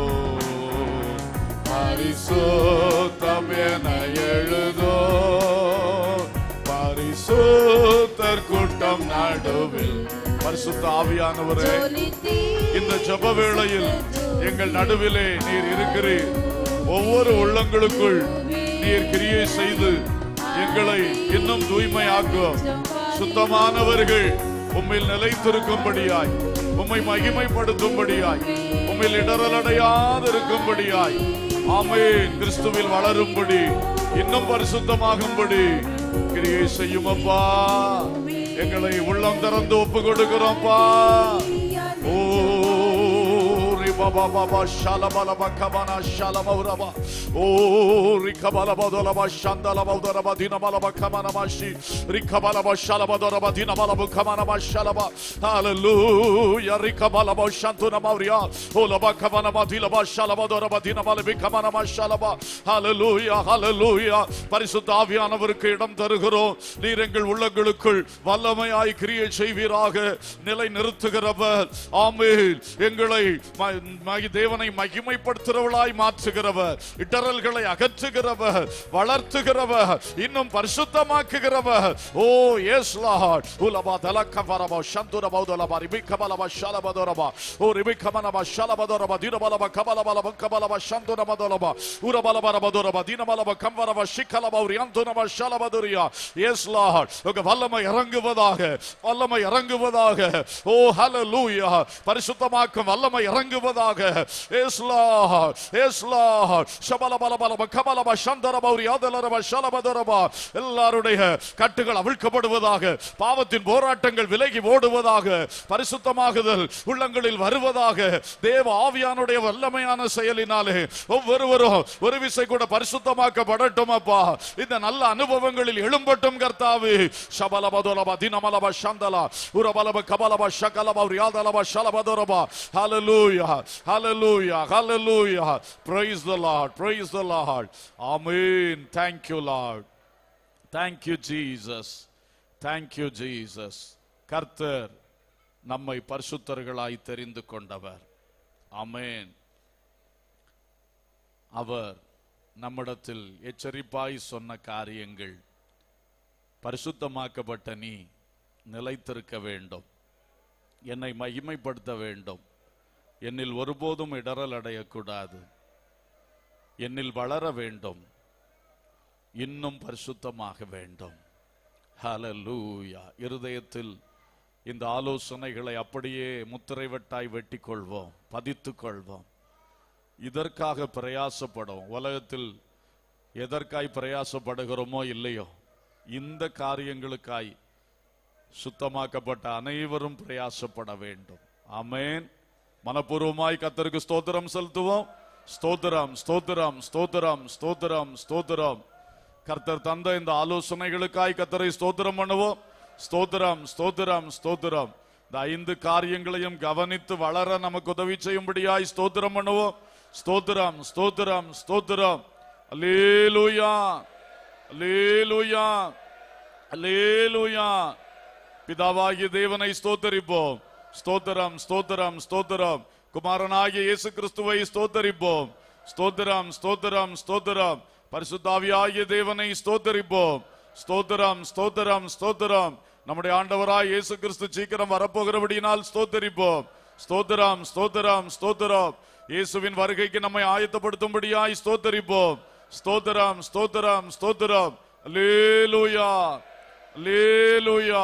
Speaker 1: பரிசுத்தம் என எழுதோ பரிசுத்தர் கூட்டம் நடுவில் பரிசுத்த ஆவியானவரே இந்த ஜெப வேளையில் எங்கள் நடுவிலே நீர் இருக்கிறீர் ஒவ்வொரு உள்ளங்களுக்குள் நீர் கிரியை செய்து எங்களை இன்னும் தூய்மையாக்கும் சுத்தமானவர்கள் உம்மில் நிலைத்திருக்கும்படியாய் உம்மை மகிமைப்படுத்தும்படியாய் உம்மில் இடரலடையாதிருக்கும்படியாய் ஆமென் கிறிஸ்துவில் வளரும்படி இன்னும் பரிசுத்தமாகும்படி கிரியை செய்யும் அப்பா எங்களை உள்ளம் திறந்து ஒப்பு கொடுக்கிறோம்ப்பா ஓ baba baba shalabala bakabana shalamauraba o rikabala badalaba shandala baudara dina balaba kamana mashi rikabala bashalabadara dina balaba kamana mashalaba hallelujah rikabala bashantuna mauria o laba kamana madila bashalabadara dina balaba kamana mashalaba hallelujah hallelujah பரிசுத்த ஆவியானவருக்கு இடம் தருகிறோம் நீர் எங்கள் உள்ளங்களுக்குள் வல்லமையாய் கிரியை செய்வீராக நிலை நிறுத்துகிறவர் ஆமேன் எங்களை ம- மகி- தேவனை மகிமைப்படுத்துகிறவளாய் மாற்றுகிறவர் இடரல்களை அகற்றுகிறவர் வளர்த்துகிறவர் இன்னும் பரிசுத்தமாக்குகிறவர் ஓ எஸ் லார்ட் உலபா தலக்க வரபா சந்துர பௌதலபா ரிபிக்க பலபா ஷலபதோரபா ஓ ரிபிக்க மனபா ஷலபதோரபா தீனபலபா கபலபலபா கபலபா சந்துர மதோலபா உரபலபரபதோரபா தீனபலபா கம்பரபா ஷிக்கலபா உரியாந்துனபா ஷலபதுரியா எஸ் லார்ட் உங்க வல்லமை இறங்குவதாக வல்லமை இறங்குவதாக ஓ ஹalleluya பரிசுத்தமாக்கும் வல்லமை இறங்குவதாக எஸ் லார்ட் எஸ் லார்ட் ஷபலபலபலப கபலப சந்தரப உரியாதலரப ஷலபதரபா எல்லாருடைய கட்டுகள் அவிழ்க்கப்படுவதாக பாவத்தின் போராட்டங்கள் விலகி ஓடுவதாக பரிசுத்தமாகுதல் உள்ளங்களில் வருவதாக தேவ ஆவியானுடைய வல்லமையான செயலினாலே ஒவ்வொருவரும் ஒரு விசை கூட பரிசுத்தமாக்கப்படட்டும் அப்பா இந்த நல்ல அனுபவங்களில் எழும்பட்டும் கர்த்தாவே ஷபலபதோலப தினமலப சந்தலா உரபலப கபலப ஷகலப ரியாதலப ஷலபதோரபா ஹalleluya Hallelujah. Hallelujah. Praise the Lord. Praise the Lord. Amen. Thank you, Lord. Thank you, Jesus. Thank you, Jesus. கர்த்தர் நம்மை பரிசுத்தர்களாய் தெரிந்து கொண்டவர் ஆமென் அவர் நம்மிடத்தில் எச்சரிப்பாய் சொன்ன காரியங்கள் பரிசுத்தமாக்கப்பட்ட நீ நிலைத்திருக்க வேண்டும் என்னை மகிமைப்படுத்த வேண்டும் என்னில் ஒருபோதும் இடரல் அடையக்கூடாது என்னில் வளர வேண்டும் இன்னும் பரிசுத்தமாக வேண்டும் ஹalleluya இருதயத்தில் இந்த ஆலோசனைகளை அப்படியே முத்திரை வெட்டாய் வெட்டிக் கொள்வோம் பதித்துக் கொள்வோம் இதற்காக பிரயாசப்படும் உலகத்தில் எதற்காய் பிரயாசப்படுகிறோமோ இல்லையோ இந்த காரியங்களுக்காய் சுத்தமாக்கப்பட்ட அனைவரும் பிரயாசப்பட வேண்டும் ஆமென் மனப்பூர்வமாய் கத்தருக்கு ஸ்தோத்திரம் செலுத்துவோம் ஸ்தோத்திரம் ஸ்தோத்திரம் ஸ்தோத்திரம் ஸ்தோத்திரம் ஸ்தோத்திரம் கர்த்தர் தந்த இந்த ஆலோசனைகளுக்காய் கத்தரை ஸ்தோத்திரம் பண்ணுவோம் ஸ்தோத்திரம் ஸ்தோத்திரம் ஸ்தோத்திரம் இந்த ஐந்து காரியங்களையும் கவனித்து வளர நமக்கு உதவி செய்யும்படியாய் ஸ்தோத்திரம் பண்ணுவோம் ஸ்தோத்திரம் ஸ்தோத்திரம் ஸ்தோத்திரம் அல்லேலூயா அல்லேலூயா அல்லேலூயா பிதாவாகிய தேவனை ஸ்தோத்தரிப்போம் ஸ்தோத்திரம் ஸ்தோத்திரம் ஸ்தோத்திரம் குமாரனாகிய இயேசு கிறிஸ்துவை ஸ்தோத்தரிப்போம் ஸ்தோத்திரம் ஸ்தோத்திரம் ஸ்தோத்திரம் பரிசுத்தாவியாகிய தேவனை ஸ்தோத்தரிப்போம் ஸ்தோத்திரம் ஸ்தோத்திரம் ஸ்தோத்திரம் நம்முடைய ஆண்டவராய் இயேசு கிறிஸ்து சீக்கிரம் வரப்போகிறபடியினால் ஸ்தோத்தரிப்போம் ஸ்தோத்திரம் ஸ்தோத்திரம் ஸ்தோத்திரம் இயேசுவின் வருகைக்கு நம்மை ஆயத்தப்படுத்தும்படியாய் ஸ்தோத்தரிப்போம் ஸ்தோத்திரம் ஸ்தோத்திரம் ஸ்தோத்திரம் அல்லேலூயா அல்லேலூயா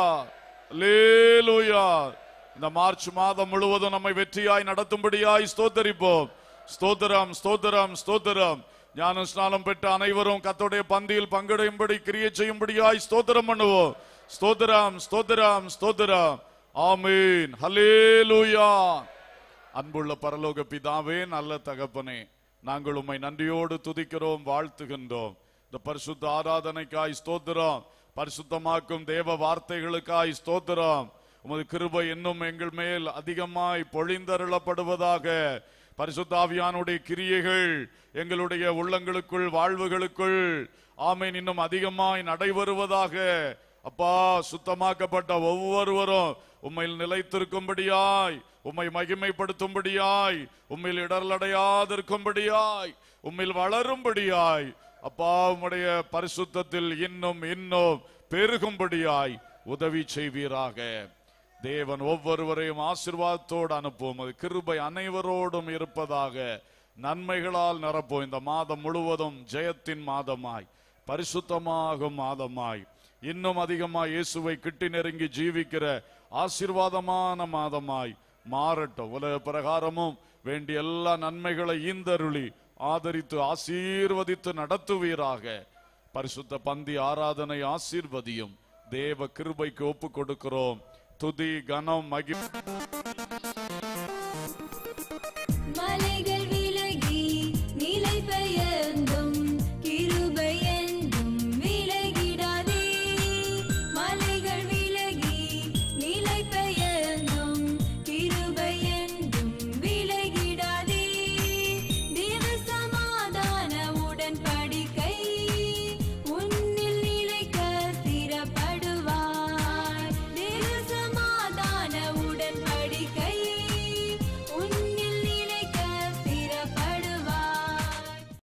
Speaker 1: அல்லேலூயா இந்த மார்ச் மாதம் முழுவதும் நம்மை வெற்றியாய் நடத்தும்படியாய் ஸ்தோத்தரிப்போம் ஸ்தோத்திரம் ஸ்தோத்திரம் ஸ்தோத்திரம் ஞான ஸ்நானம் பெற்ற அனைவரும் கத்தோடைய பந்தியில் பங்கடையும்படி கிரியை செய்யும்படியாய் ஸ்தோத்திரம் பண்ணுவோம் ஸ்தோத்திரம் ஸ்தோத்திரம் ஸ்தோத்திரம் ஆமீன் ஹல்லேலூயா அன்புள்ள பரலோக பிதாவே நல்ல தகப்பனே நாங்கள் உம்மை நன்றியோடு துதிக்கிறோம் வாழ்த்துகின்றோம் இந்த பரிசுத்த ஆராதனைக்காய் ஸ்தோத்திரம் பரிசுத்தமாக்கும் தேவ வார்த்தைகளுக்காய் ஸ்தோத்திரம் உமது கிருபை இன்னும் எங்கள் மேல் அதிகமாய் பொழிந்தருளப்படுவதாக பரிசுத்தாவியானுடைய கிரியைகள் எங்களுடைய உள்ளங்களுக்குள் வாழ்வுகளுக்குள் ஆமேன் இன்னும் அதிகமாய் நடைபெறுவதாக அப்பா சுத்தமாக்கப்பட்ட ஒவ்வொருவரும் உம்மையில் நிலைத்திருக்கும்படியாய் உம்மை மகிமைப்படுத்தும்படியாய் உம்மில் இடர்லடையாதிருக்கும்படியாய் உம்மில் வளரும்படியாய் அப்பா உம்முடைய பரிசுத்தத்தில் இன்னும் இன்னும் பெருகும்படியாய் உதவி செய்வீராக தேவன் ஒவ்வொருவரையும் ஆசீர்வாதத்தோடு அனுப்பும் அது கிருபை அனைவரோடும் இருப்பதாக நன்மைகளால் நிரப்பும் இந்த மாதம் முழுவதும் ஜெயத்தின் மாதமாய் பரிசுத்தமாகும் மாதமாய் இன்னும் அதிகமாய் இயேசுவை கிட்டி நெருங்கி ஜீவிக்கிற ஆசீர்வாதமான மாதமாய் மாறட்டும் உலக பிரகாரமும் வேண்டிய எல்லா நன்மைகளை ஈந்தருளி ஆதரித்து ஆசீர்வதித்து நடத்துவீராக பரிசுத்த பந்தி ஆராதனை ஆசீர்வதியும் தேவ கிருபைக்கு ஒப்பு கொடுக்கிறோம் துதி கனம் மகி